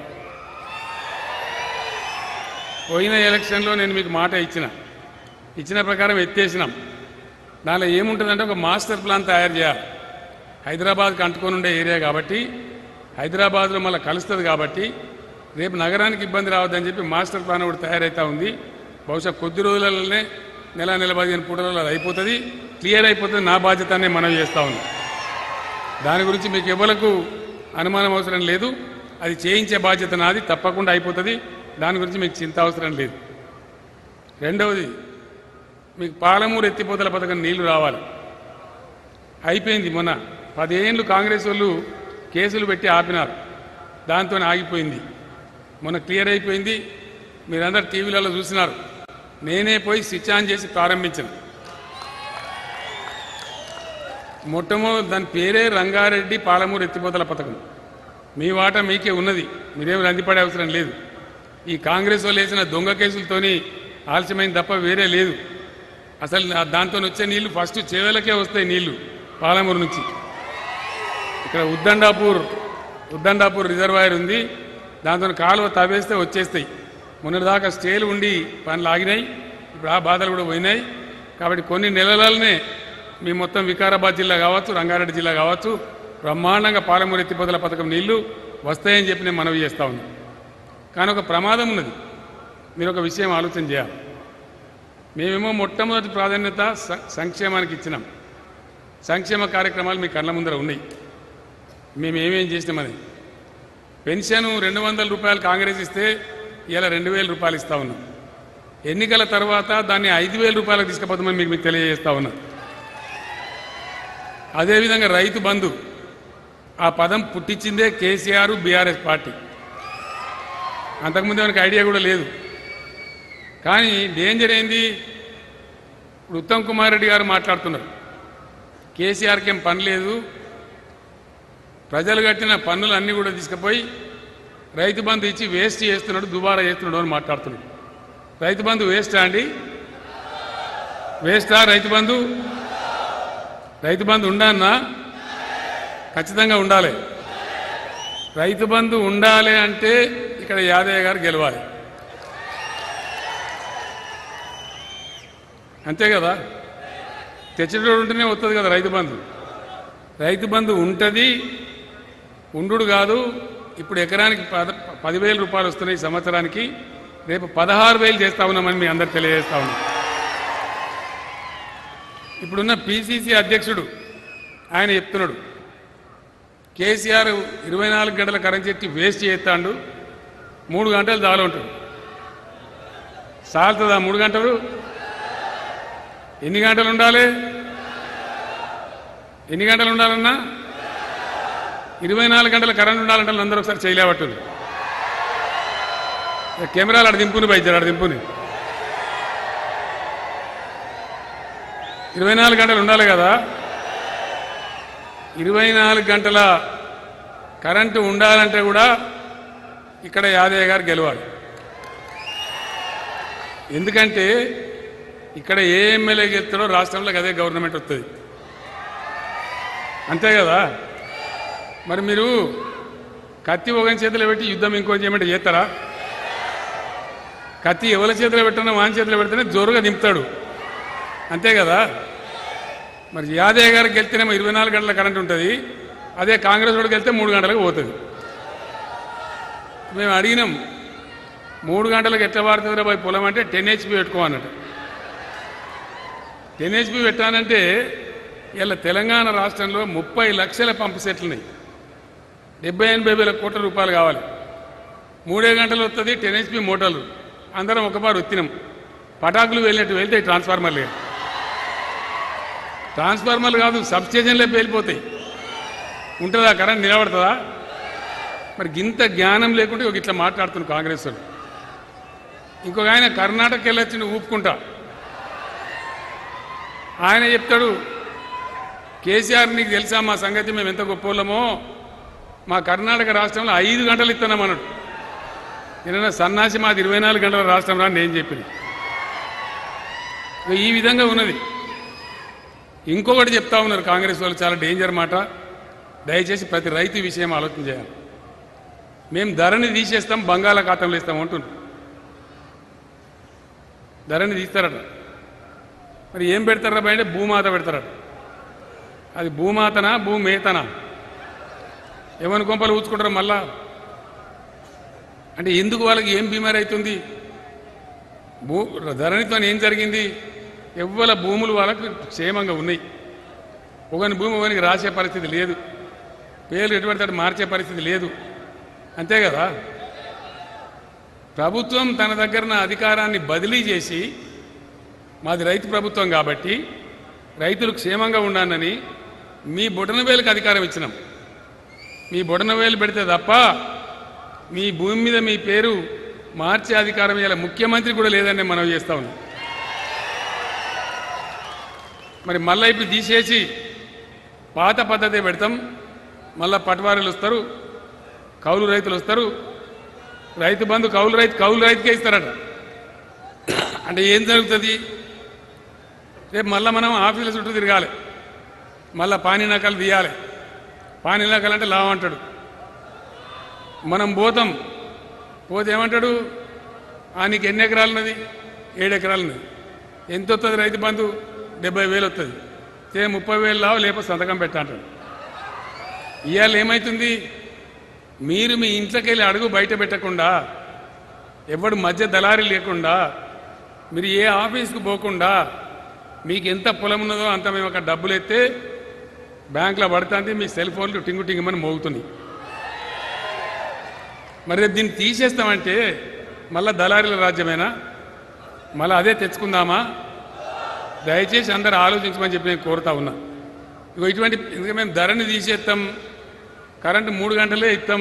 పోయిన ఎలక్షన్లో నేను మీకు మాట ఇచ్చిన ఇచ్చిన ప్రకారం ఎత్తేసినాం దానిలో ఏముంటుందంటే ఒక మాస్టర్ ప్లాన్ తయారు చేయాలి హైదరాబాద్కి అంటుకొని ఉండే ఏరియా కాబట్టి హైదరాబాద్లో మళ్ళీ కలుస్తుంది కాబట్టి రేపు నగరానికి ఇబ్బంది రావద్దని చెప్పి మాస్టర్ ప్లాన్ ఒకటి తయారైతా ఉంది బహుశా కొద్ది రోజులలోనే నెల నెల పదిహేను పూటలలో అది అయిపోతుంది క్లియర్ అయిపోతుంది నా బాధ్యత అని మనం చేస్తా ఉంది దాని గురించి మీకు ఎవరకు అనుమానం అవసరం లేదు అది చేయించే బాధ్యత నాది తప్పకుండా అయిపోతుంది దాని గురించి మీకు చింత అవసరం లేదు రెండవది మీకు పాలమూరు ఎత్తిపోతల పథకం నీళ్లు రావాలి అయిపోయింది మొన్న పదేళ్ళు కాంగ్రెస్ వాళ్ళు కేసులు పెట్టి ఆపినారు దాంతో ఆగిపోయింది మొన్న క్లియర్ అయిపోయింది మీరందరు టీవీలలో చూసినారు నేనే పోయి స్విచ్ ఆన్ చేసి ప్రారంభించాను మొట్టమొదటి దాని పేరే రంగారెడ్డి పాలమూరు ఎత్తిపోతల పథకం మీ వాటా మీకే ఉన్నది మీరేం రందిపడే అవసరం లేదు ఈ కాంగ్రెస్ వాళ్ళు వేసిన దొంగ కేసులతోని ఆలస్యమైంది తప్ప వేరే లేదు అసలు దాంతో వచ్చే నీళ్లు ఫస్ట్ చేవలకే వస్తాయి నీళ్లు పాలమూరు నుంచి ఇక్కడ ఉద్దండాపూర్ ఉద్దండాపూర్ రిజర్వాయర్ ఉంది దాంతో కాలువ తవ్వేస్తే వచ్చేస్తాయి మొన్నటిదాకా స్టేలు ఉండి పనులు ఆగినాయి ఇప్పుడు ఆ బాధలు కూడా పోయినాయి కాబట్టి కొన్ని నెలలనే మీ మొత్తం వికారాబాద్ జిల్లా కావచ్చు రంగారెడ్డి జిల్లా కావచ్చు బ్రహ్మాండంగా పాలమూరు ఎత్తిపోతల పథకం నీళ్లు వస్తాయని చెప్పి నేను మనవి చేస్తా ఉన్నాను కానీ ఒక ప్రమాదం ఉన్నది మీరు ఒక విషయం ఆలోచన చేయాలి మేమేమో మొట్టమొదటి ప్రాధాన్యత స- సంక్షేమానికి ఇచ్చినాం సంక్షేమ కార్యక్రమాలు మీ కళ్ళ ముందర ఉన్నాయి మేము ఏమేం చేసినామని పెన్షన్ రెండు వందల రూపాయలు కాంగ్రెస్ ఇస్తే ఇలా రెండు వేల రూపాయలు ఇస్తా ఉన్నాం ఎన్నికల తర్వాత దాన్ని ఐదు వేల రూపాయలకు తీసుకుపోతామని మీకు మీకు తెలియజేస్తా ఉన్నా అదేవిధంగా రైతు బంధు ఆ పదం పుట్టించిందే కేసీఆర్ బీఆర్ఎస్ పార్టీ అంతకుముందు మనకి ఐడియా కూడా లేదు కానీ డేంజర్ ఏంది ఇప్పుడు ఉత్తమ్ కుమార్ రెడ్డి గారు మాట్లాడుతున్నారు కేసీఆర్కి ఏం పని లేదు ప్రజలు కట్టిన పన్నులు అన్నీ కూడా తీసుకుపోయి రైతు బంధు ఇచ్చి వేస్ట్ చేస్తున్నాడు దుబారా చేస్తున్నాడు అని మాట్లాడుతున్నాడు రైతు బంధు వేస్టా అండి వేస్టా రైతు బంధు రైతు బంధు ఉండన్నా ఖచ్చితంగా ఉండాలి రైతు బంధు ఉండాలి అంటే ఇక్కడ యాదయ్య గారు గెలవాలి అంతే కదా తెచ్చేటోడు ఉంటేనే వస్తుంది కదా రైతు బంధు రైతు బంధు ఉంటుంది ఉండు కాదు ఇప్పుడు ఎకరానికి పద పదివేల రూపాయలు వస్తున్నాయి ఈ సంవత్సరానికి రేపు పదహారు వేలు చేస్తా ఉన్నామని మీ అందరు తెలియజేస్తా ఉన్నాం ఇప్పుడున్న పిసిసి అధ్యక్షుడు ఆయన చెప్తున్నాడు కేసీఆర్ ఇరవై నాలుగు గంటల కరెంట్ చెట్టి వేస్ట్ చేస్తాడు మూడు గంటలు చాలు ఉంటాడు సాలుతుందా మూడు గంటలు ఎన్ని గంటలు ఉండాలి ఎన్ని గంటలు ఉండాలన్నా ఇరవై నాలుగు గంటల కరెంట్ ఉండాలంటే అందరూ ఒకసారి చేయలేబట్టుంది కెమెరాలు అక్కడ దింపుని బయట అక్కడ దింపుని ఇరవై నాలుగు గంటలు ఉండాలి కదా ఇరవై నాలుగు గంటల కరెంటు ఉండాలంటే కూడా ఇక్కడ యాదయ్య గారు గెలవాలి ఎందుకంటే ఇక్కడ ఏ ఎమ్మెల్యే గెలుస్తాడో రాష్ట్రంలో అదే గవర్నమెంట్ వస్తుంది అంతే కదా మరి మీరు కత్తి ఒక చేతిలో పెట్టి యుద్ధం ఇంకో చేయమంటే చేస్తారా కత్తి ఎవరి చేతిలో పెట్టినా వాని చేతిలో పెడితేనే జోరుగా దింపుతాడు అంతే కదా మరి యాదయ్య గారికి వెళ్తేనేమో ఇరవై నాలుగు గంటల కరెంట్ ఉంటుంది అదే కాంగ్రెస్ వాడికి వెళ్తే మూడు గంటలకు పోతుంది మేము అడిగినాం మూడు గంటలకు ఎట్లా వాడుతుందిరా పోయి పొలం అంటే టెన్ హెచ్పి పెట్టుకో అన్నట్టు టెన్ హెచ్పి పెట్టానంటే ఇలా తెలంగాణ రాష్ట్రంలో ముప్పై లక్షల పంపు సెట్లు ఉన్నాయి డెబ్బై ఎనభై వేల కోట్ల రూపాయలు కావాలి మూడే గంటలు వస్తుంది టెన్ హెచ్పి మోటార్లు అందరం ఒకపారు వచ్చినాం పటాకులు వెళ్ళినట్టు వెళ్తే ట్రాన్స్ఫార్మర్లు ట్రాన్స్ఫార్మర్లు కాదు సబ్ స్టేషన్లే పేలిపోతాయి ఉంటుందా కరెంట్ నిలబడుతుందా మరి ఇంత జ్ఞానం లేకుంటే ఒక ఇట్లా మాట్లాడుతున్నాడు కాంగ్రెస్ వాళ్ళు ఇంకొక ఆయన కర్ణాటక వెళ్ళొచ్చి ఊపుకుంటా ఆయన చెప్తాడు కేసీఆర్ నీకు తెలుసా మా సంగతి మేము ఎంత గొప్పోళ్ళమో మా కర్ణాటక రాష్ట్రంలో ఐదు గంటలు ఇస్తున్నాం అన్నాడు నిన్న సన్నాసి మాది ఇరవై నాలుగు గంటల రాష్ట్రం రా నేను చెప్పిన ఇక ఈ విధంగా ఉన్నది ఇంకొకటి చెప్తా ఉన్నారు కాంగ్రెస్ వాళ్ళు చాలా డేంజర్ మాట దయచేసి ప్రతి రైతు విషయం ఆలోచన చేయాలి మేము ధరని తీసేస్తాం బంగాళాఖాతంలో ఇస్తాం అంటున్నారు ధరని తీస్తారట మరి ఏం పెడతారా బయట భూమాత పెడతారట అది భూమాతనా భూమేతనా ఏమని కొంపలు ఊచుకుంటారు మళ్ళా అంటే ఎందుకు వాళ్ళకి ఏం బీమారి అవుతుంది భూ ధరణితో ఏం జరిగింది ఎవ్వల భూములు వాళ్ళకు క్షేమంగా ఉన్నాయి ఒకని భూమి ఒకనికి రాసే పరిస్థితి లేదు పేర్లు ఎటువంటి వాటి మార్చే పరిస్థితి లేదు అంతే కదా ప్రభుత్వం తన దగ్గర ఉన్న అధికారాన్ని బదిలీ చేసి మాది రైతు ప్రభుత్వం కాబట్టి రైతులు క్షేమంగా ఉండాలని మీ బొటనవేలుకి అధికారం ఇచ్చినాం మీ బొటనవేలు పెడితే తప్ప మీ భూమి మీద మీ పేరు మార్చే అధికారం ఇలా ముఖ్యమంత్రి కూడా లేదని మనం చేస్తా ఉన్నాం మరి మళ్ళీ ఇప్పుడు తీసేసి పాత పద్ధతి పెడతాం మళ్ళా పటవారీలు వస్తారు కౌలు రైతులు వస్తారు రైతు బంధు కౌలు రైతు కౌలు రైతుకే ఇస్తారట అంటే ఏం జరుగుతుంది రేపు మళ్ళీ మనం ఆఫీసుల చుట్టూ తిరగాలి మళ్ళీ పానీ నకలు తీయాలి పానీ నకలు అంటే లావు అంటాడు మనం పోతాం పోతే ఏమంటాడు ఆ నీకు ఎన్ని ఎకరాలు ఉన్నది ఏడు ఎకరాలు ఉన్నది ఎంత వస్తుంది రైతు బంధు డెబ్బై వేలు వస్తుంది సే ముప్పై వేలు లావు లేకపోతే సంతకం పెట్ట అంటాడు ఇవాళ ఏమవుతుంది మీరు మీ ఇంట్లోకి వెళ్ళి అడుగు బయట పెట్టకుండా ఎవడు మధ్య దళారీ లేకుండా మీరు ఏ ఆఫీస్కి పోకుండా మీకు ఎంత పొలం ఉన్నదో అంత మేము అక్కడ డబ్బులు ఎత్తే బ్యాంకులో పడుతుంది మీ సెల్ ఫోన్లు టింగు టింగుమని మోగుతున్నాయి మరి రేపు దీన్ని తీసేస్తామంటే మళ్ళా దళారీల రాజ్యమేనా మళ్ళీ అదే తెచ్చుకుందామా దయచేసి అందరు ఆలోచించమని చెప్పి నేను కోరుతా ఉన్నా ఇగో ఇటువంటి ఎందుకంటే మేము ధరని తీసేస్తాం కరెంటు మూడు గంటలే ఇస్తాం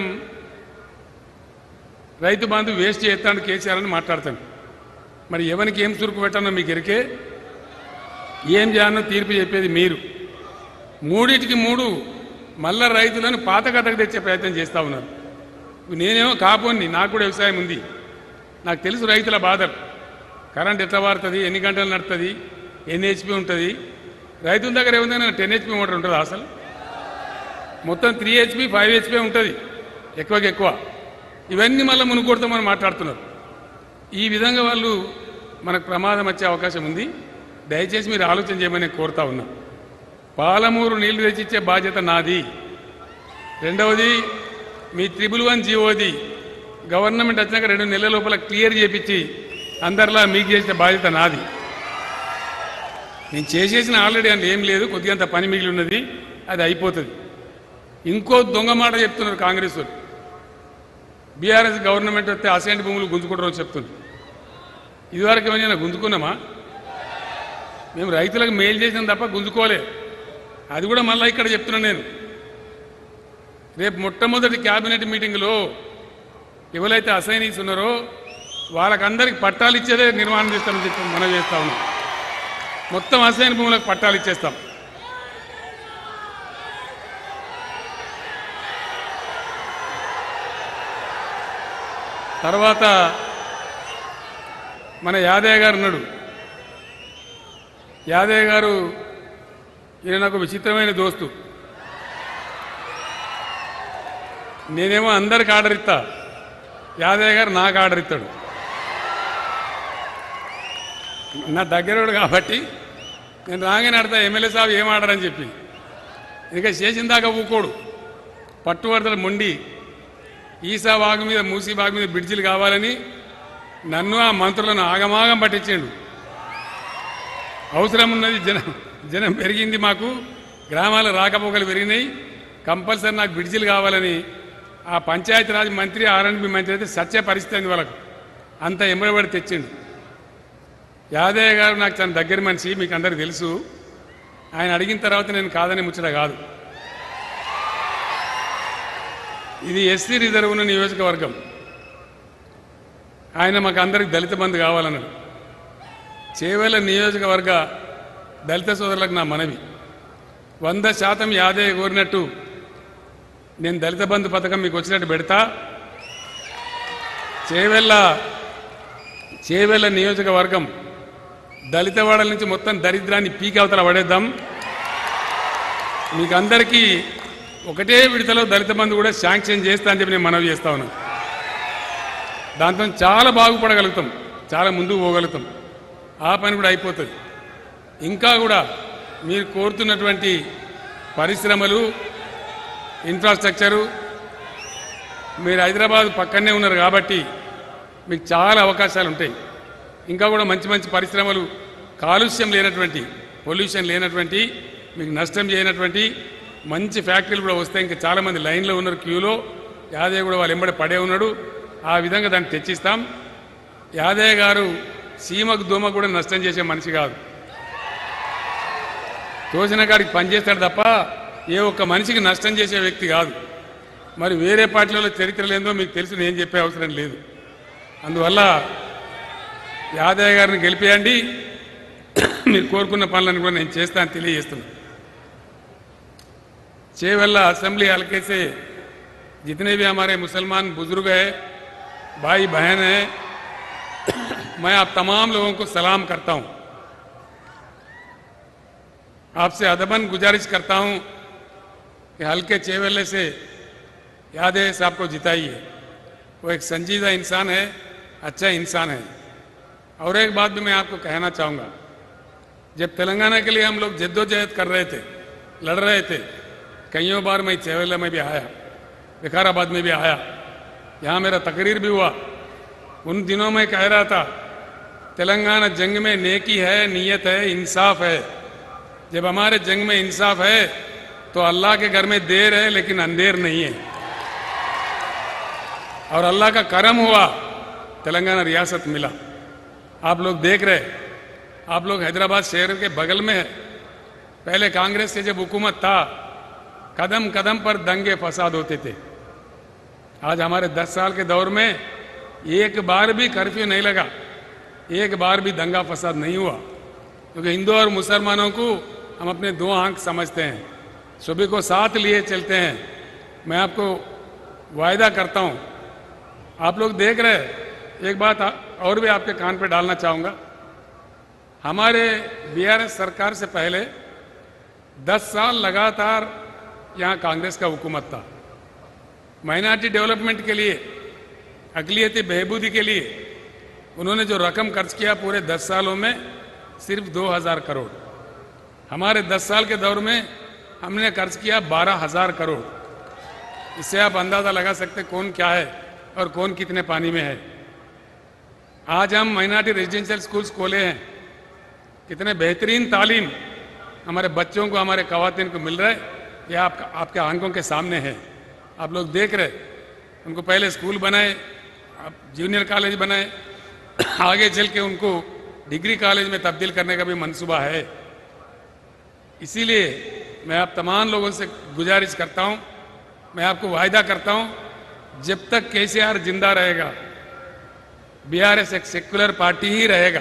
రైతు బంధు వేస్ట్ చేస్తాను కేసీఆర్ అని మాట్లాడతాం మరి ఎవరికి ఏం చురుకు పెట్టానో మీకు ఎరికే ఏం చేయాలనో తీర్పు చెప్పేది మీరు మూడింటికి మూడు మళ్ళా రైతులను పాత కథకు తెచ్చే ప్రయత్నం చేస్తూ ఉన్నారు నేనేమో కాపోని నాకు కూడా వ్యవసాయం ఉంది నాకు తెలుసు రైతుల బాధలు కరెంట్ ఎట్లా వాడుతుంది ఎన్ని గంటలు నడుతుంది ఎన్ని హెచ్పి ఉంటుంది రైతుల దగ్గర ఏముందన్నా టెన్ హెచ్పి మోటార్ ఉంటుందా అసలు మొత్తం త్రీ హెచ్పి ఫైవ్ హెచ్పి ఉంటుంది ఎక్కువకి ఎక్కువ ఇవన్నీ మళ్ళీ మునుకొడతామని మాట్లాడుతున్నారు ఈ విధంగా వాళ్ళు మనకు ప్రమాదం వచ్చే అవకాశం ఉంది దయచేసి మీరు ఆలోచన చేయమని నేను కోరుతా ఉన్నా పాలమూరు నీళ్లు తెచ్చిచ్చే బాధ్యత నాది రెండవది మీ త్రిబుల్ వన్ జీవోది గవర్నమెంట్ వచ్చినాక రెండు నెలల లోపల క్లియర్ చేపించి అందరిలా మీకు చేసిన బాధ్యత నాది నేను చేసేసిన ఆల్రెడీ అందులో ఏం లేదు కొద్దిగంత పని మిగిలి ఉన్నది అది అయిపోతుంది ఇంకో దొంగ మాట చెప్తున్నారు కాంగ్రెస్ వాళ్ళు బీఆర్ఎస్ గవర్నమెంట్ వస్తే అసెంట్ భూములు గుంజుకుంటారని చెప్తుంది ఇదివరకు ఏమైనా గుంజుకున్నామా మేము రైతులకు మేలు చేసినాం తప్ప గుంజుకోలే అది కూడా మళ్ళీ ఇక్కడ చెప్తున్నా నేను రేపు మొట్టమొదటి క్యాబినెట్ మీటింగ్లో ఎవరైతే అసైనీస్ ఉన్నారో వాళ్ళకందరికి పట్టాలు ఇచ్చేదే నిర్మాణం చేస్తామని చెప్పి మనం చేస్తా ఉన్నాం మొత్తం అసైన్ భూములకు పట్టాలు ఇచ్చేస్తాం తర్వాత మన యాదయ్య గారు ఉన్నాడు యాదయ్య గారు ఈయన నాకు విచిత్రమైన దోస్తు నేనేమో అందరికి ఆర్డర్ ఇస్తా యాదయ్య గారు నాకు ఆర్డర్ ఇస్తాడు నా దగ్గరోడు కాబట్టి నేను రాగానే అడతా ఎమ్మెల్యే సాబ్ ఏం ఆర్డర్ అని చెప్పి ఇంకా చేసిన దాకా ఊకోడు పట్టుబడతలు మొండి ఈసా బాగు మీద మూసీ బాగు మీద బ్రిడ్జిలు కావాలని నన్ను ఆ మంత్రులను ఆగమాగం పట్టించాడు అవసరం ఉన్నది జనం జనం పెరిగింది మాకు గ్రామాల రాకపోకలు పెరిగినాయి కంపల్సరీ నాకు బ్రిడ్జిలు కావాలని ఆ పంచాయతీరాజ్ మంత్రి ఆర్ఎండ్బి మంత్రి అయితే సత్య పరిస్థితి అయింది వాళ్ళకు అంత ఎంబడబడి తెచ్చిండు యాదయ్య గారు నాకు తన దగ్గర మనిషి మీకు అందరికి తెలుసు ఆయన అడిగిన తర్వాత నేను కాదని ముచ్చట కాదు ఇది ఎస్సీ రిజర్వ్ ఉన్న నియోజకవర్గం ఆయన మాకు అందరికి దళిత బంధు కావాలన్నాడు చేవేల నియోజకవర్గ దళిత సోదరులకు నా మనవి వంద శాతం యాదయ్య కోరినట్టు నేను దళిత బంధు పథకం మీకు వచ్చినట్టు పెడతా చేవెళ్ళ చేవెళ్ళ నియోజకవర్గం దళితవాడల నుంచి మొత్తం దరిద్రాన్ని పీకి అవతల పడేద్దాం మీకు అందరికీ ఒకటే విడతలో దళిత బంధు కూడా శాంక్షన్ చేస్తా అని చెప్పి నేను మనవి చేస్తా ఉన్నాను దాంతో చాలా బాగుపడగలుగుతాం చాలా ముందుకు పోగలుగుతాం ఆ పని కూడా అయిపోతుంది ఇంకా కూడా మీరు కోరుతున్నటువంటి పరిశ్రమలు ఇన్ఫ్రాస్ట్రక్చరు మీరు హైదరాబాద్ పక్కనే ఉన్నారు కాబట్టి మీకు చాలా అవకాశాలు ఉంటాయి ఇంకా కూడా మంచి మంచి పరిశ్రమలు కాలుష్యం లేనటువంటి పొల్యూషన్ లేనటువంటి మీకు నష్టం చేయనటువంటి మంచి ఫ్యాక్టరీలు కూడా వస్తాయి ఇంకా చాలామంది లైన్లో ఉన్నారు క్యూలో యాదయ్య కూడా వాళ్ళు ఎంబడి పడే ఉన్నాడు ఆ విధంగా దాన్ని తెచ్చిస్తాం యాదయ్య గారు సీమకు దోమ కూడా నష్టం చేసే మనిషి కాదు తోసిన కాడికి పనిచేస్తాడు తప్ప ఏ ఒక్క మనిషికి నష్టం చేసే వ్యక్తి కాదు మరి వేరే పార్టీలలో చరిత్ర లేదో మీకు తెలిసి నేను చెప్పే అవసరం లేదు అందువల్ల యాదయ్య గారిని గెలిపేయండి మీరు కోరుకున్న పనులను కూడా నేను చేస్తాను తెలియజేస్తున్నాను चेवल्ला असेंबली हल्के से जितने भी हमारे मुसलमान बुजुर्ग हैं भाई बहन हैं मैं आप तमाम लोगों को सलाम करता हूं आपसे अदबन गुजारिश करता हूं कि हल्के चेवल्ले से यादें साहब को जिताइए वो एक संजीदा इंसान है अच्छा इंसान है और एक बात भी मैं आपको कहना चाहूंगा जब तेलंगाना के लिए हम लोग जद्दोजहद कर रहे थे लड़ रहे थे कईयों बार मैं चेवल्ला में भी आया विकाराबाद में भी आया यहाँ मेरा तकरीर भी हुआ उन दिनों में कह रहा था तेलंगाना जंग में नेकी है नीयत है इंसाफ है जब हमारे जंग में इंसाफ है तो अल्लाह के घर में देर है लेकिन अंधेर नहीं है और अल्लाह का करम हुआ तेलंगाना रियासत मिला आप लोग देख रहे आप लोग हैदराबाद शहर के बगल में है पहले कांग्रेस से जब हुकूमत था कदम कदम पर दंगे फसाद होते थे आज हमारे दस साल के दौर में एक बार भी कर्फ्यू नहीं लगा एक बार भी दंगा फसाद नहीं हुआ क्योंकि हिंदू और मुसलमानों को हम अपने दो आंख समझते हैं सभी को साथ लिए चलते हैं मैं आपको वायदा करता हूं आप लोग देख रहे हैं एक बात आ- और भी आपके कान पे डालना चाहूंगा हमारे बीआरएस सरकार से पहले दस साल लगातार यहाँ कांग्रेस का हुकूमत था माइनॉरिटी डेवलपमेंट के लिए अकलियती बहबूदी के लिए उन्होंने जो रकम खर्च किया पूरे दस सालों में सिर्फ दो हजार करोड़ हमारे दस साल के दौर में हमने खर्च किया बारह हजार करोड़ इससे आप अंदाजा लगा सकते हैं कौन क्या है और कौन कितने पानी में है आज हम माइनॉरिटी रेजिडेंशियल स्कूल्स खोले हैं कितने बेहतरीन तालीम हमारे बच्चों को हमारे कवातीन को मिल रहा है ये आपका आपके आंखों के सामने है आप लोग देख रहे उनको पहले स्कूल बनाए अब जूनियर कॉलेज बनाए आगे चल के उनको डिग्री कॉलेज में तब्दील करने का भी मंसूबा है इसीलिए मैं आप तमाम लोगों से गुजारिश करता हूं मैं आपको वायदा करता हूं जब तक केसीआर जिंदा रहेगा बीआरएस एक सेक्युलर पार्टी ही रहेगा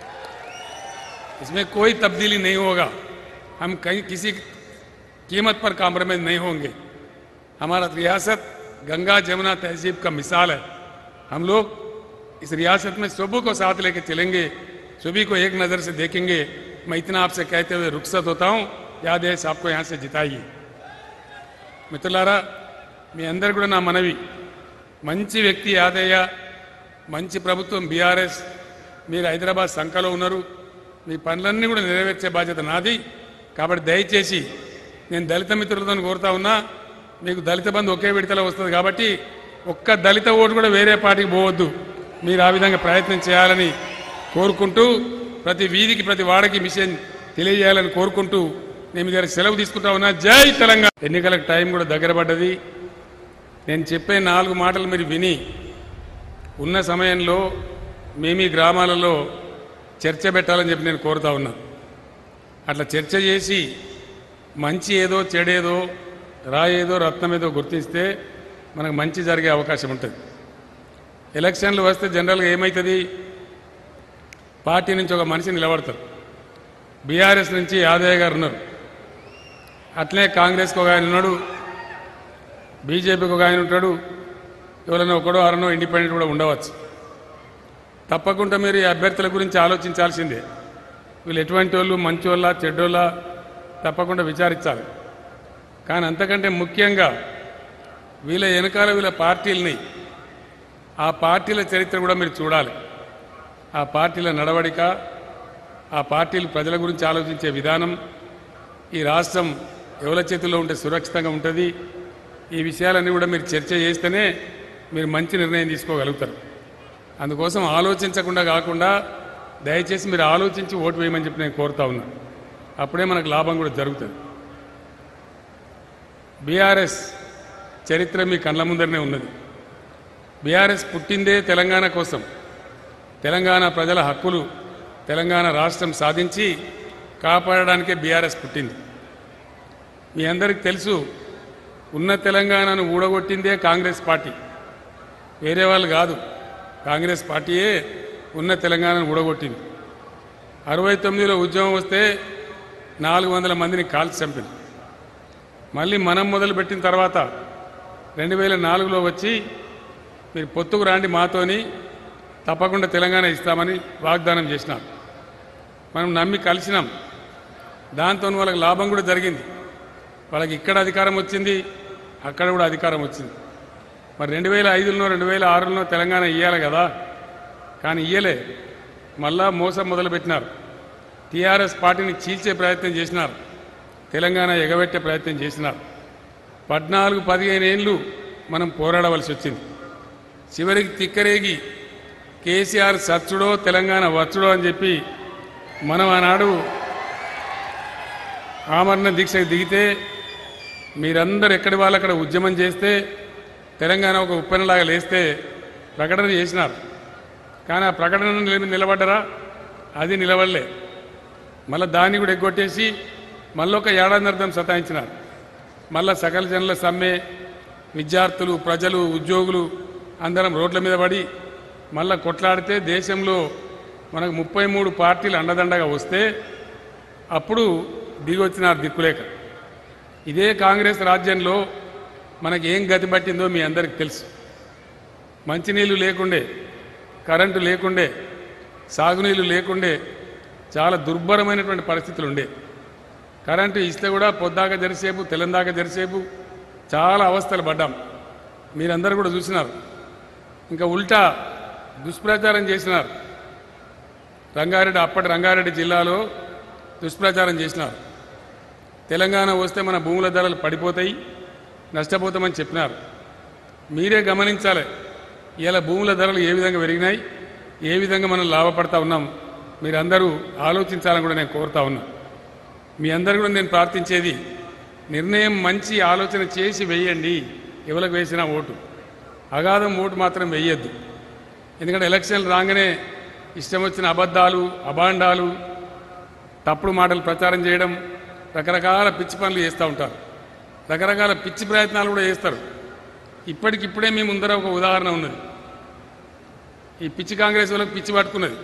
इसमें कोई तब्दीली नहीं होगा हम कहीं किसी कीमत पर कॉम्प्रोमाइज नहीं होंगे हमारा रियासत गंगा जमुना तहजीब का मिसाल है हम लोग इस रियासत में सबों को साथ लेके चलेंगे सभी को एक नज़र से देखेंगे मैं इतना आपसे कहते हुए रुखसत होता हूँ याद है आपको यहाँ से जिताइए మిత్రులారా మీ అందరు కూడా నా మనవి మంచి వ్యక్తి యాదయ్య మంచి ప్రభుత్వం బీఆర్ఎస్ మీరు హైదరాబాద్ సంఖలో ఉన్నారు మీ పనులన్నీ కూడా నెరవేర్చే బాధ్యత నాది కాబట్టి దయచేసి నేను దళిత మిత్రులతో కోరుతా ఉన్నా మీకు దళిత బంధు ఒకే విడతలో వస్తుంది కాబట్టి ఒక్క దళిత ఓటు కూడా వేరే పార్టీకి పోవద్దు మీరు ఆ విధంగా ప్రయత్నం చేయాలని కోరుకుంటూ ప్రతి వీధికి ప్రతి వాడకి మిషన్ తెలియజేయాలని కోరుకుంటూ నేను మీ దగ్గర సెలవు తీసుకుంటా ఉన్నా జై తెలంగాణ ఎన్నికలకు టైం కూడా దగ్గర పడ్డది నేను చెప్పే నాలుగు మాటలు మీరు విని ఉన్న సమయంలో మీ మీ గ్రామాలలో చర్చ పెట్టాలని చెప్పి నేను కోరుతా ఉన్నా అట్లా చర్చ చేసి మంచి ఏదో చెడేదో రాయేదో రత్నమేదో గుర్తిస్తే మనకు మంచి జరిగే అవకాశం ఉంటుంది ఎలక్షన్లు వస్తే జనరల్గా ఏమవుతుంది పార్టీ నుంచి ఒక మనిషి నిలబడతారు బీఆర్ఎస్ నుంచి యాదయ్య గారు ఉన్నారు అట్లే కాంగ్రెస్కి ఒక ఆయన ఉన్నాడు బీజేపీకి ఒక ఆయన ఉంటాడు ఎవరైనా ఒకడో అరనో ఇండిపెండెంట్ కూడా ఉండవచ్చు తప్పకుండా మీరు ఈ అభ్యర్థుల గురించి ఆలోచించాల్సిందే వీళ్ళు ఎటువంటి వాళ్ళు మంచి వాళ్ళ చెడ్డోళ్ళ తప్పకుండా విచారించాలి కానీ అంతకంటే ముఖ్యంగా వీళ్ళ వెనకాల వీళ్ళ పార్టీలని ఆ పార్టీల చరిత్ర కూడా మీరు చూడాలి ఆ పార్టీల నడవడిక ఆ పార్టీలు ప్రజల గురించి ఆలోచించే విధానం ఈ రాష్ట్రం ఎవరి చేతుల్లో ఉంటే సురక్షితంగా ఉంటుంది ఈ విషయాలన్నీ కూడా మీరు చర్చ చేస్తేనే మీరు మంచి నిర్ణయం తీసుకోగలుగుతారు అందుకోసం ఆలోచించకుండా కాకుండా దయచేసి మీరు ఆలోచించి ఓటు వేయమని చెప్పి నేను కోరుతా ఉన్నా అప్పుడే మనకు లాభం కూడా జరుగుతుంది బీఆర్ఎస్ చరిత్ర మీ కళ్ళ ముందరనే ఉన్నది బీఆర్ఎస్ పుట్టిందే తెలంగాణ కోసం తెలంగాణ ప్రజల హక్కులు తెలంగాణ రాష్ట్రం సాధించి కాపాడడానికే బీఆర్ఎస్ పుట్టింది మీ అందరికీ తెలుసు ఉన్న తెలంగాణను ఊడగొట్టిందే కాంగ్రెస్ పార్టీ వేరే వాళ్ళు కాదు కాంగ్రెస్ పార్టీయే ఉన్న తెలంగాణను ఊడగొట్టింది అరవై తొమ్మిదిలో ఉద్యమం వస్తే నాలుగు వందల మందిని కాల్చి చంపింది మళ్ళీ మనం మొదలుపెట్టిన తర్వాత రెండు వేల నాలుగులో వచ్చి మీరు పొత్తుకు రాండి మాతోని తప్పకుండా తెలంగాణ ఇస్తామని వాగ్దానం చేసినాం మనం నమ్మి కలిసినాం దాంతో వాళ్ళకి లాభం కూడా జరిగింది వాళ్ళకి ఇక్కడ అధికారం వచ్చింది అక్కడ కూడా అధికారం వచ్చింది మరి రెండు వేల ఐదులో రెండు వేల ఆరులో తెలంగాణ ఇవ్వాలి కదా కానీ ఇయ్యలే మళ్ళా మోసం మొదలుపెట్టినారు టీఆర్ఎస్ పార్టీని చీల్చే ప్రయత్నం చేసినారు తెలంగాణ ఎగబెట్టే ప్రయత్నం చేసినారు పద్నాలుగు పదిహేను ఏళ్ళు మనం పోరాడవలసి వచ్చింది చివరికి తిక్కరేగి కేసీఆర్ సచ్చుడో తెలంగాణ వచ్చుడో అని చెప్పి మనం ఆనాడు ఆమరణ దీక్షకు దిగితే మీరందరూ ఎక్కడి వాళ్ళు అక్కడ ఉద్యమం చేస్తే తెలంగాణ ఒక ఉప్పెనలాగా లేస్తే ప్రకటన చేసినారు కానీ ఆ ప్రకటన నిల- నిలబడ్డరా అది నిలబడలే మళ్ళీ దాన్ని కూడా ఎగ్గొట్టేసి మళ్ళీ ఒక ఏడాదిన్నర్థం సతాయించినారు మళ్ళా సకల జనుల సమ్మె విద్యార్థులు ప్రజలు ఉద్యోగులు అందరం రోడ్ల మీద పడి మళ్ళా కొట్లాడితే దేశంలో మనకు ముప్పై మూడు పార్టీలు అండదండగా వస్తే అప్పుడు దిగొచ్చినారు దిక్కులేక ఇదే కాంగ్రెస్ రాజ్యంలో మనకి ఏం గతి పట్టిందో మీ అందరికి తెలుసు మంచినీళ్ళు లేకుండే కరెంటు లేకుండే సాగునీళ్ళు లేకుండే చాలా దుర్భరమైనటువంటి పరిస్థితులు ఉండే కరెంటు ఇస్తే కూడా పొద్దాక జరిసేపు తెల్లందాక జరిసేపు చాలా అవస్థలు పడ్డాం మీరందరూ కూడా చూసినారు ఇంకా ఉల్టా దుష్ప్రచారం చేసినారు రంగారెడ్డి అప్పటి రంగారెడ్డి జిల్లాలో దుష్ప్రచారం చేసినారు తెలంగాణ వస్తే మన భూముల ధరలు పడిపోతాయి నష్టపోతామని చెప్పినారు మీరే గమనించాలి ఇలా భూముల ధరలు ఏ విధంగా పెరిగినాయి ఏ విధంగా మనం లాభపడతా ఉన్నాం మీరందరూ ఆలోచించాలని కూడా నేను కోరుతా ఉన్నా మీ అందరు కూడా నేను ప్రార్థించేది నిర్ణయం మంచి ఆలోచన చేసి వేయండి ఎవరికి వేసినా ఓటు అగాధం ఓటు మాత్రం వేయొద్దు ఎందుకంటే ఎలక్షన్లు రాగానే ఇష్టం వచ్చిన అబద్ధాలు అభాండాలు తప్పుడు మాటలు ప్రచారం చేయడం రకరకాల పిచ్చి పనులు చేస్తూ ఉంటారు రకరకాల పిచ్చి ప్రయత్నాలు కూడా చేస్తారు ఇప్పటికిప్పుడే మీ ముందర ఒక ఉదాహరణ ఉన్నది ఈ పిచ్చి కాంగ్రెస్ వాళ్ళకి పిచ్చి పట్టుకున్నది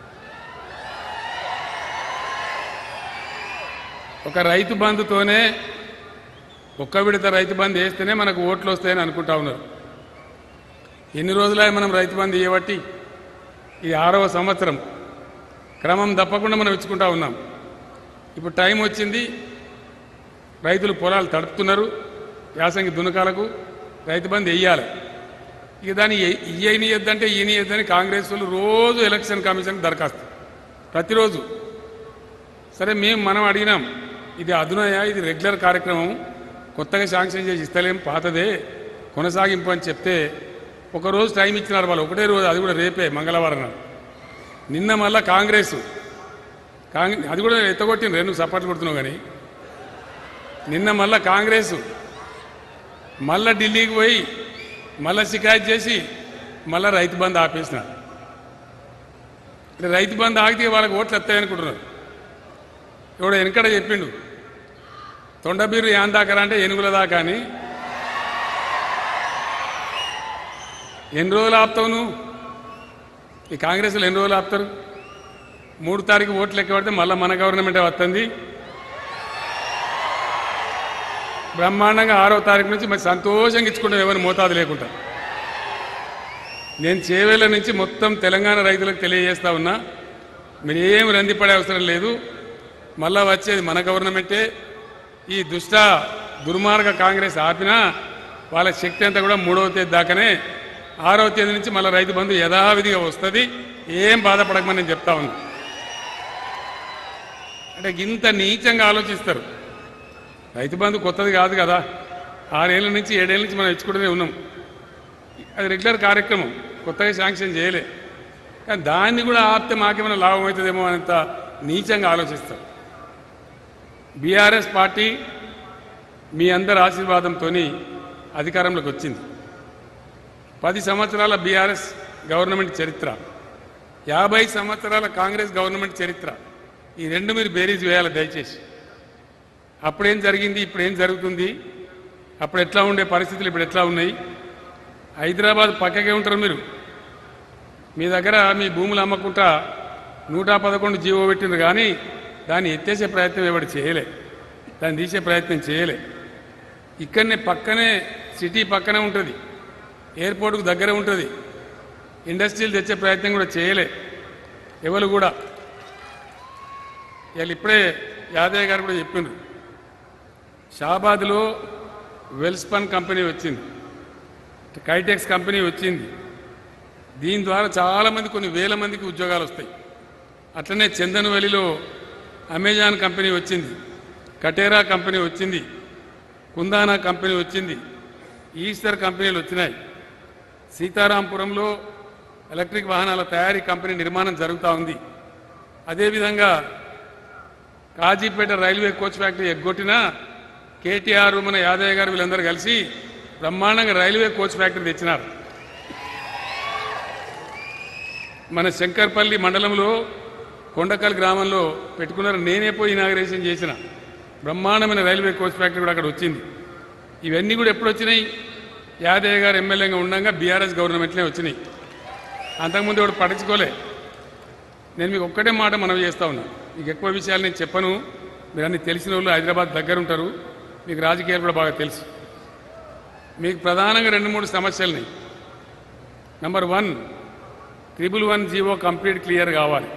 ఒక రైతు బంధుతోనే ఒక్క విడత రైతు బంధు వేస్తేనే మనకు ఓట్లు వస్తాయని అనుకుంటా ఉన్నారు ఎన్ని రోజులే మనం రైతు బంధు ఇవ్వబట్టి ఇది ఆరవ సంవత్సరం క్రమం తప్పకుండా మనం ఇచ్చుకుంటా ఉన్నాం ఇప్పుడు టైం వచ్చింది రైతులు పొలాలు తడుపుతున్నారు యాసంగి దునకాలకు రైతు బంధు వెయ్యాలి ఇక దాన్ని ఇయ్యనియద్దంటే ఈయనియద్దని కాంగ్రెస్ వాళ్ళు రోజు ఎలక్షన్ కమిషన్ దరఖాస్తు ప్రతిరోజు సరే మేము మనం అడిగినాం ఇది అదునయ ఇది రెగ్యులర్ కార్యక్రమం కొత్తగా శాంక్షన్ చేసి ఇస్తలేం పాతదే కొనసాగింపు అని చెప్తే ఒక రోజు టైం ఇచ్చినారు వాళ్ళు ఒకటే రోజు అది కూడా రేపే మంగళవారం నాడు నిన్న మళ్ళా కాంగ్రెస్ కాంగ్రెస్ అది కూడా ఎత్తగొట్టిన రెండు సపోర్ట్ కొడుతున్నావు కానీ నిన్న మళ్ళా కాంగ్రెస్ మళ్ళా ఢిల్లీకి పోయి మళ్ళా షికాయత్ చేసి మళ్ళా రైతు బంధు ఆపేసినారు అంటే రైతు బంధు ఆగితే వాళ్ళకి ఓట్లు వస్తాయనుకుంటున్నారు ఎవడో వెనకడ చెప్పిండు తొండబీరు యాన్ దాకరా అంటే ఏనుగుల దాకా అని ఎన్ని రోజులు ఆపుతావు నువ్వు ఈ కాంగ్రెస్లో ఎన్ని రోజులు ఆపుతారు మూడు తారీఖు ఓట్లు లెక్క పడితే మళ్ళీ మన గవర్నమెంటే వస్తుంది బ్రహ్మాండంగా ఆరో తారీఖు నుంచి మరి సంతోషంగా ఇచ్చుకుంటాం ఎవరిని మోతాదు లేకుండా నేను చేవేళ్ళ నుంచి మొత్తం తెలంగాణ రైతులకు తెలియజేస్తా ఉన్నా మీరు ఏం రందిపడే అవసరం లేదు మళ్ళా వచ్చేది మన గవర్నమెంటే ఈ దుష్ట దుర్మార్గ కాంగ్రెస్ ఆపినా వాళ్ళ శక్తి అంతా కూడా మూడవ తేదీ దాకానే ఆరవ తేదీ నుంచి మళ్ళీ రైతు బంధు యథావిధిగా వస్తుంది ఏం బాధపడకమని నేను చెప్తా ఉన్నా అంటే ఇంత నీచంగా ఆలోచిస్తారు రైతు బంధు కొత్తది కాదు కదా ఆరేళ్ళ నుంచి ఏడేళ్ళ నుంచి మనం ఇచ్చుకుంటూనే ఉన్నాం అది రెగ్యులర్ కార్యక్రమం కొత్తగా శాంక్షన్ చేయలే కానీ దాన్ని కూడా ఆపితే మాకేమైనా లాభం అవుతుందేమో అనేంత నీచంగా ఆలోచిస్తారు బీఆర్ఎస్ పార్టీ మీ అందరి ఆశీర్వాదంతో అధికారంలోకి వచ్చింది పది సంవత్సరాల బీఆర్ఎస్ గవర్నమెంట్ చరిత్ర యాభై సంవత్సరాల కాంగ్రెస్ గవర్నమెంట్ చరిత్ర ఈ రెండు మీరు బేరీజ్ వేయాలి దయచేసి అప్పుడేం జరిగింది ఇప్పుడు ఏం జరుగుతుంది అప్పుడు ఎట్లా ఉండే పరిస్థితులు ఇప్పుడు ఎట్లా ఉన్నాయి హైదరాబాద్ పక్కకే ఉంటారు మీరు మీ దగ్గర మీ భూములు అమ్మకుంటా నూట పదకొండు జీవో పెట్టిండ్రు కానీ దాన్ని ఎత్తేసే ప్రయత్నం ఎవడు చేయలే దాన్ని తీసే ప్రయత్నం చేయలే ఇక్కడనే పక్కనే సిటీ పక్కనే ఉంటుంది ఎయిర్పోర్ట్కు దగ్గర ఉంటుంది ఇండస్ట్రీలు తెచ్చే ప్రయత్నం కూడా చేయలే ఎవరు కూడా వీళ్ళు ఇప్పుడే యాదయ్య గారు కూడా చెప్పిండ్రు షాబాద్లో వెల్స్పన్ కంపెనీ వచ్చింది కైటెక్స్ కంపెనీ వచ్చింది దీని ద్వారా చాలామంది కొన్ని వేల మందికి ఉద్యోగాలు వస్తాయి అట్లనే చందనవెలిలో అమెజాన్ కంపెనీ వచ్చింది కటేరా కంపెనీ వచ్చింది కుందానా కంపెనీ వచ్చింది ఈస్టర్ కంపెనీలు వచ్చినాయి సీతారాంపురంలో ఎలక్ట్రిక్ వాహనాల తయారీ కంపెనీ నిర్మాణం జరుగుతూ ఉంది అదేవిధంగా కాజీపేట రైల్వే కోచ్ ఫ్యాక్టరీ ఎగ్గొట్టినా కేటీఆర్ మన యాదయ్య గారు వీళ్ళందరూ కలిసి బ్రహ్మాండంగా రైల్వే కోచ్ ఫ్యాక్టరీ తెచ్చినారు మన శంకర్పల్లి మండలంలో కొండకల్ గ్రామంలో పెట్టుకున్నారు నేనే పోయి ఇనాగరేషన్ చేసిన బ్రహ్మాండమైన రైల్వే కోచ్ ఫ్యాక్టరీ కూడా అక్కడ వచ్చింది ఇవన్నీ కూడా ఎప్పుడు వచ్చినాయి యాదయ్య గారు ఎమ్మెల్యేగా ఉండగా బీఆర్ఎస్ గవర్నమెంట్లే వచ్చినాయి అంతకుముందు వాడు పట్టించుకోలే నేను మీకు ఒక్కటే మాట మనవి చేస్తా ఉన్నా మీకు ఎక్కువ విషయాలు నేను చెప్పను మీరు అన్ని తెలిసిన వాళ్ళు హైదరాబాద్ దగ్గర ఉంటారు మీకు రాజకీయాలు కూడా బాగా తెలుసు మీకు ప్రధానంగా రెండు మూడు సమస్యలున్నాయి number one triple one GO complete clear కావాలి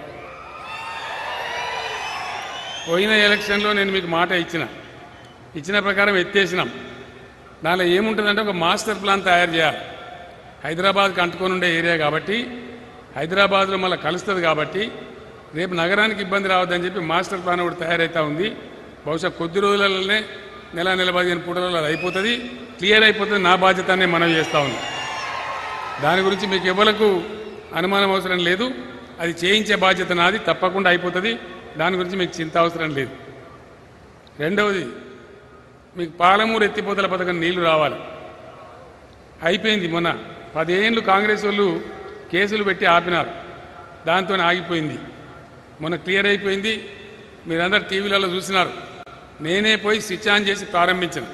పోయిన ఎలక్షన్లో నేను మీకు మాట ఇచ్చిన ఇచ్చిన ప్రకారం ఎత్తేసినాం దానిలో ఏముంటుందంటే ఒక మాస్టర్ ప్లాన్ తయారు చేయాలి హైదరాబాద్కి అంటుకొని ఉండే ఏరియా కాబట్టి హైదరాబాద్లో మళ్ళీ కలుస్తుంది కాబట్టి రేపు నగరానికి ఇబ్బంది రావద్దని చెప్పి మాస్టర్ ప్లాన్ ఒకటి తయారైతా ఉంది బహుశా కొద్ది రోజులలోనే నెల నెల పదిహేను పూటలలో అది అయిపోతుంది క్లియర్ అయిపోతుంది నా బాధ్యత అని మనవి చేస్తా ఉంది దాని గురించి మీకు ఎవరకు అనుమానం అవసరం లేదు అది చేయించే బాధ్యత నాది తప్పకుండా అయిపోతుంది దాని గురించి మీకు చింత అవసరం లేదు రెండవది మీకు పాలమూరు ఎత్తిపోతల పథకం నీళ్లు రావాలి అయిపోయింది మొన్న పదేళ్ళు కాంగ్రెస్ వాళ్ళు కేసులు పెట్టి ఆపినారు దాంతో ఆగిపోయింది మొన్న క్లియర్ అయిపోయింది మీరందరు టీవీలలో చూసినారు నేనే పోయి స్విచ్ ఆన్ చేసి ప్రారంభించాను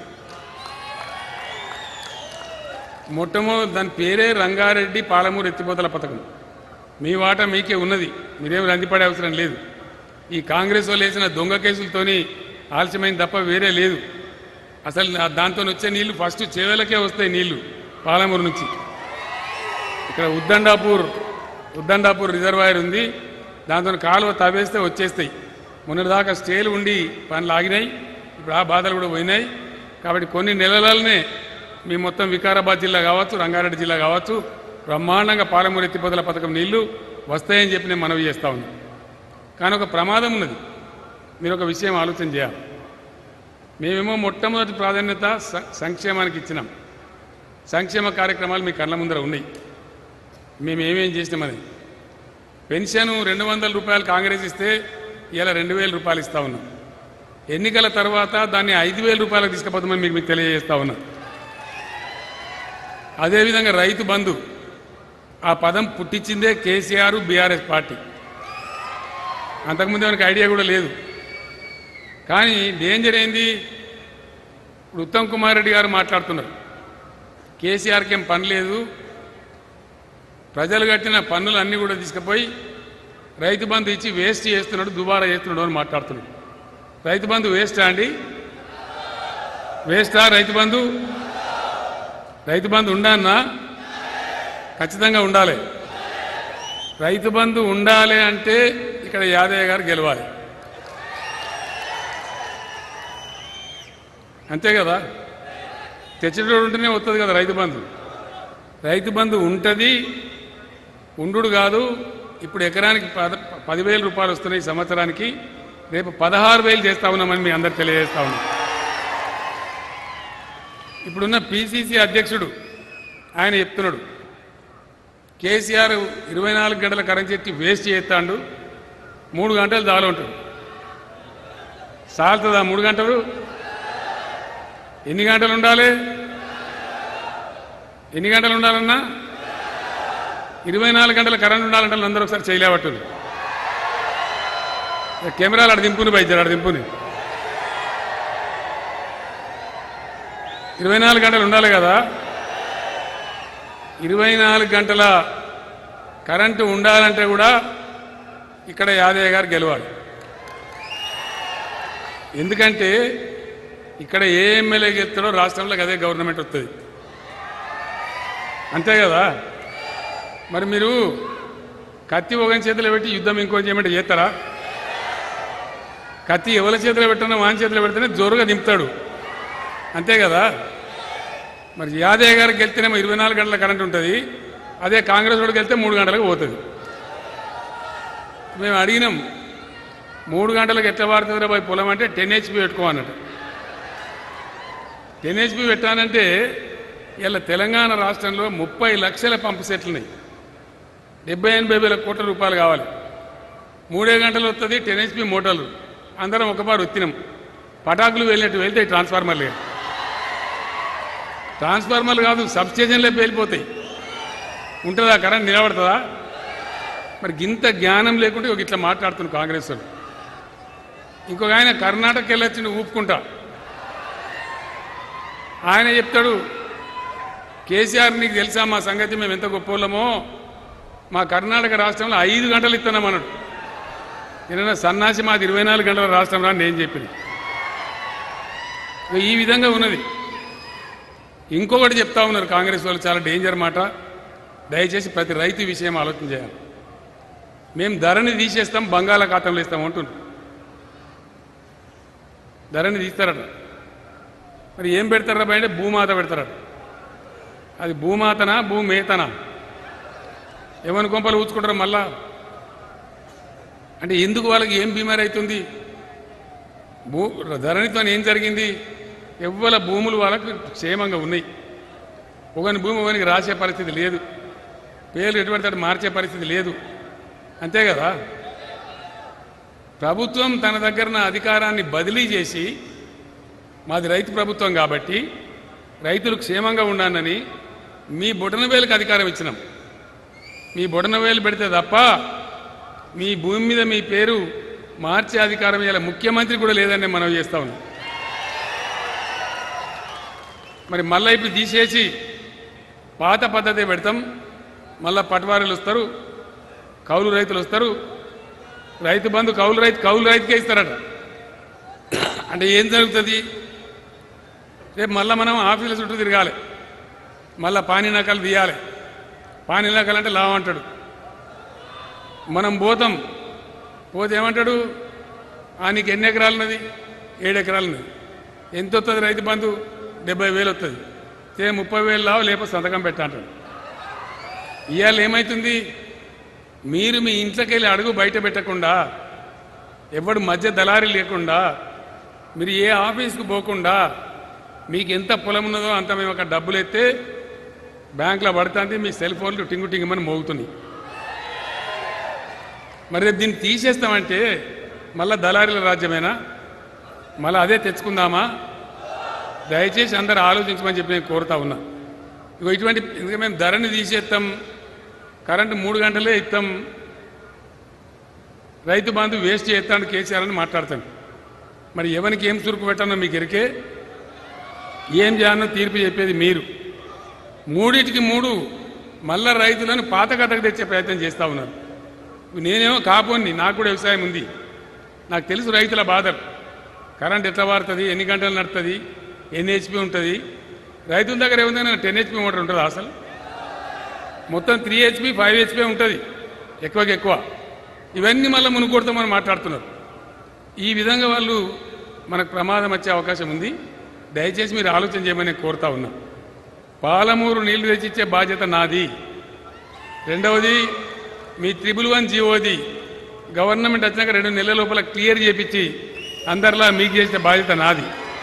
మొట్టమొదటి దాని పేరే రంగారెడ్డి పాలమూరు ఎత్తిపోతల పథకం మీ వాటా మీకే ఉన్నది మీరేం రందిపడే అవసరం లేదు ఈ కాంగ్రెస్ వాళ్ళు వేసిన దొంగ కేసులతోని ఆలస్యమైన తప్ప వేరే లేదు అసలు నా- దాంతో వచ్చే నీళ్లు ఫస్ట్ చేవలకే వస్తాయి నీళ్లు పాలమూరు నుంచి ఇక్కడ ఉద్దండాపూర్ ఉద్దండాపూర్ రిజర్వాయర్ ఉంది దాంతో కాలువ తవ్వేస్తే వచ్చేస్తాయి మొన్నటిదాకా స్టేలు ఉండి పనులు ఆగినాయి ఇప్పుడు ఆ బాధలు కూడా పోయినాయి కాబట్టి కొన్ని నెలలనే మీ మొత్తం వికారాబాద్ జిల్లా కావచ్చు రంగారెడ్డి జిల్లా కావచ్చు బ్రహ్మాండంగా పాలమూరు ఎత్తిపోతల పథకం నీళ్లు వస్తాయని చెప్పి నేను మనవి చేస్తా ఉన్నాను కానీ ఒక ప్రమాదం ఉన్నది మీరు ఒక విషయం ఆలోచన చేయాలి మేమేమో మొట్టమొదటి ప్రాధాన్యత స- సంక్షేమానికి ఇచ్చినాం సంక్షేమ కార్యక్రమాలు మీ కళ్ళ ముందర ఉన్నాయి మేము ఏమేం చేసినామని పెన్షన్ రెండు వందల రూపాయలు కాంగ్రెస్ ఇస్తే ఇలా రెండు వేల రూపాయలు ఇస్తా ఉన్నాం ఎన్నికల తర్వాత దాన్ని ఐదు వేల రూపాయలకు తీసుకుపోతామని మీకు మీకు తెలియజేస్తా ఉన్నా అదేవిధంగా రైతు బంధు ఆ పదం పుట్టించిందే కేసీఆర్ బీఆర్ఎస్ పార్టీ అంతకుముందు మనకి ఐడియా కూడా లేదు కానీ డేంజర్ ఏంది ఇప్పుడు ఉత్తమ్ కుమార్ రెడ్డి గారు మాట్లాడుతున్నారు కేసీఆర్కి ఏం పని లేదు ప్రజలు కట్టిన పన్నులు అన్నీ కూడా తీసుకుపోయి రైతు బంధు ఇచ్చి వేస్ట్ చేస్తున్నాడు దుబారా చేస్తున్నాడు అని మాట్లాడుతున్నాడు రైతు బంధు వేస్టా అండి వేస్టా రైతు బంధు రైతు బంధు ఉండన్నా ఖచ్చితంగా ఉండాలి రైతు బంధు ఉండాలి అంటే ఇక్కడ యాదయ్య గారు గెలవాలి అంతే కదా తెచ్చేటోడు ఉంటేనే వస్తుంది కదా రైతు బంధు రైతు బంధు ఉంటుంది ఉండు కాదు ఇప్పుడు ఎకరానికి పద పదివేల రూపాయలు వస్తున్నాయి ఈ సంవత్సరానికి రేపు పదహారు వేలు చేస్తా ఉన్నామని మీ అందరు తెలియజేస్తా ఉన్నాం ఇప్పుడున్న పిసిసి అధ్యక్షుడు ఆయన చెప్తున్నాడు కేసీఆర్ ఇరవై నాలుగు గంటల కరెంట్ చెట్టి వేస్ట్ చేస్తాడు మూడు గంటలు చాలు ఉంటాడు సాలుతుందా మూడు గంటలు ఎన్ని గంటలు ఉండాలి ఎన్ని గంటలు ఉండాలన్నా ఇరవై నాలుగు గంటల కరెంట్ ఉండాలంటే అందరూ ఒకసారి చేయలేబట్టుంది కెమెరాలు అక్కడ దింపుని బయట అక్కడ దింపుని ఇరవై నాలుగు గంటలు ఉండాలి కదా ఇరవై నాలుగు గంటల కరెంటు ఉండాలంటే కూడా ఇక్కడ యాదయ్య గారు గెలవాలి ఎందుకంటే ఇక్కడ ఏ ఎమ్మెల్యే గెలుస్తాడో రాష్ట్రంలో అదే గవర్నమెంట్ వస్తుంది అంతే కదా మరి మీరు కత్తి ఒక చేతిలో పెట్టి యుద్ధం ఇంకో చేయమంటే చేస్తారా కత్తి ఎవరి చేతిలో పెట్టినా వాని చేతిలో పెడితేనే జోరుగా దింపుతాడు అంతే కదా మరి యాదయ్య గారికి వెళ్తేనేమో ఇరవై నాలుగు గంటల కరెంట్ ఉంటుంది అదే కాంగ్రెస్ వాడికి వెళ్తే మూడు గంటలకు పోతుంది మేము అడిగినాం మూడు గంటలకు ఎట్లా వాడుతుంది పోయి పొలం అంటే టెన్ హెచ్పి పెట్టుకోమన్నట్టు టెన్ హెచ్పి పెట్టానంటే ఇలా తెలంగాణ రాష్ట్రంలో ముప్పై లక్షల పంపు సెట్లు ఉన్నాయి డెబ్బై ఎనభై వేల కోట్ల రూపాయలు కావాలి మూడే గంటలు వస్తుంది టెన్ హెచ్పి మోటార్లు అందరం ఒకపారు వచ్చినాం పటాకులు వెళ్ళినట్టు వెళ్తే ట్రాన్స్ఫార్మర్లు ట్రాన్స్ఫార్మర్లు కాదు సబ్ స్టేషన్లే పేలిపోతాయి ఉంటుందా కరెంట్ నిలబడుతుందా మరి గింత జ్ఞానం లేకుంటే ఒక ఇట్లా మాట్లాడుతున్నాడు కాంగ్రెస్ వాళ్ళు ఇంకొక ఆయన కర్ణాటక వెళ్ళొచ్చి ఊపుకుంటా ఆయన చెప్తాడు కేసీఆర్ నీకు తెలుసా మా సంగతి మేము ఎంత గొప్పోళ్ళమో మా కర్ణాటక రాష్ట్రంలో ఐదు గంటలు ఇస్తున్నాం అన్నాడు నేను సన్నాసి మాది ఇరవై నాలుగు గంటల రాష్ట్రం రా అని నేను చెప్పింది ఇక ఈ విధంగా ఉన్నది ఇంకొకటి చెప్తా ఉన్నారు కాంగ్రెస్ వాళ్ళు చాలా డేంజర్ మాట దయచేసి ప్రతి రైతు విషయం ఆలోచన చేయాలి మేము ధరని తీసేస్తాం బంగాళాఖాతంలో ఇస్తాం అంటున్నారు ధరని తీస్తారట మరి ఏం పెడతారా బయట భూమాత పెడతారట అది భూమాతనా భూమేతనా ఏమని కొంపలు ఊచుకుంటారు మళ్ళా అంటే ఎందుకు వాళ్ళకి ఏం బీమారి అవుతుంది భూ ధరణితో ఏం జరిగింది ఎవ్వల భూములు వాళ్ళకు క్షేమంగా ఉన్నాయి ఒకని భూమి ఒకనికి రాసే పరిస్థితి లేదు పేర్లు ఎటువంటి అటు మార్చే పరిస్థితి లేదు అంతే కదా ప్రభుత్వం తన దగ్గర అధికారాన్ని బదిలీ చేసి మాది రైతు ప్రభుత్వం కాబట్టి రైతులు క్షేమంగా ఉండాలని మీ బొటనవేలుకి అధికారం ఇచ్చినాం మీ బొటనవేలు పెడితే తప్ప మీ భూమి మీద మీ పేరు మార్చే అధికారం ఇలా ముఖ్యమంత్రి కూడా లేదని మనం చేస్తా ఉన్నాం మరి మళ్ళీ ఇప్పుడు తీసేసి పాత పద్ధతి పెడతాం మళ్ళా పటవారీలు వస్తారు కౌలు రైతులు వస్తారు రైతు బంధు కౌలు రైతు కౌలు రైతుకే ఇస్తారట అంటే ఏం జరుగుతుంది రేపు మళ్ళీ మనం ఆఫీసుల చుట్టూ తిరగాలి మళ్ళీ పానీ నకలు తీయాలి పానీ నకలు అంటే లావు అంటాడు మనం పోతాం పోతే ఏమంటాడు ఆ నీకు ఎన్ని ఎకరాలు ఉన్నది ఏడు ఎకరాలు ఉన్నది ఎంత వస్తుంది రైతు బంధు డెబ్బై వేలు వస్తుంది సే ముప్పై వేలు లావు లేకపోతే సంతకం పెట్టా అంటాడు ఇవాళ ఏమవుతుంది మీరు మీ ఇంట్లోకి వెళ్ళి అడుగు బయట పెట్టకుండా ఎవడు మధ్య దళారీ లేకుండా మీరు ఏ ఆఫీస్కి పోకుండా మీకు ఎంత పొలం ఉన్నదో అంత మేము అక్కడ డబ్బులు ఎత్తే బ్యాంకులో పడుతుంది మీ సెల్ ఫోన్లు టింగు టింగుమని మోగుతున్నాయి మరి రేపు దీన్ని తీసేస్తామంటే మళ్ళా దళారీల రాజ్యమేనా మళ్ళీ అదే తెచ్చుకుందామా దయచేసి అందరూ ఆలోచించమని చెప్పి నేను కోరుతా ఉన్నా ఇగో ఇటువంటి ఎందుకంటే మేము ధరని తీసేస్తాం కరెంటు మూడు గంటలే ఇస్తాం రైతు బంధు వేస్ట్ చేస్తాను కేసీఆర్ అని మాట్లాడతాను మరి ఎవరికి ఏం చురుకు పెట్టానో మీకు ఎరికే ఏం చేయాలనో తీర్పు చెప్పేది మీరు మూడింటికి మూడు మళ్ళా రైతులను పాత కథకు తెచ్చే ప్రయత్నం చేస్తూ ఉన్నారు నేనేమో కాపోని నాకు కూడా వ్యవసాయం ఉంది నాకు తెలుసు రైతుల బాధలు కరెంట్ ఎట్లా వాడుతుంది ఎన్ని గంటలు నడుతుంది ఎన్ని హెచ్పి ఉంటుంది రైతుల దగ్గర ఏముందన్నా టెన్ హెచ్పి మోటార్ ఉంటుందా అసలు మొత్తం త్రీ హెచ్పి ఫైవ్ హెచ్పి ఉంటుంది ఎక్కువకి ఎక్కువ ఇవన్నీ మళ్ళీ మునుకొడతామని మాట్లాడుతున్నారు ఈ విధంగా వాళ్ళు మనకు ప్రమాదం వచ్చే అవకాశం ఉంది దయచేసి మీరు ఆలోచన చేయమని నేను కోరుతా ఉన్నా పాలమూరు నీళ్లు తెచ్చిచ్చే బాధ్యత నాది రెండవది మీ త్రిబుల్ వన్ జీవోది గవర్నమెంట్ వచ్చినాక రెండు నెలల లోపల క్లియర్ చేపించి అందరిలా మీకు చేసిన బాధ్యత నాది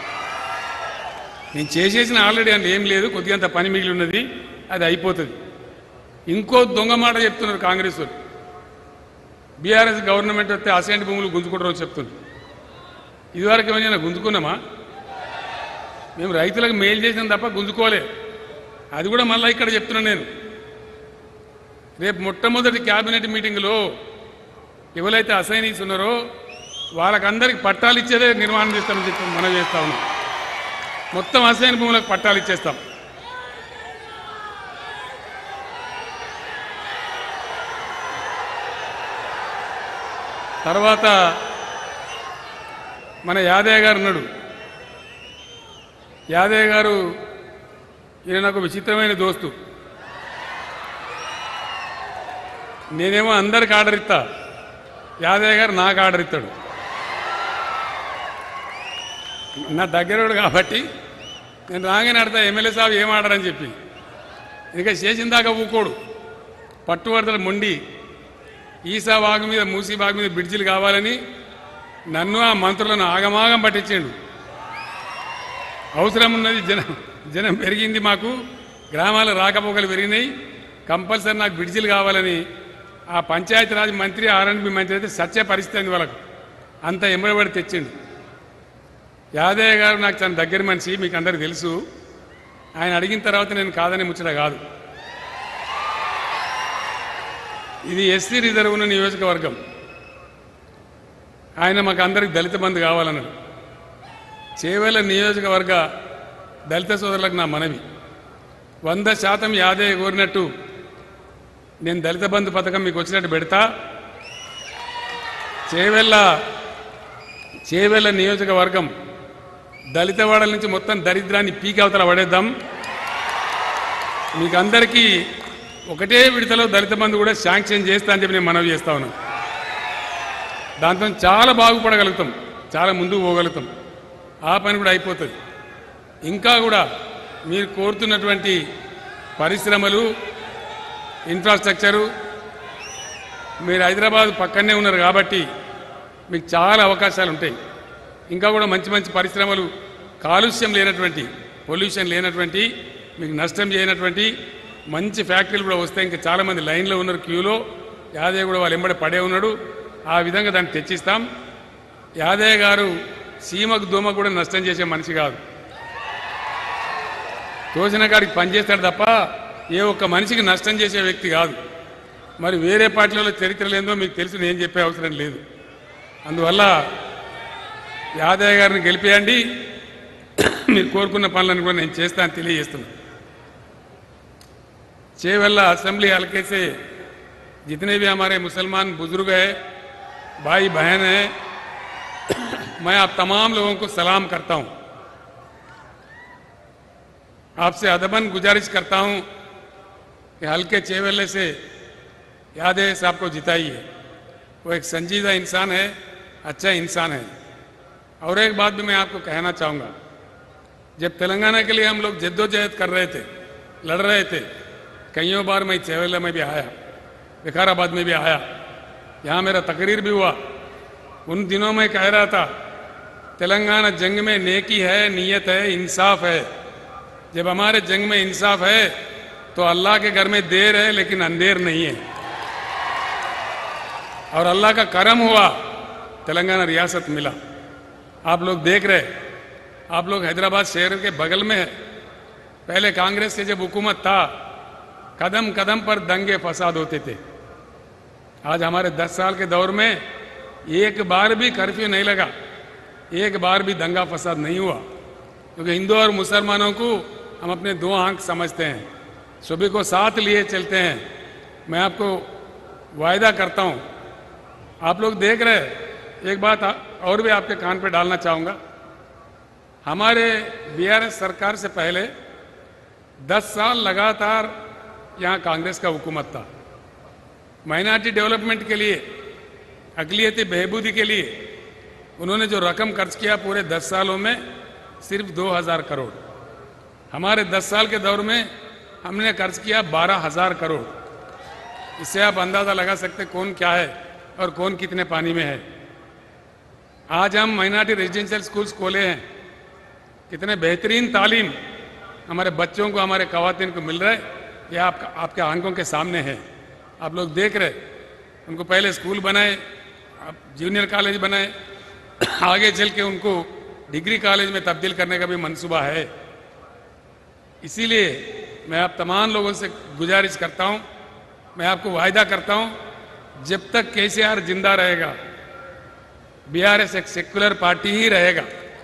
నేను చేసేసిన ఆల్రెడీ అందులో ఏం లేదు కొద్దిగంత పని మిగిలి ఉన్నది అది అయిపోతుంది ఇంకో దొంగ మాట చెప్తున్నారు కాంగ్రెస్ వాళ్ళు బీఆర్ఎస్ గవర్నమెంట్ వస్తే అసెంట్ భూములు గుంజుకుంటారో చెప్తుంది ఇదివరకు ఏమైనా గుంజుకున్నామా మేము రైతులకు మేలు చేసినాం తప్ప గుంజుకోలే అది కూడా మళ్ళీ ఇక్కడ చెప్తున్నాను నేను రేపు మొట్టమొదటి క్యాబినెట్ మీటింగ్లో ఎవరైతే అసైనీస్ ఉన్నారో వాళ్ళకందరికి పట్టాలు ఇచ్చేదే నిర్మాణం చేస్తామని చెప్పి మనం చేస్తా ఉన్నాం మొత్తం అసైన్ భూములకు పట్టాలు ఇచ్చేస్తాం తర్వాత మన యాదయ్య గారు ఉన్నాడు యాదయ్య గారు ఈయన నాకు విచిత్రమైన దోస్తు నేనేమో అందరికి ఆర్డర్ ఇస్తా యాదయ్య గారు నాకు ఆర్డర్ ఇస్తాడు నా దగ్గరోడు కాబట్టి నేను రాగానే అడతా ఎమ్మెల్యే సాబ్ ఏం ఆర్డర్ అని చెప్పి ఇంకా చేసిన దాకా ఊకోడు పట్టుబడతాడు మొండి ఈసా బాగు మీద మూసీ బాగు మీద బ్రిడ్జిలు కావాలని నన్ను ఆ మంత్రులను ఆగమాగం పట్టించాడు అవసరం ఉన్నది జనం జనం పెరిగింది మాకు గ్రామాల రాకపోకలు పెరిగినాయి కంపల్సరీ నాకు బ్రిడ్జిలు కావాలని ఆ పంచాయతీరాజ్ మంత్రి ఆర్ఎండ్బి మంత్రి అయితే సత్య పరిస్థితి అయింది వాళ్ళకు అంత ఎంబడబడి తెచ్చిండు యాదయ్య గారు నాకు తన దగ్గర మనిషి మీకు అందరికి తెలుసు ఆయన అడిగిన తర్వాత నేను కాదని ముచ్చట కాదు ఇది ఎస్సీ రిజర్వ్ ఉన్న నియోజకవర్గం ఆయన మాకు అందరికి దళిత బంధు కావాలన్నాడు చేవేల నియోజకవర్గ దళిత సోదరులకు నా మనవి వంద శాతం యాదయ్య కోరినట్టు నేను దళిత బంధు పథకం మీకు వచ్చినట్టు పెడతా చేవెళ్ళ చేవెళ్ళ నియోజకవర్గం దళితవాడల నుంచి మొత్తం దరిద్రాన్ని పీకి అవతల పడేద్దాం మీకు అందరికీ ఒకటే విడతలో దళిత బంధు కూడా శాంక్షన్ చేస్తా అని చెప్పి నేను మనవి చేస్తా ఉన్నాను దాంతో చాలా బాగుపడగలుగుతాం చాలా ముందుకు పోగలుగుతాం ఆ పని కూడా అయిపోతుంది ఇంకా కూడా మీరు కోరుతున్నటువంటి పరిశ్రమలు ఇన్ఫ్రాస్ట్రక్చరు మీరు హైదరాబాద్ పక్కనే ఉన్నారు కాబట్టి మీకు చాలా అవకాశాలు ఉంటాయి ఇంకా కూడా మంచి మంచి పరిశ్రమలు కాలుష్యం లేనటువంటి పొల్యూషన్ లేనటువంటి మీకు నష్టం చేయనటువంటి మంచి ఫ్యాక్టరీలు కూడా వస్తాయి ఇంకా చాలామంది లైన్లో ఉన్నారు క్యూలో యాదయ్య కూడా వాళ్ళు ఎంబడి పడే ఉన్నాడు ఆ విధంగా దాన్ని తెచ్చిస్తాం యాదయ్య గారు సీమకు దోమకు కూడా నష్టం చేసే మనిషి కాదు తోసిన కాడికి పనిచేస్తాడు తప్ప ఏ ఒక్క మనిషికి నష్టం చేసే వ్యక్తి కాదు మరి వేరే పార్టీలలో చరిత్ర లేదో మీకు తెలిసి నేను చెప్పే అవసరం లేదు అందువల్ల యాదయ్య గారిని గెలిపేయండి మీరు కోరుకున్న పనులను కూడా నేను చేస్తాను తెలియజేస్తున్నాను చేవల్ల असेंबली हल्के से जितने भी हमारे मुसलमान बुजुर्ग हैं भाई बहन हैं मैं आप तमाम लोगों को सलाम करता हूं आपसे अदबन गुजारिश करता हूं कि हल्के चेवल्ले से यादें साहब को जिताइए वो एक संजीदा इंसान है अच्छा इंसान है और एक बात भी मैं आपको कहना चाहूंगा जब तेलंगाना के लिए हम लोग जद्दोजहद कर रहे थे लड़ रहे थे कईयों बार मैं चेवल्ला में भी आया विकाराबाद में भी आया यहाँ मेरा तकरीर भी हुआ उन दिनों में कह रहा था तेलंगाना जंग में नेकी है नीयत है इंसाफ है जब हमारे जंग में इंसाफ है तो अल्लाह के घर में देर है लेकिन अंधेर नहीं है और अल्लाह का करम हुआ तेलंगाना रियासत मिला आप लोग देख रहे आप लोग हैदराबाद शहर के बगल में है पहले कांग्रेस से जब हुकूमत था कदम कदम पर दंगे फसाद होते थे आज हमारे दस साल के दौर में एक बार भी कर्फ्यू नहीं लगा एक बार भी दंगा फसाद नहीं हुआ क्योंकि हिंदू और मुसलमानों को हम अपने दो आंख समझते हैं सभी को साथ लिए चलते हैं मैं आपको वायदा करता हूं आप लोग देख रहे हैं एक बात आ- और भी आपके कान पे डालना चाहूंगा हमारे बीआरएस सरकार से पहले 10 साल लगातार यहाँ कांग्रेस का हुकूमत था माइनॉरिटी डेवलपमेंट के लिए अकलियती बहबूदी के लिए उन्होंने जो रकम खर्च किया पूरे 10 सालों में सिर्फ 2000 करोड़ हमारे 10 साल के दौर में हमने खर्च किया 12000 करोड़ इससे आप अंदाजा लगा सकते हैं कौन क्या है और कौन कितने पानी में है आज हम माइनॉरिटी रेजिडेंशियल स्कूल्स खोले हैं कितने बेहतरीन तालीम हमारे बच्चों को हमारे कवातीन को मिल रहा है ये आपका आपके आंखों के सामने है आप लोग देख रहे उनको पहले स्कूल बनाए अब जूनियर कॉलेज बनाए आगे चल के उनको डिग्री कॉलेज में तब्दील करने का भी मंसूबा है इसीलिए मैं आप तमाम लोगों से गुजारिश करता हूं मैं आपको वायदा करता हूं जब तक केसीआर जिंदा रहेगा बीआरएस एक सेक्युलर पार्टी ही रहेगा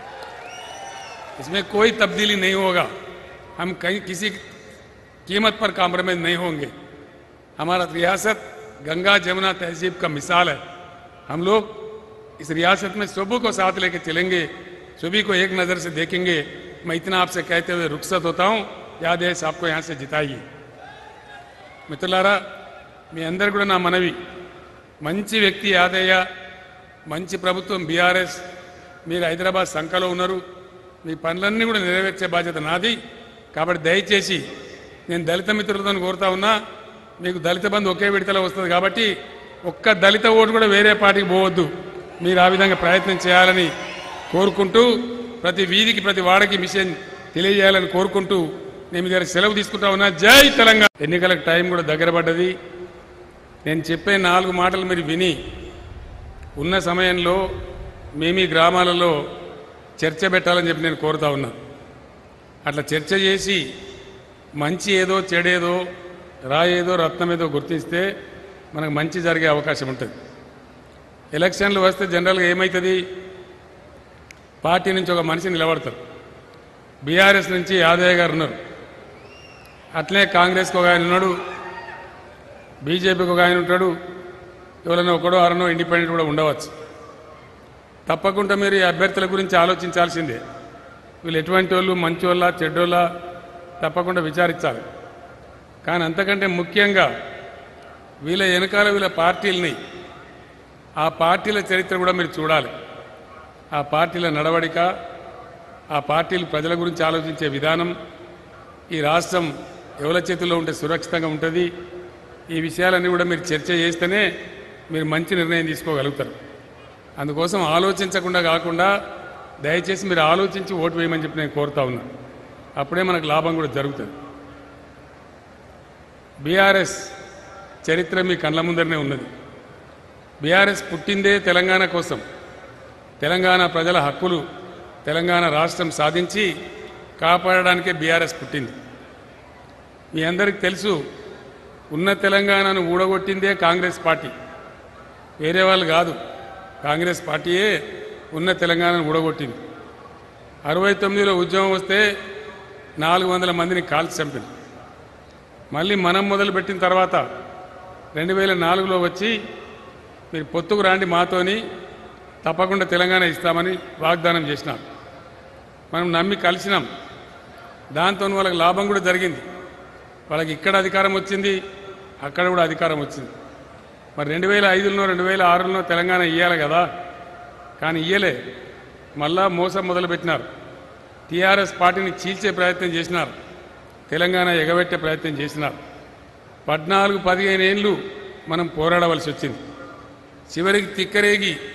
इसमें कोई तब्दीली नहीं होगा हम कहीं किसी कीमत पर कॉम्प्रोमाइज नहीं होंगे हमारा रियासत गंगा जमुना तहजीब का मिसाल है हम लोग इस रियासत में सबों को साथ लेके चलेंगे सभी को एक नज़र से देखेंगे मैं इतना आपसे कहते हुए रुखसत होता हूँ याद है आपको यहाँ से जिताइए మిత్రులారా మీ అందరు కూడా నా మనవి మంచి వ్యక్తి యాదయ్య మంచి ప్రభుత్వం బీఆర్ఎస్ మీరు హైదరాబాద్ సంఖలో ఉన్నారు మీ పనులన్నీ కూడా నెరవేర్చే బాధ్యత నాది కాబట్టి దయచేసి నేను దళిత మిత్రులతో కోరుతా ఉన్నా మీకు దళిత బంధు ఒకే విడతలో వస్తుంది కాబట్టి ఒక్క దళిత ఓటు కూడా వేరే పార్టీకి పోవద్దు మీరు ఆ విధంగా ప్రయత్నం చేయాలని కోరుకుంటూ ప్రతి వీధికి ప్రతి వాడకి మిషన్ తెలియజేయాలని కోరుకుంటూ నేను మీ దగ్గర సెలవు తీసుకుంటా ఉన్నా జై తెలంగాణ ఎన్నికలకు టైం కూడా దగ్గర పడ్డది నేను చెప్పే నాలుగు మాటలు మీరు విని ఉన్న సమయంలో మీ మీ గ్రామాలలో చర్చ పెట్టాలని చెప్పి నేను కోరుతా ఉన్నా అట్లా చర్చ చేసి మంచి ఏదో చెడేదో రాయేదో రత్నం ఏదో గుర్తిస్తే మనకు మంచి జరిగే అవకాశం ఉంటుంది ఎలక్షన్లు వస్తే జనరల్గా ఏమవుతుంది పార్టీ నుంచి ఒక మనిషి నిలబడతారు బీఆర్ఎస్ నుంచి యాదయ్య గారు ఉన్నారు అట్లే కాంగ్రెస్కి ఒక ఆయన ఉన్నాడు బీజేపీకి ఒక ఆయన ఉంటాడు ఎవరైనా ఒకడో అరనో ఇండిపెండెంట్ కూడా ఉండవచ్చు తప్పకుండా మీరు ఈ అభ్యర్థుల గురించి ఆలోచించాల్సిందే వీళ్ళు ఎటువంటి వాళ్ళు మంచి వాళ్ళ చెడ్డోళ్ళ తప్పకుండా విచారించాలి కానీ అంతకంటే ముఖ్యంగా వీళ్ళ వెనకాల వీళ్ళ పార్టీలని ఆ పార్టీల చరిత్ర కూడా మీరు చూడాలి ఆ పార్టీల నడవడిక ఆ పార్టీలు ప్రజల గురించి ఆలోచించే విధానం ఈ రాష్ట్రం ఎవరి చేతుల్లో ఉంటే సురక్షితంగా ఉంటుంది ఈ విషయాలన్నీ కూడా మీరు చర్చ చేస్తేనే మీరు మంచి నిర్ణయం తీసుకోగలుగుతారు అందుకోసం ఆలోచించకుండా కాకుండా దయచేసి మీరు ఆలోచించి ఓటు వేయమని చెప్పి నేను కోరుతా ఉన్నా అప్పుడే మనకు లాభం కూడా జరుగుతుంది బీఆర్ఎస్ చరిత్ర మీ కళ్ళ ముందరనే ఉన్నది బీఆర్ఎస్ పుట్టిందే తెలంగాణ కోసం తెలంగాణ ప్రజల హక్కులు తెలంగాణ రాష్ట్రం సాధించి కాపాడడానికే బీఆర్ఎస్ పుట్టింది మీ అందరికీ తెలుసు ఉన్న తెలంగాణను ఊడగొట్టిందే కాంగ్రెస్ పార్టీ వేరే వాళ్ళు కాదు కాంగ్రెస్ పార్టీయే ఉన్న తెలంగాణను ఊడగొట్టింది అరవై తొమ్మిదిలో ఉద్యమం వస్తే నాలుగు వందల మందిని కాల్చి చంపింది మళ్ళీ మనం మొదలుపెట్టిన తర్వాత రెండు వేల నాలుగులో వచ్చి మీరు పొత్తుకు రాండి మాతోని తప్పకుండా తెలంగాణ ఇస్తామని వాగ్దానం చేసినాం మనం నమ్మి కలిసినాం దాంతో వాళ్ళకి లాభం కూడా జరిగింది వాళ్ళకి ఇక్కడ అధికారం వచ్చింది అక్కడ కూడా అధికారం వచ్చింది మరి రెండు వేల ఐదులో రెండు వేల ఆరులో తెలంగాణ ఇవ్వాలి కదా కానీ ఇయ్యలే మళ్ళా మోసం మొదలుపెట్టినారు టీఆర్ఎస్ పార్టీని చీల్చే ప్రయత్నం చేసినారు తెలంగాణ ఎగబెట్టే ప్రయత్నం చేసినారు పద్నాలుగు పదిహేను ఏళ్ళు మనం పోరాడవలసి వచ్చింది చివరికి తిక్కరేగి